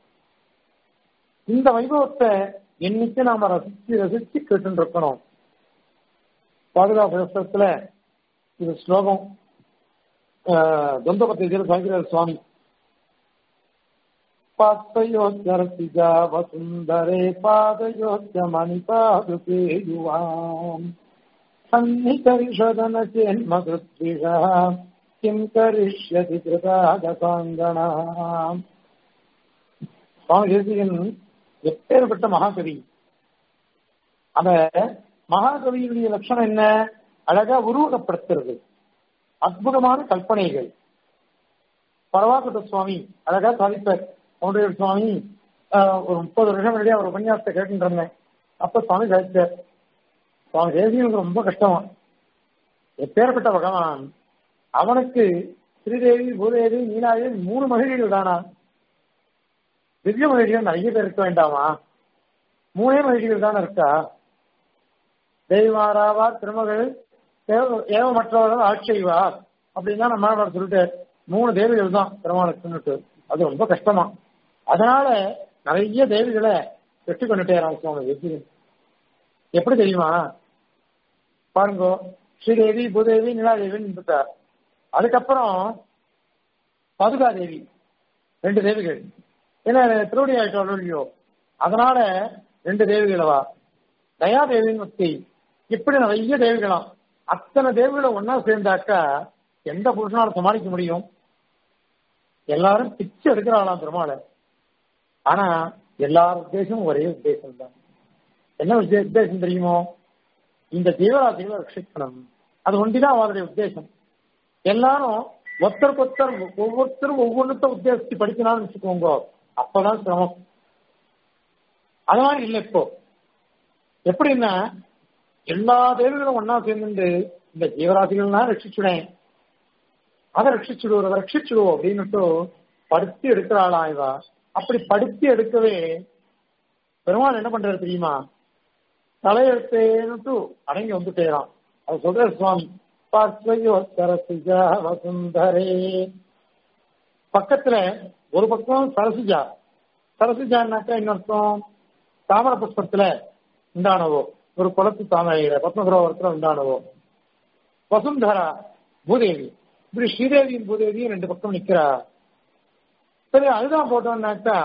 [SPEAKER 1] இந்த வைபவத்தை என்னைக்கு நாம ரசிச்சு ரசிச்சு கேட்டு இருக்கணும் பாதுகாப்பு புஸ்தகத்துல இது ஸ்லோகம் தொந்தபத்தியில் சாய்கிறார் சுவாமி பாத்தயோத்யரசிஜா வசுந்தரே பாதயோத்ய மணிபாதுகே யுவாம் சன்னிகரிஷதன சேன்மகிருத்விஷா கிம் கரிஷ்யதி கிருதாகசாங்கணா சுவாமி தேசிகன் எப்பேற்பட்ட மகாகவி அந்த மகாகவியினுடைய லட்சணம் என்ன அழகா உருவகப்படுத்துறது அற்புதமான கல்பனைகள் பரவாக்கட்ட சுவாமி அழகா சாதிப்பார் கவுண்டர் சுவாமி ஒரு முப்பது வருஷம் முன்னாடி அவர் உபன்யாசத்தை கேட்டுட்டு இருந்தேன் அப்ப சுவாமி சாதிச்சார் சுவாமி தேசியனுக்கு ரொம்ப கஷ்டமா எப்பேற்பட்ட பகவான் அவனுக்கு ஸ்ரீதேவி பூதேவி மீனாதேவி மூணு மகிழ்ச்சிகள் தானா திவ்ய மகிழ்ச்சிகள் நிறைய பேர் இருக்க வேண்டாமா மூணே மகிழ்ச்சிகள் தானே இருக்கா தெய்வாராவா திருமகள் ஏவமற்றவர்கள் ஆட்செய்வார் அப்படின்னு தான் நம்ம சொல்லிட்டு மூணு தேவிகள் தான் பெருமாளுக்குன்னுட்டு அது ரொம்ப கஷ்டமா அதனால நிறைய தேவிகளை வெற்றி கொண்டுட்டே சுவாமி வெற்றி எப்படி தெரியுமா பாருங்க ஸ்ரீதேவி பூதேவி நிலாதேவின்னு இருந்துட்டார் அதுக்கப்புறம் பதுகா தேவி ரெண்டு தேவிகள் ஏன்னா திருவடி ஆயிட்டோம் இல்லையோ அதனால ரெண்டு தேவிகளவா தயாதேவின்னு ஒத்தி இப்படி நிறைய தேவிகளாம் அத்தனை தேவிகளை ஒன்னா சேர்ந்தாக்கா எந்த புருஷனால சமாளிக்க முடியும் எல்லாரும் பிச்சு எடுக்கிறாளாம் பெருமாளை ஆனா எல்லார் உத்தேசமும் ஒரே உத்தேசம் தான் என்ன உத்தேசம் தெரியுமோ இந்த ஜீவராசிகளை ரட்சிக்கணும் அது ஒன்றிதான் அவருடைய உத்தேசம் எல்லாரும் ஒருத்தருக்கு ஒருத்தர் ஒவ்வொருத்தரும் ஒவ்வொன்றத்த உத்தேசித்து படிக்கணும்னு வச்சுக்கோங்க அப்பதான் சிரமம் அது மாதிரி இல்லை இப்போ எப்படின்னா எல்லா தேவிகளும் ஒன்னா சேர்ந்து இந்த ஜீவராசிகள்னா ரட்சிச்சுடேன் அதை ரட்சிச்சுடுவோம் அதை ரட்சிச்சுடுவோம் அப்படின்னுட்டு படுத்தி எடுக்கிறாளா இவா அப்படி படுத்தி எடுக்கவே பெருமாள் என்ன பண்றாரு தெரியுமா தலையெழுத்தேன்னுட்டு அடங்கி வந்துட்டேறான் அது சொல்ற சுவாமி பார்வையோத்தரசிஜா வசுந்தரே பக்கத்துல ஒரு பக்கம் சரசிஜா சரசிஜான்னாக்கா இன்னொருத்தம் தாமர புஷ்பத்துல உண்டானவோ ஒரு குளத்து தாமரையில பத்மசரோவரத்துல உண்டானவோ வசுந்தரா பூதேவி இப்படி ஸ்ரீதேவியும் பூதேவியும் ரெண்டு பக்கம் நிக்கிறா சரி அதுதான் போட்டோம்னாக்கா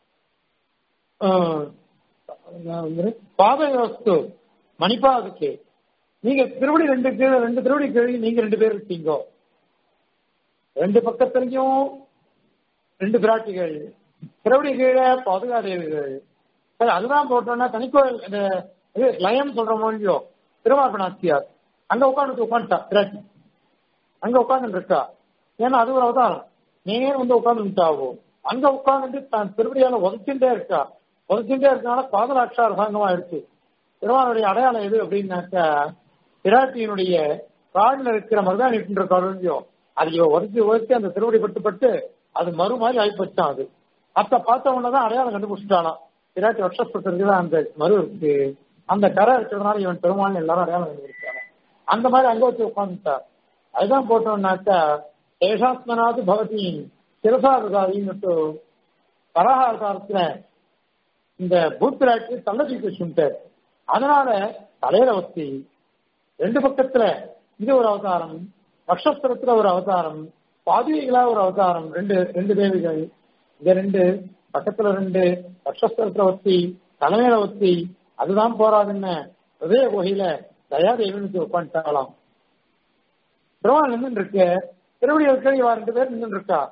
[SPEAKER 1] பாதயோஸ்து மணிப்பாதுக்கு நீங்க திருவடி ரெண்டு கீழே ரெண்டு திருவடி கீழே நீங்க ரெண்டு பேர் இருக்கீங்க ரெண்டு பக்கத்துலயும் ரெண்டு பிராட்டிகள் திருவடி கீழே பாதுகாதேவிகள் சரி அதுதான் போட்டோம்னா தனிக்கோயில் இந்த இது லயம் சொல்ற மொழியோ திருவார்பணாச்சியார் அங்க உட்காந்து உட்காந்துட்டா பிராட்டி அங்க உட்கார்ந்து இருக்கா ஏன்னா அது ஒரு அவதாரம் நேர் வந்து உட்கார்ந்துட்டாவோ அங்க உட்கார்ந்துட்டு தான் திருவடியால உதச்சுட்டே இருக்கா உதச்சுட்டே இருக்கனால பாதலாட்சா அரசாங்கமா இருக்கு திருவாரூடைய அடையாளம் எது அப்படின்னாக்கா பிராட்டியினுடைய காடில் இருக்கிற மருதாணி இருக்கின்ற கருவியோ அது உதச்சு உதச்சு அந்த திருவடி பட்டு பட்டு அது மறு மாதிரி ஆகிப்போச்சான் அது அத்த பார்த்த உடனேதான் அடையாளம் கண்டுபிடிச்சிட்டானா பிராட்டி வருஷப்பட்டிருக்கு தான் அந்த மறு இருக்கு அந்த கரை இருக்கிறதுனால இவன் பெருமாள் எல்லாரும் அடையாளம் கண்டுபிடிச்சாங்க அந்த மாதிரி அங்க வச்சு உட்காந்துட்டார் அதுதான் போட்டோம்னாக்கா ஏஷாத்மனாது பவதி சிரசாதாரின்னு பரகாசாரத்துல இந்த பூத்திராட்சி தள்ள தூக்கி வச்சுட்டார் அதனால தலையில ஒத்தி ரெண்டு பக்கத்துல இது ஒரு அவதாரம் நக்ஷத்திரத்துல ஒரு அவதாரம் பாதுகைகளா ஒரு அவதாரம் ரெண்டு ரெண்டு தேவிகள் இந்த ரெண்டு பக்கத்துல ரெண்டு நக்ஷத்திரத்துல ஒத்தி தலைமையில ஒத்தி அதுதான் போறாதுன்னு ஹிருதய குகையில தயாதேவின்னு உட்காந்துட்டாங்களாம் பெருமாள் நின்று இருக்கு திருவடி இருக்கிற இவா ரெண்டு பேர் நின்று இருக்கா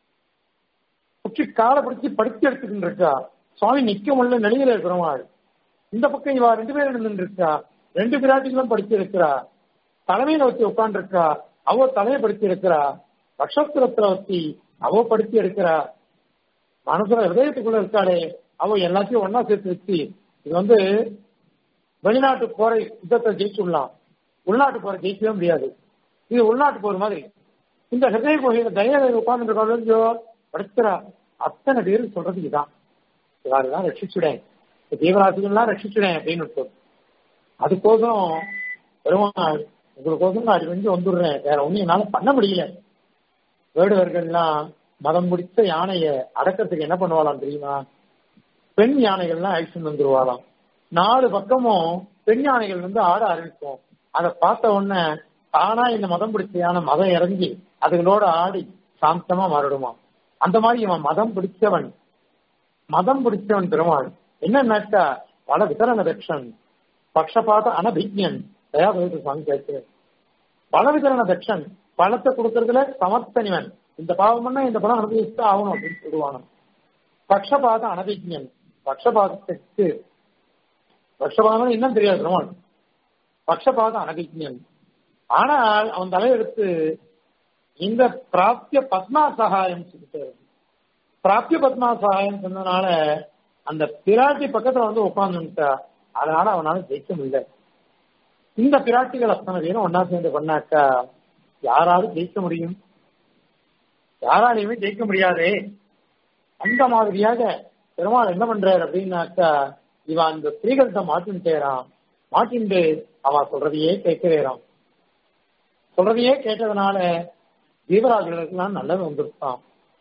[SPEAKER 1] உச்சி காலை பிடிச்சி படுத்தி எடுத்துக்கிட்டு இருக்கா சுவாமி நிக்க முடியல நெளியில பெருமாள் இந்த பக்கம் இவா ரெண்டு பேரும் நின்று இருக்கா ரெண்டு பிராட்டிகளும் படிச்சு இருக்கிறா தலைமையில வச்சு உட்கார்ந்து இருக்கா அவ தலையை படிச்சு இருக்கிறா நட்சத்திரத்துல வச்சு அவ படிச்சு எடுக்கிறா மனசுல ஹிருதயத்துக்குள்ள இருக்காளே அவ எல்லாத்தையும் ஒன்னா சேர்த்து வச்சு இது வந்து வெளிநாட்டு போரை யுத்தத்தை ஜெயிச்சுடலாம் உள்நாட்டு போரை ஜெயிக்கவே முடியாது இது உள்நாட்டு போர் மாதிரி இந்த ஹிருதய கோயில தயாரி உட்கார்ந்து இருக்காளோ படுத்துறா அத்தனை பேரும் சொல்றது இதான் இவாறுதான் ரட்சிச்சுடேன் தீவிராசிகள்லாம் ரட்சிச்சுடேன் அப்படின்னு அதுக்கோசரம் பெருமாள் உங்களுக்கோசரம் நான் அடிவஞ்சு வந்துடுறேன் வேற ஒன்றும் என்னால பண்ண முடியல வேடுவர்கள்லாம் மதம் முடித்த யானைய அடக்கத்துக்கு என்ன பண்ணுவாளாம் தெரியுமா பெண் யானைகள்லாம் ஆக்ஷன் வந்துருவாளாம் நாலு பக்கமும் பெண் யானைகள் வந்து ஆட ஆரம்பிக்கும் அதை பார்த்த உடனே தானா இந்த மதம் பிடிச்ச யானை மதம் இறங்கி அதுகளோட ஆடி சாந்தமா மாறிடுமா அந்த மாதிரி இவன் மதம் பிடிச்சவன் மதம் பிடிச்சவன் பெருமாள் என்னன்னாக்கா பல விதரண தட்சன் பக்ஷபாத அனபிஜன் தயாபதி சுவாமி கேட்டு பல விதரண தட்சன் பழத்தை கொடுக்கறதுல சமர்த்தனிவன் இந்த பாவம் பண்ணா இந்த படம் அனுபவிச்சுதான் ஆகணும் அப்படின்னு சொல்லுவானு பக்ஷபாத அனபிஜன் பக்ஷபாதத்துக்கு பக்ஷபாதம் இன்னும் தெரியாது பெருமாள் பக்ஷபாத அனபிஜன் ஆனால் அவன் தலையெடுத்து இந்த பிராப்திய பத்மா சகாயம் சொல்லிட்டு பிராப்திய பத்மா சகாயம் சொன்னதுனால அந்த பிராட்டி பக்கத்துல வந்து உட்கார்ந்துட்டா அதனால அவனால ஜெயிக்க முடியல இந்த பிராட்டிகள் அத்தனை பேரும் ஒன்னா சேர்ந்து பண்ணாக்கா யாராலும் ஜெயிக்க முடியும் யாராலையுமே ஜெயிக்க முடியாதே அந்த மாதிரியாக பெருமாள் என்ன பண்றாரு அப்படின்னாக்கா இவன் அந்த ஸ்திரீகள்கிட்ட மாட்டின்ட்டேறான் மாட்டின்ட்டு அவன் சொல்றதையே கேட்கிறேறான் சொல்றதையே கேட்டதுனால தீவராஜர்களுக்கெல்லாம் நல்லது வந்திருக்கான்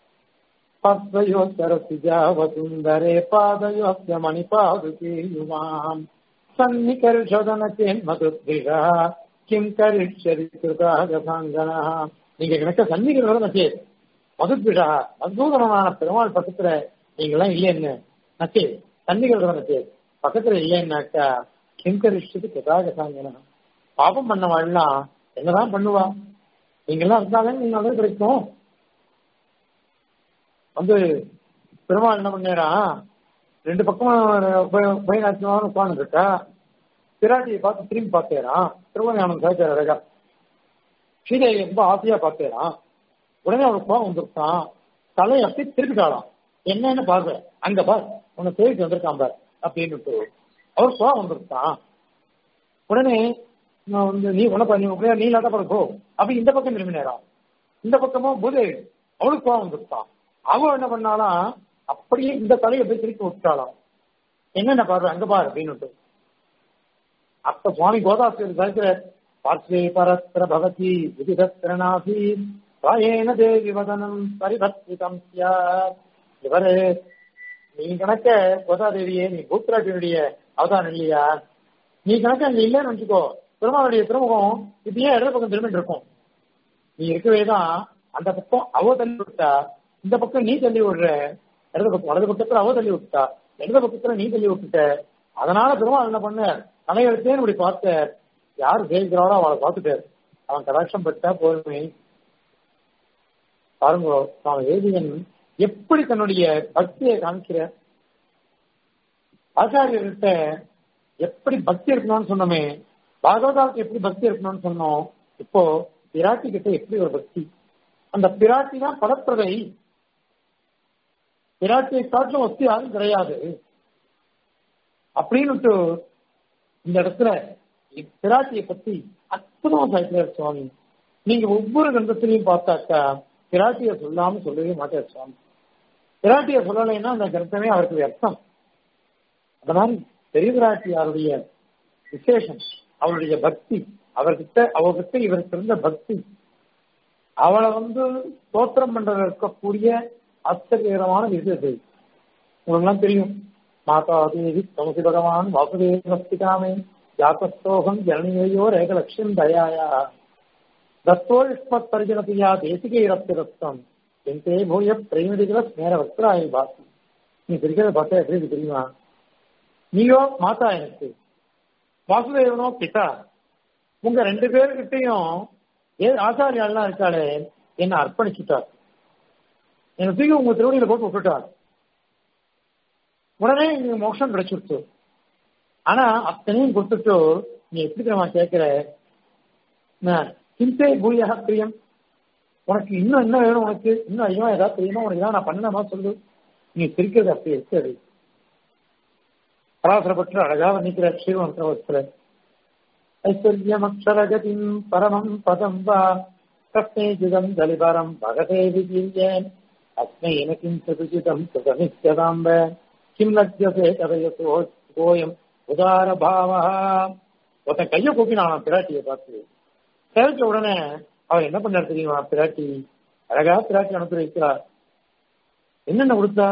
[SPEAKER 1] பத்வயோ சரசிஜாவசுந்தரே பாதயோஸ்ய மணிபாதுகே யுவாம் சன்னிகர்ஷதனச்சேன் மதுத்ரிகா கிம் கரிஷ்யதி கிருதாகசாங்கனா நீங்க எனக்கு சன்னிகர்ஷதன நச்சே மதுத்விஷா மதுதூதனமான பெருமாள் பக்கத்துல நீங்களாம் இல்லைன்னு நச்சே சன்னிகர்ஷதன நச்சே பக்கத்துல இல்லைன்னாக்கா கிம் கரிஷ்யதி கிருதாகசாங்கனா பாபம் பண்ணவாள்லாம் என்னதான் பண்ணுவா நீங்கெல்லாம் இருந்தாலும் நீங்க நல்லது கிடைக்கும் வந்து பெருமாள் என்ன பண்ணா ரெண்டு பக்கமும் பயனாச்சுமான உட்கார்ந்து இருக்கா பிராட்டியை பார்த்து திரும்பி பார்த்தேறான் திருமணம் சாய்ச்சார் அழகா சீதையை ரொம்ப ஆசையா பார்த்தேறான் உடனே அவனுக்கு கோவம் வந்துருக்கான் தலையை அப்படி திருப்பிட்டாளாம் என்னன்னு பாரு அங்க பார் உன்னை தேடிட்டு வந்திருக்கான் பார் அப்படின்னு அவர் கோவம் வந்திருக்கான் உடனே நான் வந்து நீ உனக்கு நீ உட்கார் நீ இல்லாத போ அப்படி இந்த பக்கம் திரும்பி நேரம் இந்த பக்கமும் புது அவளுக்கு கோவம் வந்துருக்கான் அவ என்ன பண்ணாலாம் அப்படியே இந்த தலையை போய் திருப்பி விட்டாளாம் என்னென்ன பாரு அங்க பாரு அப்படின்னு அப்ப சுவாமி கோதாசிரியர் சாய்க்கிற பார்ஸ்வே பரஸ்திர பவதி விதிதத்திரநாசி ராயேன தேவி வதனம் பரிபர்த்திதம் சியாத் இவரு நீ கணக்க கோதாதேவியே நீ பூத்ராட்டினுடைய அவதாரம் இல்லையா நீ கணக்க அங்க இல்லைன்னு வச்சுக்கோ பெருமாளுடைய திருமுகம் இப்படியே இடது பக்கம் திரும்பிட்டு இருக்கும் நீ இருக்கவே தான் அந்த பக்கம் அவ தள்ளி விட்டா இந்த பக்கம் நீ தள்ளி விடுற இடது பக்கம் வலது பக்கத்துல அவ தள்ளி விட்டா இடது பக்கத்துல நீ தள்ளி விட்டுட்ட அதனால பெருமாள் என்ன பண்ண தலையெழுத்தேன்னு இப்படி பார்த்த யார் ஜெயிக்கிறாரோ அவளை பார்த்துட்டாரு அவன் கடாட்சம் பட்டா போதுமே பாருங்க சுவாமி வேதியன் எப்படி தன்னுடைய பக்தியை காமிக்கிற ஆச்சாரியர்கிட்ட எப்படி பக்தி இருக்கணும்னு சொன்னோமே பாகவதாவுக்கு எப்படி பக்தி இருக்கணும்னு சொன்னோம் இப்போ பிராட்டி கிட்ட எப்படி ஒரு பக்தி அந்த பிராட்டி தான் படப்பிரதை பிராட்டியை காட்டிலும் வசதி யாரும் கிடையாது அப்படின்னு இந்த இடத்துல பிராட்டியை பத்தி அற்புதமா சாய்க்கிறார் சுவாமி நீங்க ஒவ்வொரு கிரந்தத்திலையும் பார்த்தாக்கா பிராட்டியை சொல்லாம சொல்லவே மாட்டார் சுவாமி பிராட்டியை சொல்லலைன்னா அந்த கிரந்தமே அவருக்கு வியர்த்தம் அதனால் பெரிய பிராட்டியாருடைய விசேஷம் அவருடைய பக்தி அவர்கிட்ட அவர்கிட்ட இவருக்கு இருந்த பக்தி அவளை வந்து தோற்றம் பண்றது இருக்கக்கூடிய ஆச்சரியகரமான இது அது உங்களுக்குலாம் தெரியும் மாதா தேவி தமசி பகவான் வாசுதேவஸ்திகாமே ஜாத்தஸ்தோகம் ஜனனியோ ரேகலட்சுமி தயாயா தத்தோஷ்மத் பரிஜனதியா தேசிகைரப்திரத்தம் எந்தே பூய பிரேமிதிகள ஸ்நேர வக்ராய் பாசி நீ பிரிக்கிறத பார்த்தா எப்படி இருக்கு தெரியுமா நீயோ மாதா எனக்கு வாசுதேவனோ பிதா உங்க ரெண்டு பேருக்கிட்டையும் ஏ ஆச்சாரியாலாம் இருக்காளே என்ன அர்ப்பணிச்சுட்டார் என்னை தூக்கி உங்க திருவடியில போட்டு விட்டுட்டார் உடனே இங்க மோட்சம் கிடைச்சிருச்சு ஆனா அத்தனையும் கொடுத்துட்டு நீ எப்படி தெரியுமா கேட்கிற சிந்தே பூயா பிரியம் உனக்கு இன்னும் என்ன வேணும் உனக்கு இன்னும் அதிகமா ஏதாவது தெரியுமா உனக்கு ஏதாவது நான் பண்ணலாமா சொல்லு நீ பிரிக்கிறது அப்படி இருக்காது பராசரப்பட்டு அழகா வர்ணிக்கிற ஸ்ரீவம்சவத்துல ஐஸ்வர்யமக்ஷரகதிம் பரமம் பதம் வா கஸ்மேஜிதம் தலிபரம் பகதே விஜீயன் அஸ்மைன கிம் சதுஜிதம் சுகமித்யதாம்ப கிம் லட்சசே கதையசோ கோயம் உதார பாவா ஒருத்தன் கையை கூப்பினான் பிராட்டியை பார்த்து கேட்ட உடனே அவர் என்ன பண்ணார் தெரியுமா பிராட்டி அழகா பிராட்டி அனுப்பி வைக்கிறார் என்னென்ன கொடுத்தா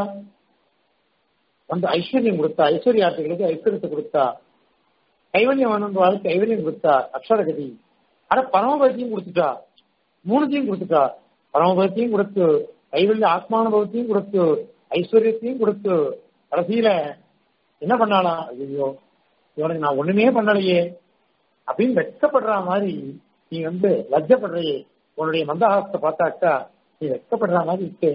[SPEAKER 1] வந்து ஐஸ்வர்யம் கொடுத்தா ஐஸ்வர்யார்த்திகளுக்கு ஐஸ்வர்யத்தை கொடுத்தா கைவல்யம் வேணும் வாழ்க்கை கைவல்யம் கொடுத்தா அக்ஷரகதி ஆனா பரமபதத்தையும் கொடுத்துட்டா மூணுத்தையும் கொடுத்துட்டா பரமபதத்தையும் கொடுத்து கைவல்ய ஆத்மானுபவத்தையும் கொடுத்து ஐஸ்வர்யத்தையும் கொடுத்து கடைசியில என்ன பண்ணாலாம் ஐயோ இவனுக்கு நான் ஒண்ணுமே பண்ணலையே அப்படின்னு வெட்கப்படுற மாதிரி நீ வந்து லஜ்ஜப்படுறையே உன்னுடைய மந்தஹாசத்தை பார்த்தாக்கா நீ வெட்கப்படுற மாதிரி இருக்கு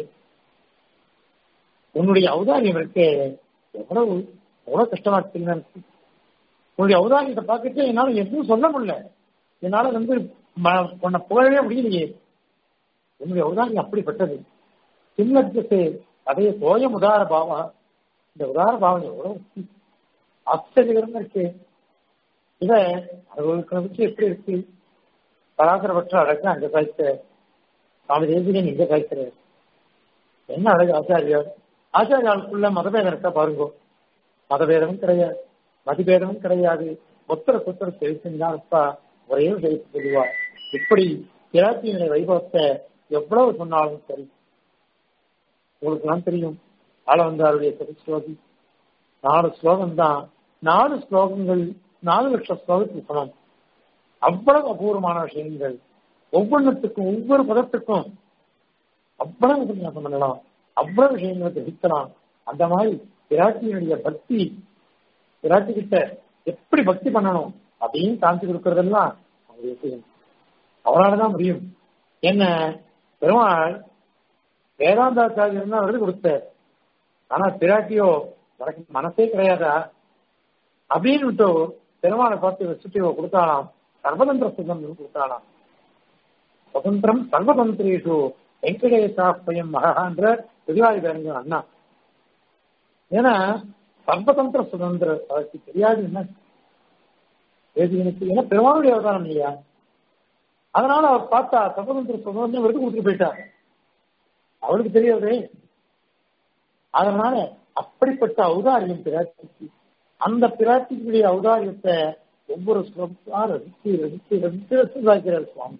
[SPEAKER 1] உன்னுடைய ஔதாரியம் இருக்கு எவ்வளவு எவ்வளவு கஷ்டமா இருக்கு உன்னுடைய ஔதாரியத்தை பார்த்துட்டு என்னால எதுவும் சொல்ல முடியல என்னால வந்து உன்னை புகழவே முடியலையே உன்னுடைய ஔதாரியம் அப்படிப்பட்டது சின்னத்து அதே சோயம் உதார பாவம் இந்த உதார பாவம் எவ்வளவு ஆச்சரியகரமா இருக்கு இத அவர்களுக்கு வச்சு எப்படி இருக்கு பராசரப்பற்ற அழகு அங்க சாய்த்த சுவாமி தேசிகன் இங்க சாய்க்கிறார் என்ன அழகு ஆச்சாரியார் ஆச்சாரியாளுக்குள்ள மதபேதம் இருக்கா பாருங்க மதபேதமும் கிடையாது மதிபேதமும் கிடையாது ஒத்தர சொத்தர செலுத்தினா அப்பா ஒரே செய்து சொல்லுவா இப்படி கிராத்தியினுடைய வைபவத்தை எவ்வளவு சொன்னாலும் சரி உங்களுக்கு எல்லாம் தெரியும் ஆளவந்தாருடைய சதுஸ்லோகி நாலு ஸ்லோகம் தான் நாலு ஸ்லோகங்கள் நாலு லட்சம் ஸ்லோகத்துக்கு சமம் அவ்வளவு அபூர்வமான விஷயங்கள் ஒவ்வொன்றுத்துக்கும் ஒவ்வொரு பதத்துக்கும் அவ்வளவு உபன்யாசம் பண்ணலாம் அவ்வளவு விஷயங்களை தெரிவிக்கலாம் அந்த மாதிரி பிராட்டியினுடைய பக்தி பிராட்டி கிட்ட எப்படி பக்தி பண்ணணும் அப்படின்னு காமிச்சு கொடுக்கறதெல்லாம் அவருடைய விஷயம் அவரால்தான் முடியும் என்ன பெருமாள் வேதாந்தாச்சாரியர் தான் விருது கொடுத்தார் ஆனா பிராட்டியோ எனக்கு மனசே கிடையாதா அப்படின்னு பெருமாளை பார்த்து வச்சுட்டு கொடுத்தாலாம் சர்வதந்திர சுதந்திரம் கொடுத்தாலாம் சுதந்திரம் சர்வதந்திரேஷு வெங்கடேசாப்பயம் மகான்ற பெரியாரி பேருங்க அண்ணா ஏன்னா சர்வதந்திர சுதந்திர அதற்கு தெரியாது என்ன எனக்கு ஏன்னா பெருமாளுடைய அவதாரம் இல்லையா அதனால அவர் பார்த்தா சர்வதந்திர சுதந்திரம் எடுத்து கொடுத்துட்டு போயிட்டார் அவளுக்கு தெரியாதே அதனால அப்படிப்பட்ட ஔதாரியம் பிராட்டிக்கு அந்த பிராட்டிக்குடைய ஔதாரியத்தை ஒவ்வொரு ஸ்லோகத்தா ரசித்து ரசித்து ரசித்து ரசித்தாக்கிறார் சுவாமி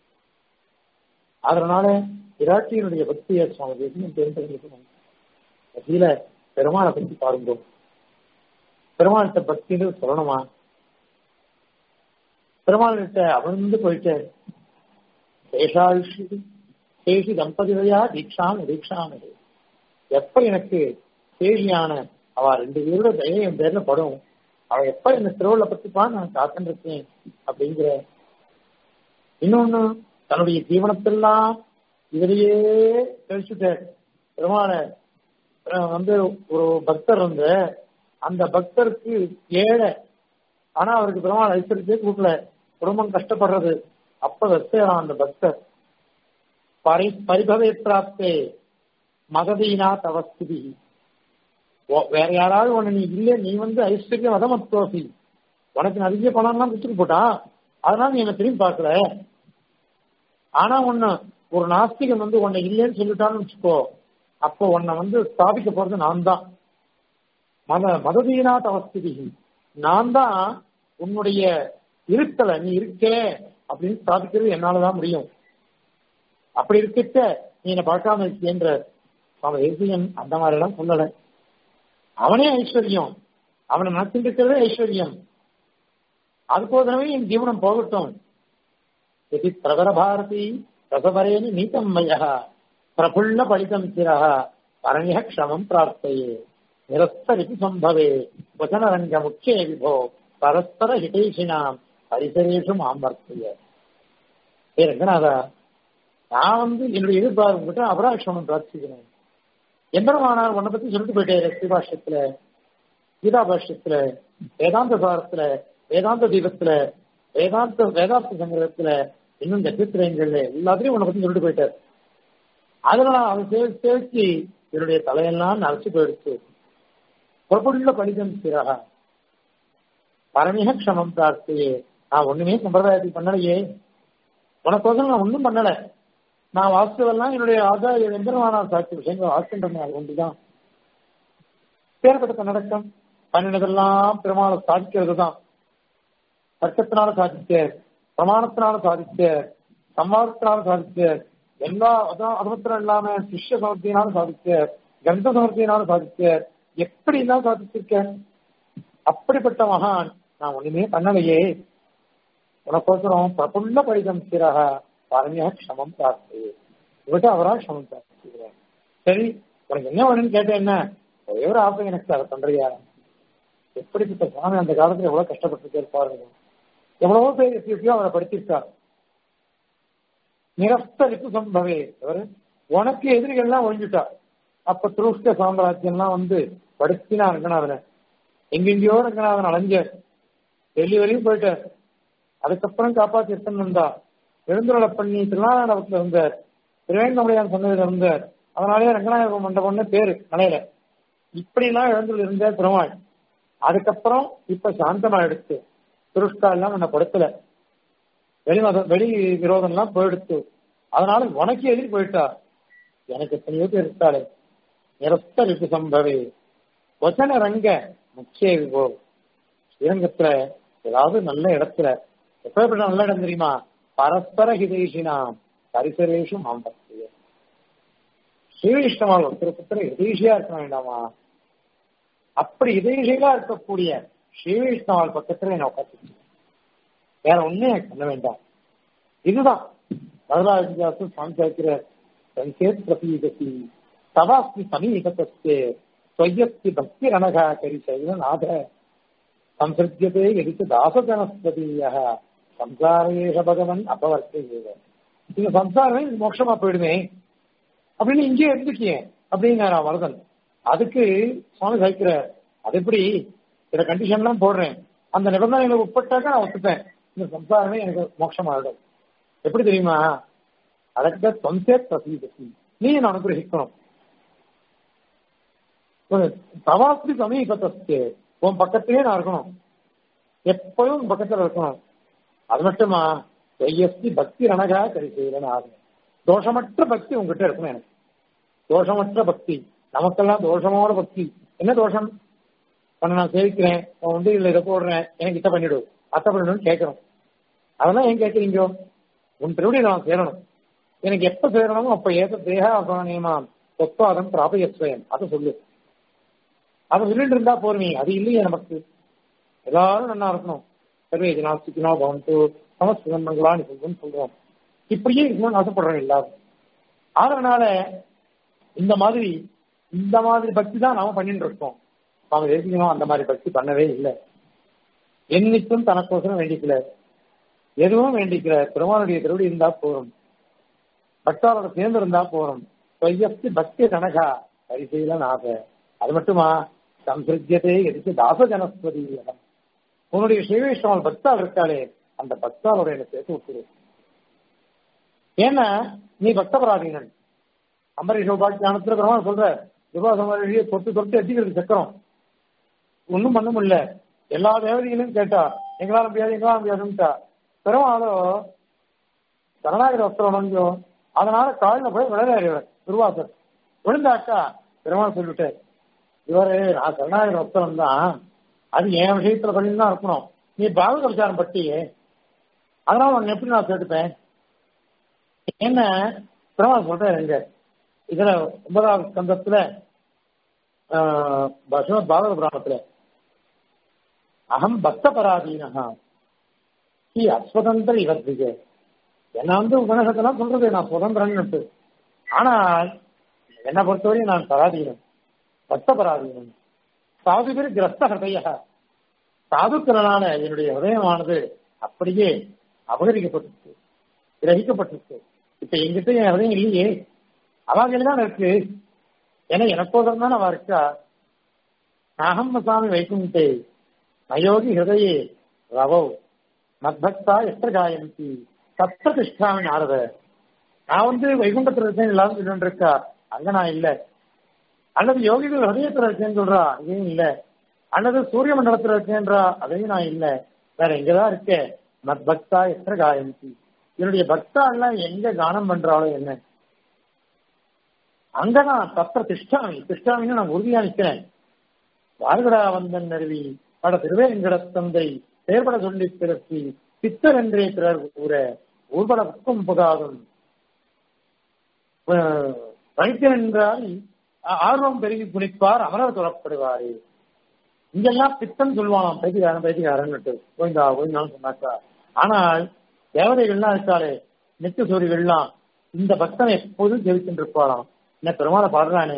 [SPEAKER 1] அதனால பிராட்டியினுடைய பக்தியை சுவாமி தேசியம் தெரிஞ்சுக்கணும் கீழே பெருமாளை பற்றி பாருங்க பெருமாள்கிட்ட பக்தின்னு சொல்லணுமா பெருமாள்கிட்ட அமர்ந்து போயிட்டு சேஷாயுஷி சேஷி தம்பதிவையா தீட்சாம் தீட்சாம் எப்ப எனக்கு சேஷியான அவ ரெண்டு பேரோட தயம் என் பேர்ல படும் அவ எப்ப என்ன திருவிழா பத்திப்பான் நான் காத்துட்டு இருக்கேன் அப்படிங்கிற இன்னொன்னு தன்னுடைய ஜீவனத்தெல்லாம் இவரையே கழிச்சுட்டார் பெருமான வந்து ஒரு பக்தர் இருந்த அந்த பக்தருக்கு ஏழை ஆனா அவருக்கு பெருமாள் ஐஸ்வர்யத்தையே கொடுக்கல குடும்பம் கஷ்டப்படுறது அப்ப வெச்சேரான் அந்த பக்தர் பரி பரிபவே பிராப்தே மகதீனா தவஸ்திதி வேற யாராவது ஒண்ணு நீ இல்ல நீ வந்து ஐஸ்வர்ய மதமத்தோசி உனக்கு நிறைய பணம்லாம் கொடுத்துட்டு போட்டான் அதனால நீ என்ன திரும்பி பார்க்கல ஆனா ஒண்ணு ஒரு நாஸ்திகன் வந்து உன்னை இல்லைன்னு சொல்லிட்டான்னு வச்சுக்கோ அப்போ உன்னை வந்து ஸ்தாபிக்க போறது நான் தான் மத மததீனா தவஸ்திதி நான் தான் உன்னுடைய இருக்கல நீ இருக்க அப்படின்னு ஸ்தாபிக்கிறது என்னாலதான் முடியும் அப்படி இருக்கிட்ட நீ என்னை பார்க்காம இருக்கேன்ற அவன் எதிரியன் அந்த மாதிரி எல்லாம் சொல்லல அவனே ஐஸ்வர்யம் அவனை நினைச்சிட்டு இருக்கிறதே ஐஸ்வர்யம் அதுபோதனவே என் ஜீவனம் போகட்டும் இது பிரகர பாரதி ரசபரேனி நீதம் மய பிரபுல்ல பலிதம் சிரஹ பரணிய க்ஷமம் பிரார்த்தையே நிரஸ்தரிப்பு சம்பவே வசனரங்க முக்கிய விபோ பரஸ்பர ஹிதேஷினாம் பரிசரேஷு மாமர்த்திய ஏ ரங்கநாதா நான் வந்து என்னுடைய எதிர்பார்ப்பு கிட்ட அபராட்சமம் பிரார்த்திக்கிறேன் எம்பெருமானார் உன்னை பத்தி சொல்லிட்டு போயிட்டாரு ஸ்ரீபாஷ்யத்துல கீதா பாஷ்யத்துல வேதாந்த சாரத்துல வேதாந்த தீபத்துல வேதாந்த வேதாந்த சங்கிரகத்துல இன்னும் நட்சத்திரங்கள்ல எல்லாத்தையும் உன்னை பத்தி சொல்லிட்டு போயிட்டார் அதுல நான் அதை சேவி சேவிச்சு என்னுடைய தலையெல்லாம் நரைச்சு போயிடுச்சு புறப்படுள்ள பலிதம் சிறகா பரமிக க்ஷமம் பிரார்த்தியே நான் ஒண்ணுமே சம்பிரதாயத்துக்கு பண்ணலையே உனக்கோசம் நான் ஒண்ணும் பண்ணல நான் வாஸ்துவெல்லாம் என்னுடைய ஆதாய எந்திரமானார் சாட்சி விஷயங்கள் வாசிக்கின்றன அது ஒன்றுதான் பேர்பட்ட நடக்கம் பண்ணினதெல்லாம் பெருமாளை சாதிக்கிறது தான் தர்க்கத்தினால சாதிச்ச பிரமாணத்தினால சாதிச்ச சம்வாதத்தினால சாதிச்ச எல்லா அதுமாத்திரம் இல்லாம சிஷ்ய சமர்த்தியினாலும் சாதிச்ச கந்த சமர்த்தியினாலும் சாதிச்ச எப்படி எல்லாம் சாதிச்சிருக்கேன் அப்படிப்பட்ட மகான் நான் ஒண்ணுமே பண்ணலையே உனக்கோசரம் பிரபுள்ள படிதம் சிறக பரமியா க்ஷமம் பிரார்த்தி இவட்ட அவரா க்ஷமம் பிரார்த்திக்கிறேன் சரி உனக்கு என்ன வேணும்னு கேட்டேன் என்ன ஒரே ஒரு ஆசை எனக்கு அதை பண்றியா எப்படிப்பட்ட சுவாமி அந்த காலத்துல எவ்வளவு கஷ்டப்பட்டு பாருங்க எவ்வளவோ பேர் எப்படியோ அவரை படிச்சிருக்கார் நிரஸ்தரிப்பு சம்பவே அவர் உனக்கு எதிரிகள்லாம் ஒழிஞ்சுட்டா அப்ப துருஷ்ட சாம்ராஜ்யம்லாம் வந்து படுத்தினா ரங்கநாதனை எங்கெங்கயோ ரங்கநாதன் அலைஞ்சார் டெல்லி வரையும் போயிட்டார் அதுக்கப்புறம் காப்பாத்தி எடுத்துன்னு வந்தா எழுந்துருளை பண்ணி திருநாராயணபுரத்துல இருந்தார் திருவேங்கமுடையான் சொன்னதுல இருந்தார் அதனாலேயே ரங்கநாயக மண்டபம்னு பேரு மலையில இப்படி எல்லாம் எழுந்துள்ள இருந்த பெருமாள் அதுக்கப்புறம் இப்ப சாந்தமா எடுத்து துருஷ்கா எல்லாம் உன்னை படுத்தல வெளி மதம் வெளி விரோதம் எல்லாம் போயிடுத்து அதனால உனக்கு எதிரி போயிட்டா எனக்கு எத்தனையோ பேர் இருக்காளே நிரஸ்த ரிப்பு சம்பவே வசன ரங்க முக்கிய விபோ ஸ்ரீரங்கத்துல ஏதாவது நல்ல இடத்துல எப்படிப்பட்ட நல்ல இடம் தெரியுமா பரஸ்பர ஹிதேஷினாம் பரிசரேஷு மாம்பத்திய ஸ்ரீவிஷ்ணவால் ஒருத்தர் புத்தர ஹிதேஷியா இருக்க வேண்டாமா அப்படி இதயசீலா இருக்கக்கூடிய ஸ்ரீவிஷ்ணவால் பக்கத்துல என்ன உட்காந்து வேற ஒண்ணு எனக்கு பண்ண வேண்டாம் இதுதான் வரலாறு சுவாமி சாய்க்கிற சங்கேத் பிரதீகசி தவாஸ்மி சமீபத்தே ஸ்வயஸ்தி பக்தி ரணகா கரி சைவநாத சம்சிருத்தியதே எதிர்த்து தாசஜனஸ்பதிய சம்சாரேஷ பகவன் அபவர்த்தையேவ இந்த சம்சாரமே மோட்சமா போயிடுமே அப்படின்னு இங்கே இருந்துக்கியே அப்படிங்கிற வரதன் அதுக்கு சுவாமி சாய்க்கிற அது எப்படி சில கண்டிஷன்லாம் போடுறேன் அந்த நிபந்தனைகளை உட்பட்டாக்க நான் ஒத்துப்பேன் இந்த சம்சாரமே எனக்கு மோட்சமாகிடும் எப்படி தெரியுமா அதற்கு தொந்தே பிரசீதசி நீ நான் அனுகிரகிக்கணும் தவாஸ்தி சமீபத்தே உன் பக்கத்திலே நான் இருக்கணும் எப்பவும் உன் பக்கத்துல இருக்கணும் அது மட்டுமா செய்யஸ்தி பக்தி ரணகா கரி செய்யலன்னு ஆகும் தோஷமற்ற பக்தி உங்ககிட்ட இருக்கணும் எனக்கு தோஷமற்ற பக்தி நமக்கெல்லாம் தோஷமோட பக்தி என்ன தோஷம் பண்ண நான் சேவிக்கிறேன் உன் வந்து இல்லை இதை போடுறேன் எனக்கு இத்த பண்ணிடு அத்தை பண்ணிடுன்னு கேட்கணும் அதெல்லாம் ஏன் கேட்குறீங்க உன் திருவடி நான் சேரணும் எனக்கு எப்ப சேரணுமோ அப்ப ஏத தேக அபானியமாம் சொத்வாதம் பிராபயஸ்வயம் அதை சொல்லு அதை சொல்லிட்டு இருந்தா போறீங்க அது இல்லையே நமக்கு எல்லாரும் நல்லா இருக்கணும் சர்வே ஜனாஸ்திக்கினா பவன்ட்டு சமஸ்கிருதம் மங்களான்னு சொல்லுன்னு சொல்றோம் இப்படியே இருக்கணும்னு ஆசைப்படுறோம் எல்லாரும் அதனால இந்த மாதிரி இந்த மாதிரி பக்தி தான் நாம பண்ணிட்டு இருக்கோம் நாம தேசிக்கணும் அந்த மாதிரி பக்தி பண்ணவே இல்லை என்னைக்கும் தனக்கோசரம் வேண்டிக்கல எதுவும் வேண்டிக்கல பெருமானுடைய திருவடி இருந்தா போறோம் பக்தாரோட சேர்ந்து இருந்தா போறோம் பையஸ்தி பக்தி கனகா பரிசீலன் ஆக அது மட்டுமா சம்சிருத்தியதே எதுக்கு தாச ஜனஸ்பதி உன்னுடைய ஸ்ரீவைஷ்ணவன் பக்தால் இருக்காளே அந்த பக்தாலோட என்ன சேர்த்து விட்டுரு ஏன்னா நீ பக்தபராதீனன் அம்பரீஷ் உபாக்கியானத்துல பெருமாள் சொல்ற விவாசம் தொட்டு தொட்டு எட்டிக்கிறது சக்கரம் ஒன்றும் பண்ண முடியல எல்லா தேவதைகளையும் கேட்டா எங்களால முடியாது எங்களால முடியாதுன்ட்டா பெருமாளோ சரணாகிர வஸ்திரம் வந்தோ அதனால காலில் போய் விளையாடுவார் துர்வாசர் விழுந்தாக்கா பெருமாள் சொல்லிட்டார் இவரு நான் சரணாகிர வஸ்திரம் தான் அது என் விஷயத்துல பண்ணிதான் இருக்கணும் நீ பாகவத விசாரம் பட்டியே அதனால உன்னை எப்படி நான் கேட்டுப்பேன் என்ன பெருமாள் சொல்றேன் எங்க இதுல ஒன்பதாவது ஸ்கந்தத்துல ஸ்ரீமத் பாகவத புராணத்துல அகம் பக்த பராதீனகா ஸ்ரீ அஸ்வதந்திர இவத்விஜே என்ன வந்து உபநிஷத்தெல்லாம் சொல்றது நான் சுதந்திரன்னு ஆனால் என்னை பொறுத்தவரையும் நான் பராதீனம் பக்த பராதீனம் சாதுபிர் கிரஸ்த ஹிருதய சாதுக்கிறனால என்னுடைய ஹிருதயமானது அப்படியே அபகரிக்கப்பட்டிருக்கு கிரகிக்கப்பட்டிருக்கு இப்ப எங்கிட்ட என் ஹிருதயம் இல்லையே அவாகையில தான் இருக்கு ஏன்னா எனக்கோசரம் தான் அவ இருக்கா அகம் சாமி வைகுண்டே நயோகி ஹிருதயே ரவோ மத்பக்தா எத்த காயந்தி சப்த திஷ்டாமி நாரத நான் வந்து வைகுண்டத்துல இருக்கேன் எல்லாரும் சொல்லிட்டு இருக்கா அங்க நான் இல்ல அல்லது யோகிகள் ஹதயத்துல இருக்கேன்னு சொல்றா அதையும் இல்ல அல்லது சூரிய மண்டலத்துல இருக்கேன்றா அதையும் நான் இல்ல வேற எங்கதான் இருக்கேன் மத் பக்தா எத்த காயந்தி என்னுடைய பக்தா எல்லாம் எங்க கானம் பண்றாளோ என்ன அங்கதான் தத்திர திஷ்டாமி திஷ்டாமின்னு நான் உறுதியா நிக்கிறேன் வார்கடா வந்தன் அருவி பட திருவேங்கட தந்தை செயற்பட சொல்லி பிறப்பி பித்தர் என்றே பிறர் கூற ஊர்வல புக்கும் புகாதும் வைத்தியன் என்றால் ஆர்வம் பெருகி குளிப்பார் அமரர் தொடப்படுவாரே இங்கெல்லாம் பித்தன் சொல்லுவான் பைத்தியக்காரன் பைத்தியக்காரன் கோவிந்தா கோவிந்தான்னு சொன்னாக்கா ஆனால் தேவதைகள்லாம் இருக்காளே நித்திய சூரியர்கள்லாம் இந்த பக்தனை எப்போதும் ஜெயிச்சுட்டு இருப்பாளாம் என்ன பெருமாளை பாடுறானே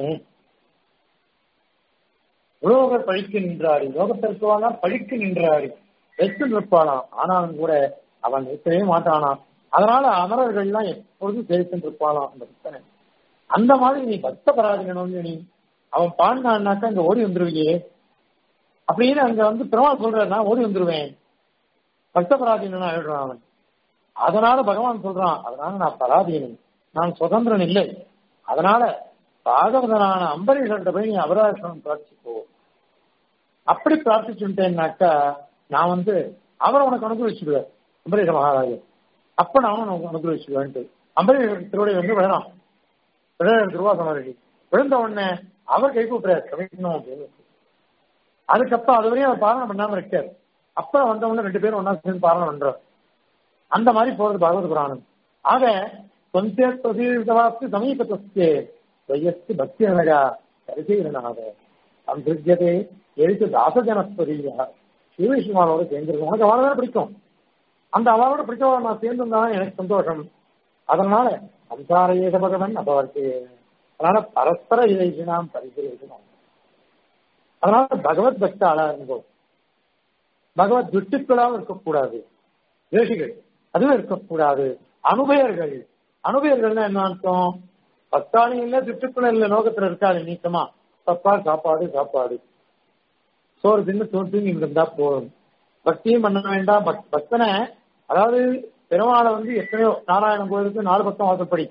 [SPEAKER 1] உலோகர் பழிக்கு நின்றாரு லோகத்திற்குவானா பழிக்கு நின்றாரு வெச்சு நிற்பானாம் ஆனாலும் கூட அவன் நிற்கவே மாட்டானாம் அதனால அமரர்கள்லாம் எப்பொழுதும் ஜெயிச்சுட்டு இருப்பானாம் அந்த பக்தனை அந்த மாதிரி நீ பக்த பராதீனம் நீ அவன் பாடினான்னாக்கா இங்க ஓடி வந்துருவியே அப்படின்னு அங்க வந்து பெருமாள் சொல்ற நான் ஓடி வந்துருவேன் பக்த பராதீனா எழுறான் அவன் அதனால பகவான் சொல்றான் அதனால நான் பராதீனன் நான் சுதந்திரன் இல்லை அதனால பாகவதனான அம்பரீஷன்ட்ட போய் நீ அபராதம் பிரார்த்திக்கோ அப்படி பிரார்த்திச்சுட்டேன்னாக்கா நான் வந்து அவரை உனக்கு அனுகிரகிச்சுடுவேன் அம்பரீஷ மகாராஜர் அப்ப நான் உனக்கு அனுகிரகிச்சுடுவேன்ட்டு அம்பரீஷன் திருவடி வந்து விழலாம் விழ திருவாசமரடி விழுந்த உடனே அவர் கை கூப்பிடுறாரு கமிக்கணும் அப்படின்னு அதுக்கப்புறம் அது வரையும் அவர் பாரணம் பண்ணாம இருக்காரு அப்புறம் வந்த உடனே ரெண்டு பேரும் ஒன்னா சேர்ந்து பாரணம் பண்றார் அந்த மாதிரி போறது பாகவத புராணம் ஆக தொந்தே பிரதீர்த்தவாஸ்து சமீபத்தஸ்தே வயஸ்து பக்தி அழகா பரிசீலனாக சம்பிருத்தியதே எழுத்து தாசஜனஸ்பதியா ஸ்ரீவிஷ்ணுமானோட சேர்ந்திருக்கும் உனக்கு அவளோட பிடிக்கும் அந்த அவளோட பிடிச்சவள நான் சேர்ந்திருந்தான் எனக்கு சந்தோஷம் அதனால சம்சார ஏக பகவன் அபவர்த்தே அதனால பரஸ்பர இதை நாம் பரிசீலிக்கணும் அதனால பகவத் பக்தாளா இருந்தோம் பகவத் துஷ்டுக்களாகவும் இருக்கக்கூடாது தேசிகள் அதுவும் இருக்கக்கூடாது அனுபயர்கள் அனுபயர்கள்னா என்ன அர்த்தம் பத்தாளி இல்ல திட்டுக்குள்ள இல்ல லோகத்துல இருக்காது நீக்கமா தப்பா சாப்பாடு சாப்பாடு சோறு தின்னு சோறு தூங்கி இருந்தா போதும் பக்தியும் பண்ண வேண்டாம் பக்தனை அதாவது பெருமாளை வந்து எத்தனையோ நாராயணன் கோயிலுக்கு நாலு பக்கம் வாசப்படி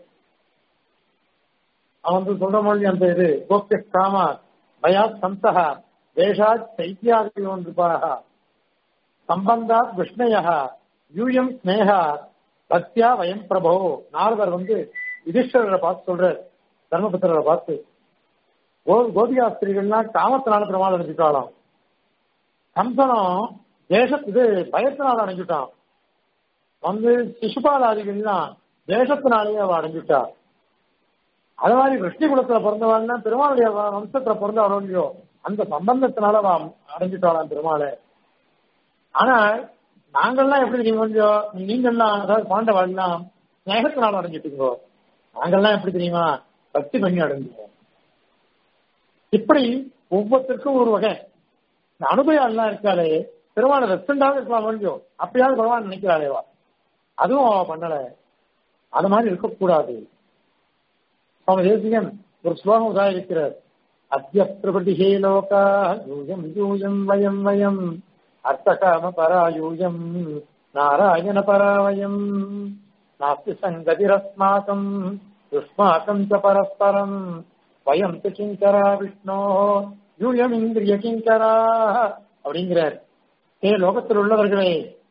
[SPEAKER 1] அவன் வந்து சொல்ற மொழி அந்த இது கோபிய காம பயாத் சந்தக தேசாத் சைத்தியாதிபாக சம்பந்தாத் விஷ்ணய யூயம் ஸ்னேகா பக்தியா வயம் பிரபோ நாரதர் வந்து யுதிஷ்டரை பார்த்து சொல்றார் தர்மபுத்திரரை பார்த்து கோ கோபிகாஸ்திரிகள்லாம் காமத்தினால பெருமாள் அடைஞ்சுட்டாலாம் கம்சனம் தேசத்து இது பயத்தினால அடைஞ்சுட்டான் வந்து சிசுபாலாதிகள்லாம் தேசத்தினாலேயே அவ அடைஞ்சுட்டா அது மாதிரி கிருஷ்ணி குலத்துல பிறந்தவாள்னா பெருமாளுடைய வம்சத்துல பிறந்தவளோ இல்லையோ அந்த சம்பந்தத்தினால அவ அடைஞ்சுட்டாளாம் பெருமாளை ஆனா நாங்கள்லாம் எப்படி நீங்க கொஞ்சம் நீங்கள்லாம் அதாவது பாண்டவாள்லாம் ஸ்நேகத்தினால அடைஞ்சிட்டீங்கோ நாங்கள்லாம் எப்படி தெரியுமா பக்தி பண்ணி அடைஞ்சிட்டோம் இப்படி ஒவ்வொருத்தருக்கும் ஒரு வகை இந்த அனுபவம் எல்லாம் இருக்காளே பெருமாள் ரெஸ்டண்டாக இருக்கலாம் முடியும் அப்படியாவது பகவான் நினைக்கிறாளேவா அதுவும் அவ பண்ணல அது மாதிரி இருக்கக்கூடாது சுவாமி தேசிகன் ஒரு ஸ்லோகம் உதாரிக்கிறார் அத்திய பிரபதிஹே லோகா யூயம் யூயம் வயம் வயம் அர்த்தகாம பராயூயம் நாராயண பராவயம் நாஸ்தி சங்கதிரஸ்மாக்கம் யுஷ்மாக்கம் ச பரஸ்பரம் வயம் து கிங்கரா விஷ்ணோ யூயம் இந்திரிய கிங்கரா அப்படிங்கிறார் ஏ லோகத்தில் உள்ளவர்களே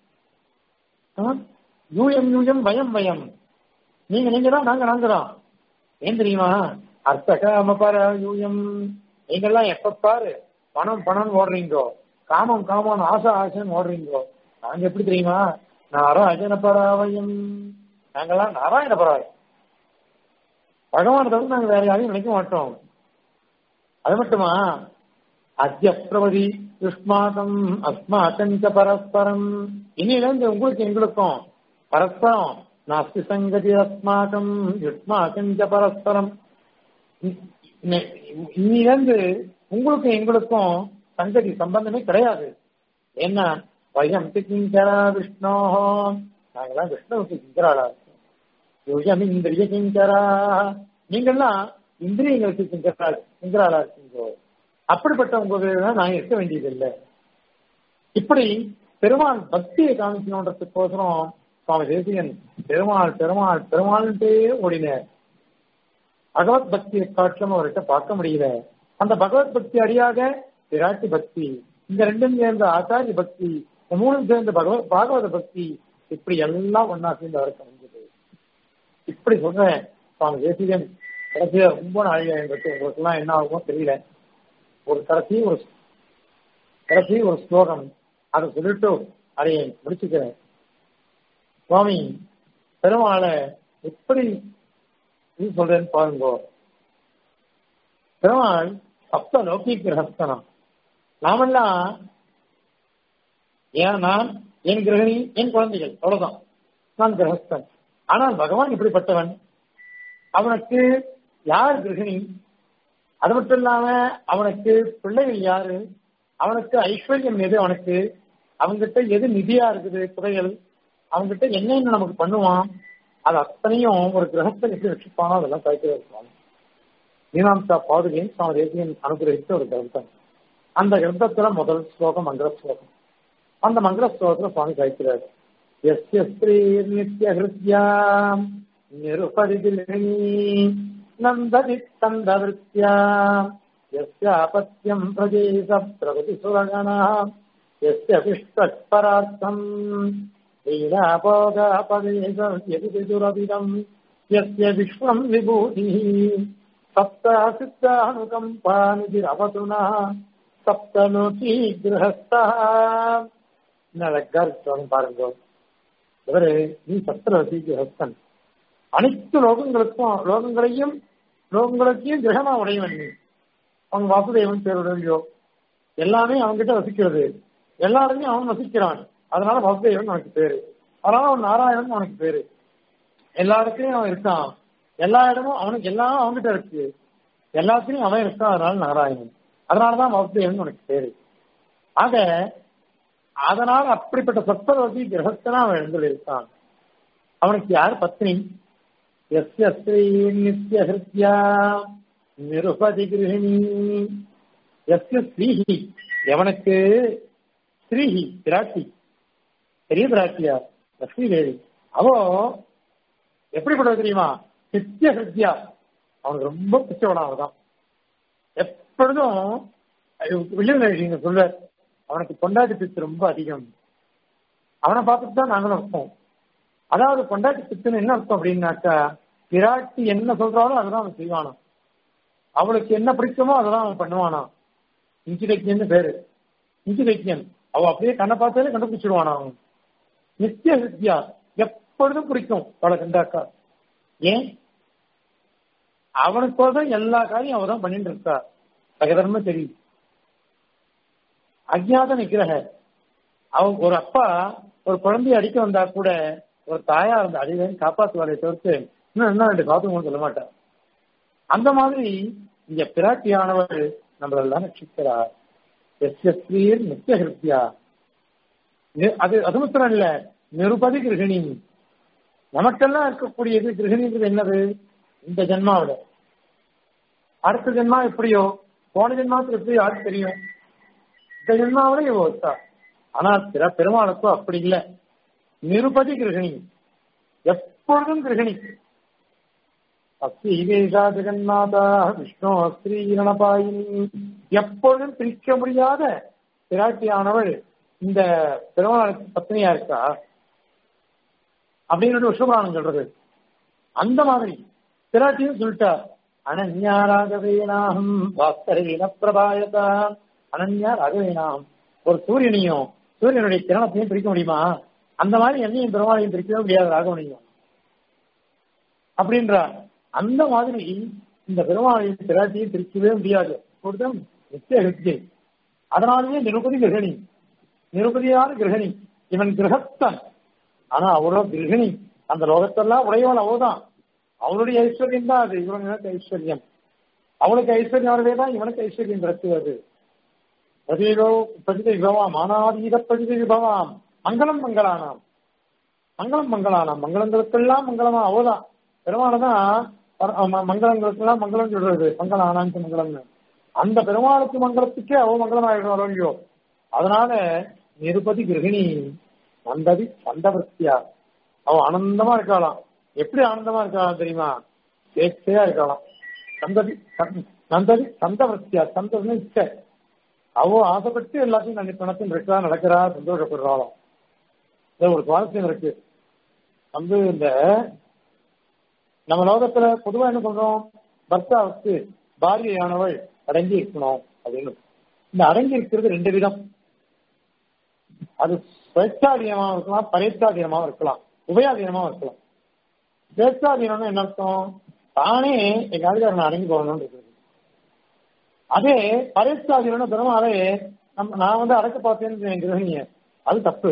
[SPEAKER 1] யூயம் யூயம் வயம் வயம் நீங்க நீங்க தான் நாங்க நாங்க தான் ஏன் தெரியுமா அர்த்தகாம பராயூயம் நீங்கெல்லாம் எப்ப பாரு பணம் பணம் ஓடுறீங்கோ காமம் காமம் ஆசை ஆசைன்னு ஓடுறீங்கோ நாங்க எப்படி தெரியுமா நாராயண பராவயம் நாங்கெல்லாம் நாராயண பராவயம் பகவான் தவிர நாங்க வேற யாரையும் நினைக்க மாட்டோம் அது மட்டுமா அத்திய பிரபதி யுஷ்மாகம் அஸ்மாக்கஞ்ச பரஸ்பரம் இனியிலிருந்து உங்களுக்கு எங்களுக்கும் பரஸ்பரம் நாஸ்தி சங்கதி அஸ்மாகம் யுஷ்மாக்கஞ்ச பரஸ்பரம் இன்னிலிருந்து உங்களுக்கும் எங்களுக்கும் சங்கதி சம்பந்தமே கிடையாது என்ன வயம் கிங்கரா விஷ்ணோ நாங்கெல்லாம் விஷ்ணுவுக்கு கிங்கராளா இருக்கோம் யுஜம் இந்திரிய கிங்கரா நீங்கள்லாம் இந்திரியங்களுக்கு கிங்கரா கிங்கராளா இருக்கீங்க அப்படிப்பட்ட உங்களுக்கு நான் இருக்க வேண்டியதில்லை இப்படி பெருமாள் பக்தியை காமிக்கணுன்றதுக்கோசரம் சுவாமி தேசிகன் பெருமாள் பெருமாள் பெருமாள்கிட்டே ஓடினார் பகவத் பக்தியை காட்டிலும் அவர்கிட்ட பார்க்க முடியல அந்த பகவத் பக்தி அடியாக விராட்டி பக்தி இந்த ரெண்டும் சேர்ந்த ஆச்சாரிய பக்தி இந்த மூணும் சேர்ந்த பகவத் பாகவத பக்தி இப்படி எல்லாம் ஒன்னா சேர்ந்து அவருக்கு அமைஞ்சது இப்படி சொல்றேன் சுவாமி தேசிகன் கடைசியா ரொம்ப நாளிகை என்பது உங்களுக்கு எல்லாம் என்ன ஆகுமோ தெரியல ஒரு கடைசி ஒரு கடைசி ஒரு ஸ்லோகம் அதை சொல்லிட்டு அதை முடிச்சுக்கிறேன் சுவாமி பெருமாளை எப்படி இது சொல்றேன்னு பாருங்க பெருமாள் சப்த லௌகி கிரகஸ்தனம் நாமெல்லாம் ஏன் நான் என் கிரகணி என் குழந்தைகள் அவ்வளவுதான் நான் கிரகஸ்தன் ஆனால் பகவான் இப்படிப்பட்டவன் அவனுக்கு யார் கிரகிணி அது மட்டும் இல்லாம அவனுக்கு பிள்ளைகள் யாரு அவனுக்கு ஐஸ்வர்யம் எது அவனுக்கு அவங்கிட்ட எது நிதியா இருக்குது புதையல் அவங்கிட்ட என்னென்ன நமக்கு பண்ணுவான் அது அத்தனையும் ஒரு கிரகத்தை எப்படி ரட்சிப்பானோ அதெல்லாம் கழிக்கிற இருப்பாங்க மீனாம்சா பாதுகையும் சுவாமி தேசியன் அனுகிரகித்த ஒரு கிரந்தம் அந்த கிரந்தத்துல முதல் ஸ்லோகம் மங்கள ஸ்லோகம் அந்த மங்கள ஸ்லோகத்துல சுவாமி கழிக்கிறார் எஸ்ய ஸ்ரீ நித்திய ஹிருத்யாம் நிருபரிதிலினி நந்ததி தந்தவிருத்தியா यस्यापत्यम् प्रजेश प्रगति सुरगणः यस्य विष्टत्परार्थम् लीलापोगापदेशम् यस्य विश्वम् विभूतिः सप्तासिद्धानुकम्पानिधिरवतु नः सप्तलोकी गृहस्थः நலக்கார் பாருங்க இவரு நீ சப்தலோகி கிரகஸ்தன் அனைத்து லோகங்களுக்கும் லோகங்களையும் லோகங்களுக்கையும் கிரகமா உடையவன் நீ அவன் வாசுதேவன் பேருடையோ எல்லாமே அவன்கிட்ட வசிக்கிறது எல்லாருமே அவன் வசிக்கிறான் அதனால வாசுதேவன் அவனுக்கு பேரு அதனால அவன் நாராயணன் அவனுக்கு பேரு எல்லாருக்கும் அவன் இருக்கான் எல்லா இடமும் அவனுக்கு எல்லாம் அவன்கிட்ட இருக்கு எல்லாத்துலயும் அவன் இருக்கான் அதனால நாராயணன் அதனாலதான் வாசுதேவன் உனக்கு பேரு ஆக அதனால அப்படிப்பட்ட சப்தரோகி கிரகஸ்தனா அவன் எழுந்து இருக்கான் அவனுக்கு யார் பத்னி எஸ்ய ஸ்ரீ நித்திய ஹிருத்யா நிருபதி கிரகிணி எஸ்ய ஸ்ரீஹி எவனுக்கு ஸ்ரீஹி பிராட்டி பெரிய பிராட்டியா லட்சுமி தேவி அவோ எப்படிப்பட்டது தெரியுமா நித்திய ஹிருத்யா அவனுக்கு ரொம்ப பிச்சவனா அவதான் எப்பொழுதும் வில்லுங்க சொல்ல அவனுக்கு பொண்டாட்டி பித்து ரொம்ப அதிகம் அவனை பார்த்துட்டு தான் நாங்களும் இருப்போம் அதாவது பொண்டாட்டி பித்துன்னு என்ன அர்த்தம் அப்படின்னாக்கா பிராட்டி என்ன சொல்றாலும் அதுதான் அவன் செய்வானாம் அவளுக்கு என்ன பிடிக்குமோ அதெல்லாம் அவன் பண்ணுவானா இஞ்சி தைக்கியன்னு பேரு இஞ்சி தைக்கியன் அவ அப்படியே கண்ணை பார்த்தாலே கண்டுபிடிச்சிடுவானா அவன் நித்திய வித்யா எப்பொழுதும் பிடிக்கும் அவளை கண்டாக்கா ஏன் அவனுக்கோசம் எல்லா காரியம் அவ தான் பண்ணிட்டு இருக்கா சகதர்ம தெரியும் அஜ்ஞாத நிக்கிரக அவன் ஒரு அப்பா ஒரு குழந்தைய அடிக்க வந்தா கூட ஒரு தாயா இருந்த அடிவேன் காப்பாற்றுவாரை தவிர்த்து இன்னும் என்ன ரெண்டு காத்துக்கும் சொல்ல மாட்டார் அந்த மாதிரி இங்க பிராட்டியானவர் நம்மளெல்லாம் ரட்சிக்கிறார் எஸ்ய ஸ்ரீர் நித்திய ஹிருத்யா அது அது மாத்திரம் இல்ல நிருபதி கிரகிணி நமக்கெல்லாம் இருக்கக்கூடியது கிரகிணிங்கிறது என்னது இந்த ஜென்மாவில அடுத்த ஜென்மா எப்படியோ போன ஜென்மாவுக்கு எப்படி யாருக்கு தெரியும் இந்த ஜென்மாவில இவ வச்சா ஆனா பிற பெருமாளுக்கும் அப்படி இல்லை நிருபதி கிரகிணி எப்பொழுதும் கிரகிணி அஸ்தீகேஷா ஜெகநாதா விஷ்ணு ஸ்ரீரணபாயினி எப்பொழுதும் பிரிக்க முடியாத பிராட்டியானவள் இந்த பெருமாளுக்கு பத்னியா இருக்கா அப்படின்னு விஸ்வபுராணம் சொல்றது அந்த மாதிரி பிராட்டியும் சொல்லிட்டா அனன்யா ராகவேனாகம் பாஸ்கரீன பிரபாயதா அனன்யா ராகவேனாகம் ஒரு சூரியனையும் சூரியனுடைய கிரணத்தையும் பிரிக்க முடியுமா அந்த மாதிரி என்னையும் பெருமாளையும் பிரிக்கவே முடியாது ராகவனையும் அப்படின்றார் அந்த மாதிரி இந்த பெருமாளையும் பிராட்டியும் பிரிக்கவே முடியாது கொடுத்தம் நித்திய ஹிருத்தியை அதனாலேயே நிருபதி கிரகணி நிருபதியான கிரகணி இவன் கிரகஸ்தன் ஆனா அவரோ கிரகிணி அந்த லோகத்தெல்லாம் உடையவள் அவள்தான் அவளுடைய ஐஸ்வர்யம் தான் அது இவனுக்கு ஐஸ்வர்யம் அவளுக்கு ஐஸ்வர்யம் வரவே தான் இவனுக்கு ஐஸ்வர்யம் பிறக்குவது பதிலோ பதித விபவாம் ஆனாதீத பதித விபவாம் மங்களம் மங்களானாம் மங்களம் மங்களானாம் மங்களங்களுக்கெல்லாம் மங்களமா அவதான் பெருமானதான் மங்களங்களுக்கெல்லாம் மங்களம் சொல்றது மங்களம் ஆனான்னு மங்களம்னு அந்த பெருமாளுக்கு மங்களத்துக்கே அவ மங்களம் ஆயிடும் இல்லையோ அதனால நிருபதி கிரகிணி நந்ததி சந்தவர்த்தியா அவ ஆனந்தமா இருக்காளாம் எப்படி ஆனந்தமா இருக்காளாம் தெரியுமா சேச்சையா இருக்காளாம் சந்ததி நந்ததி சந்தவர்த்தியா சந்ததுன்னு இச்சை அவ ஆசைப்பட்டு எல்லாத்தையும் நன்றி பணத்தில் இருக்கா நடக்கிறா சந்தோஷப்படுறாளாம் ஒரு சுவாரஸ்யம் இருக்கு வந்து இந்த நம்ம லோகத்துல பொதுவா என்ன சொல்றோம் பர்த்தாவுக்கு பாரியையானவள் அடங்கி இருக்கணும் அப்படின்னு இந்த அடங்கி இருக்கிறது ரெண்டு விதம் அது ஸ்வேச்சாதீனமாக இருக்கலாம் பரேச்சாதீனமாக இருக்கலாம் உபயாதீனமாக இருக்கலாம் ஸ்வேச்சாதீனம்னு என்ன அர்த்தம் தானே எங்க அதிகாரம் அடங்கி போகணும்னு இருக்குது அதே பரேச்சாதீனம் பெருமாளே நம்ம நான் வந்து அடக்க பார்த்தேன்னு என் கிரகணிய அது தப்பு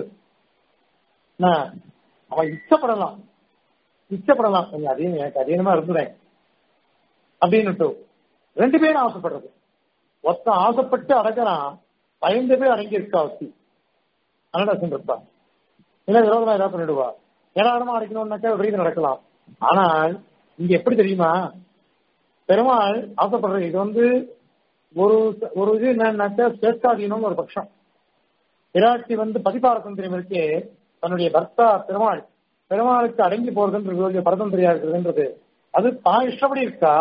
[SPEAKER 1] அவன் இச்சப்படலாம் இச்சப்படலாம் கொஞ்சம் அதிகம் எனக்கு அதிகமா இருந்துறேன் அப்படின்னுட்டு ரெண்டு பேரும் ஆசைப்படுறது ஒருத்தன் ஆசைப்பட்டு அடக்கிறான் பயந்து பேர் அடங்கி இருக்கா வச்சு அனடாசன் இருப்பா இல்ல விரோதமா ஏதாவது பண்ணிடுவா ஏராளமா அடைக்கணும்னாக்கா விபரீதம் நடக்கலாம் ஆனால் இங்க எப்படி தெரியுமா பெருமாள் ஆசைப்படுறது இது வந்து ஒரு ஒரு இது என்னன்னாக்கா சேஷ்டாதீனம் ஒரு பட்சம் விராட்டி வந்து பதிபார தந்திரம் இருக்கே தன்னுடைய பர்த்தா பெருமாள் பெருமாளுக்கு அடங்கி போறதுன்றது பரதந்திரியா இருக்குதுன்றது அது தான் இஷ்டப்படி இருக்கா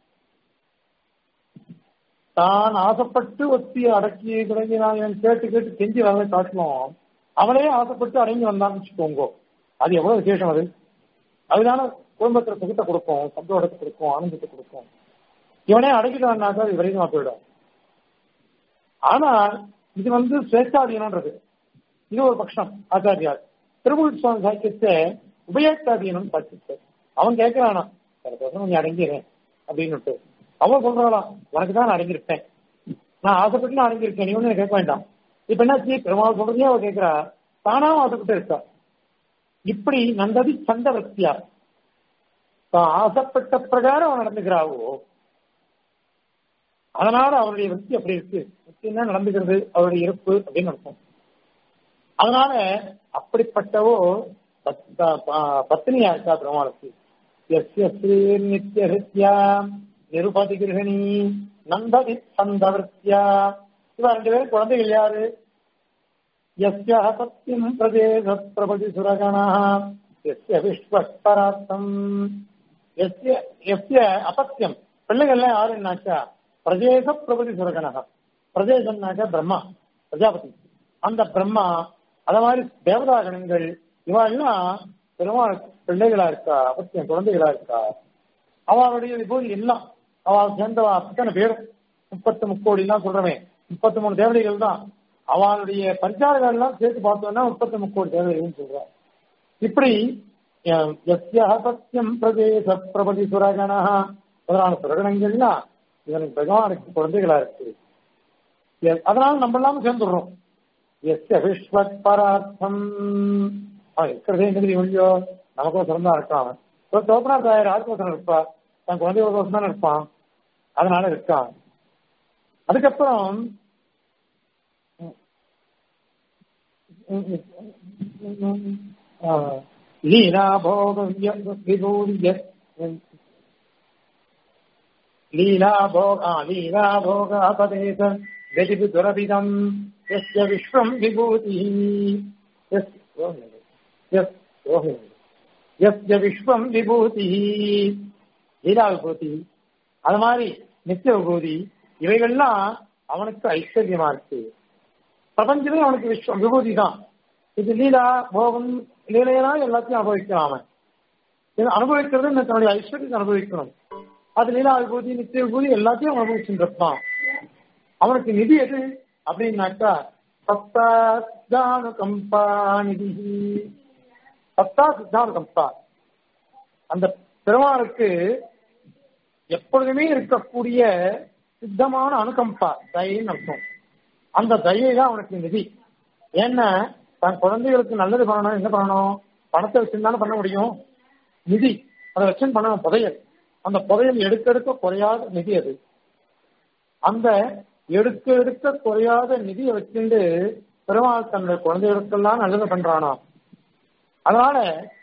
[SPEAKER 1] தான் ஆசைப்பட்டு ஒத்தி அடக்கி தொடங்கி நான் இவன் கேட்டு கேட்டு கெஞ்சி வரதை காட்டணும் அவனே ஆசைப்பட்டு அடங்கி வந்தான்னு வச்சுக்கோங்க அது எவ்வளவு விசேஷம் அது அதுதான குடும்பத்துல சுகத்தை கொடுக்கும் சந்தோஷத்தை கொடுக்கும் ஆனந்தத்தை கொடுக்கும் இவனே அடக்கிட்டான்னாக்கா அது விரைதமா போயிடும் ஆனால் இது வந்து சுவேச்சாதீனம்ன்றது இது ஒரு பட்சம் ஆச்சாரியார் திருமூல் சுவாமி சாக்கியத்தை உபயோகாதீனம் பார்த்துட்டு அவன் கேட்கிறானா சில நீ அடங்கிறேன் அப்படின்னு அவன் சொல்றாளாம் உனக்கு தான் நான் அடங்கியிருப்பேன் நான் ஆசைப்பட்டு நான் அடங்கியிருக்கேன் நீ ஒண்ணு கேட்க வேண்டாம் இப்ப என்னாச்சு பெருமாள் சொல்றதே அவ கேட்கிறா தானாவும் ஆசைப்பட்டு இருக்கா இப்படி நந்ததி சந்த வத்தியா தான் ஆசைப்பட்ட பிரகாரம் அவன் நடந்துக்கிறாவோ அதனால அவருடைய வத்தி அப்படி இருக்கு வத்தின்னா நடந்துக்கிறது அவருடைய இருப்பு அப்படின்னு அர்த்தம் அதனால அப்படிப்பட்டவோ பத்னியா இருக்கா பெருமாளுக்கு எஸ்ய ஸ்ரீ நித்திய ஹித்யா நிருபதி கிரகணி நந்ததி சந்தவர்த்தியா இவ ரெண்டு பேரும் குழந்தைகள் யாரு எஸ்ய சத்தியம் பிரதேச பிரபதி சுரகணா எஸ்ய விஸ்வஸ்பரார்த்தம் எஸ்ய எஸ்ய அபத்தியம் பிள்ளைகள்லாம் யாருன்னாக்கா பிரதேச பிரபதி சுரகணா பிரதேசம்னாக்கா பிரம்மா பிரஜாபதி அந்த பிரம்மா அத மாதிரி தேவதாகணங்கள் இவெல்லாம் பெருமாள் பிள்ளைகளா இருக்கா அபத்தியம் குழந்தைகளா இருக்கா அவளுடைய விபூதி எல்லாம் அவள் சேர்ந்தவா அத்தனை பேரும் முப்பத்து முக்கோடி எல்லாம் சொல்றவன் முப்பத்தி மூணு தேவதைகள் தான் அவளுடைய பரிசாரங்கள் எல்லாம் சேர்த்து பார்த்தோம்னா முப்பத்தி முக்கோடி தேவதைகள் சொல்றா இப்படி சத்தியம் பிரதேச பிரபதி சுரகணா முதலான சுரகணங்கள்லாம் இவனுக்கு பகவானுக்கு குழந்தைகளா இருக்கு அதனால நம்ம எல்லாம் சேர்ந்துடுறோம் எஸ்ய விஸ்வத் பரார்த்தம் அவன் இருக்கிறதே எங்க ஒழியோ நமக்கும் சிறந்தா இருக்கான் அவன் தோப்பனா தாயார் ஆத்மசனம் இருப்பா தன் குழந்தையோட தோசம் தானே இருப்பான் அதனால இருக்கான் அதுக்கப்புறம் லீலாபோக லீலாபோகாபதேச வெதிபு துரபிதம் यस्य विश्वम् विभूतिः यस्य விஸ்வம் விபூதி லீலா விபூதி அது மாதிரி நித்திய விபூதி இவைகள்லாம் அவனுக்கு ஐஸ்வர்யமா இருக்கு பிரபஞ்சமே அவனுக்கு விஸ்வம் விபூதி தான் இது லீலா போகம் லீலையெல்லாம் எல்லாத்தையும் அனுபவிக்கலாம் அவன் இது அனுபவிக்கிறது தன்னுடைய ஐஸ்வர்யத்தை அனுபவிக்கணும் அது லீலா விபூதி நித்திய விபூதி எல்லாத்தையும் அனுபவிச்சுருப்பான் அவனுக்கு நிதி எது அப்படின்னாக்கா சப்தானு கம்பா நிதி சப்தா சித்தானு கம்பா அந்த பெருமாளுக்கு எப்பொழுதுமே இருக்கக்கூடிய சித்தமான அனுகம்பா தயின்னு அர்த்தம் அந்த தயை தான் அவனுக்கு நிதி ஏன்னா தன் குழந்தைகளுக்கு நல்லது பண்ணணும் என்ன பண்ணணும் பணத்தை வச்சுருந்தாலும் பண்ண முடியும் நிதி அதை வச்சு பண்ணணும் புதையல் அந்த புதையல் எடுக்க எடுக்க குறையாத நிதி அது அந்த எடுக்க எடுக்க குறையாத நிதியை வச்சுட்டு பெருமாள் தன்னுடைய குழந்தைகளுக்கெல்லாம் நல்லது பண்றானா அதனால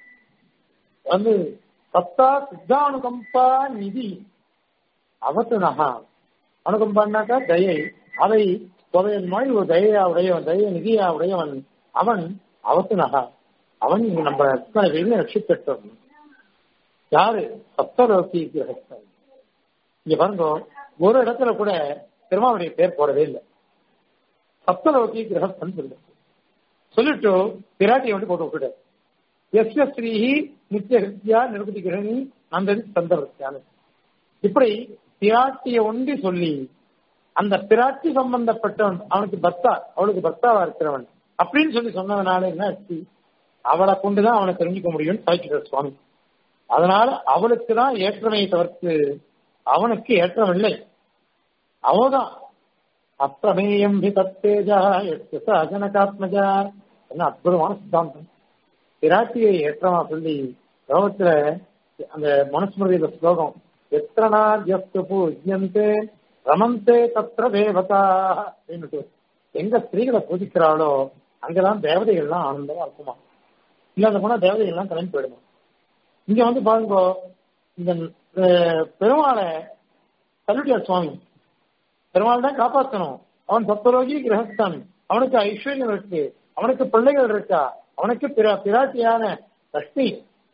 [SPEAKER 1] வந்து சத்தா சித்தானுகம்பா நிதி அவத்துனகா அனுகம்பான்னாக்கா தயை அதை புதையல் மாதிரி ஒரு தயையா உடையவன் தய நிதியா உடையவன் அவன் அவத்துனகா அவன் இங்க நம்ம அத்தனை பேருமே ரட்சிக்கட்டும் யாரு சப்தலோகி கிரகஸ்தன் இங்க பாருங்க ஒரு இடத்துல கூட பெருமாவுடைய பேர் போடவே இல்லை சப்தலோகி கிரகஸ்தன் சொல்லு சொல்லிட்டு பிராட்டியை வந்து போட்டு விட்டுட்டார் எஸ்ய ஸ்ரீஹி நித்திய ஹிருத்யா நிருபதி கிரணி நந்ததி சந்தர்த்தியான இப்படி பிராட்டிய ஒண்டி சொல்லி அந்த பிராட்டி சம்பந்தப்பட்டவன் அவனுக்கு பக்தா அவளுக்கு பக்தாவா இருக்கிறவன் அப்படின்னு சொல்லி சொன்னதுனால என்ன ஆச்சு அவளை கொண்டுதான் அவனை தெரிஞ்சுக்க முடியும்னு சாய்க்கிறார் சுவாமி அதனால அவளுக்கு தான் ஏற்றமையை தவிர்த்து அவனுக்கு ஏற்றமில்லை அவதான் அப்பிரமேயம் ஹி தத்தேஜா எட்டு அஜனகாத்மஜா என்ன அற்புதமான சித்தாந்தம் பிராட்டியை ஏற்றமா சொல்லி லோகத்துல அந்த மனுஸ்மிருதியில ஸ்லோகம் எத்தனார் எஸ்து பூஜ்யந்தே ரமந்தே தத்திர தேவதா அப்படின்னுட்டு எங்க ஸ்திரீகளை பூஜிக்கிறாளோ அங்கதான் தேவதைகள்லாம் ஆனந்தமா இருக்குமா இல்லாத போனா தேவதைகள்லாம் கிளம்பி போயிடுமா இங்க வந்து பாருங்க இந்த பெருமாளை கல்லுட்டியார் சுவாமி பெருமாள் தான் காப்பாற்றணும் அவன் சப்தரோகி கிரகஸ்தான் அவனுக்கு ஐஸ்வர்யம் இருக்கு அவனுக்கு பிள்ளைகள் இருக்கா அவனுக்கு பிற பிராட்டியான லட்சுமி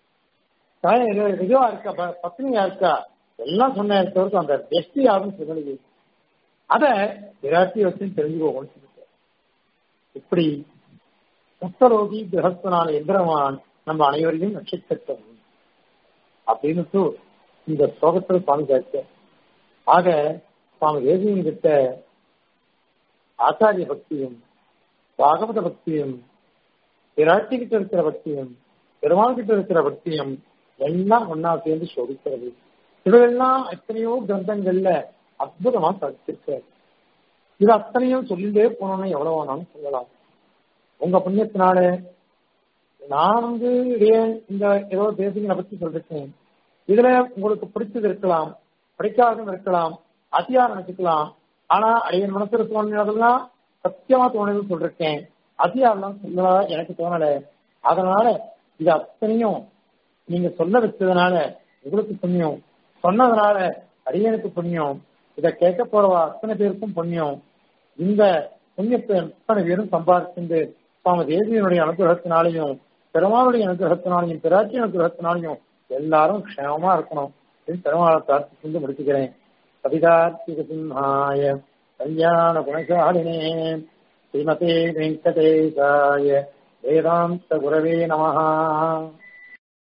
[SPEAKER 1] இதுவா இருக்கா பத்னியா இருக்கா எல்லாம் சொன்ன தவிர்த்து அந்த வெஸ்டி யாரும் சொல்லலையே அத பிராட்டி வச்சு தெரிஞ்சுக்கோன்னு சொல்லிட்டு இப்படி சப்தரோகி கிரகஸ்தனான எந்திரமான் நம்ம அனைவரையும் ரட்சிக்கட்டும் அப்படின்னு இந்த ஸ்லோகத்தில் சுவாமி கேட்க ஆக சுவாமி தேசியன் கிட்ட ஆச்சாரிய பக்தியும் பாகவத பக்தியும் பிராட்டி கிட்ட இருக்கிற பக்தியும் பெருமாள் கிட்ட இருக்கிற பக்தியும் எல்லாம் ஒன்னா சேர்ந்து சோதிக்கிறது இவையெல்லாம் எத்தனையோ கிரந்தங்கள்ல அற்புதமா படிச்சிருக்காரு இது அத்தனையும் சொல்லிட்டே போனோம்னா எவ்வளவு வேணாலும் சொல்லலாம் உங்க புண்ணியத்தினால நான் வந்து ஏன் இந்த ஏதோ தேசியங்களை பத்தி சொல்லிருக்கேன் இதுல உங்களுக்கு பிடிச்சது இருக்கலாம் பிடிக்காததும் இருக்கலாம் அதிகா நினைச்சுக்கலாம் ஆனா அடியன் மனசுல தோணினதெல்லாம் சத்தியமா தோணுதுன்னு சொல்லிருக்கேன் அதிகாரம் சொல்லலா எனக்கு தோணல அதனால இது அத்தனையும் நீங்க சொல்ல வச்சதுனால உங்களுக்கு புண்ணியம் சொன்னதுனால அடியனுக்கு புண்ணியம் இதை கேட்க போறவா அத்தனை பேருக்கும் புண்ணியம் இந்த புண்ணியத்தை அத்தனை பேரும் சம்பாதிச்சு சுவாமி தேவியனுடைய அனுகிரகத்தினாலையும் பெருமாளுடைய அனுகிரகத்தினாலையும் பிராட்சி அனுகிரகத்தினாலையும் எல்லாரும் க்ஷேமமா இருக்கணும் பெருமாளை பிரார்த்திச்சு முடிச்சுக்கிறேன் கவிதார்த்திக சிம்ஹாய கல்யாண குணசாலினே ஸ்ரீமதே வெங்கடேசாய வேதாந்த குரவே நமஹா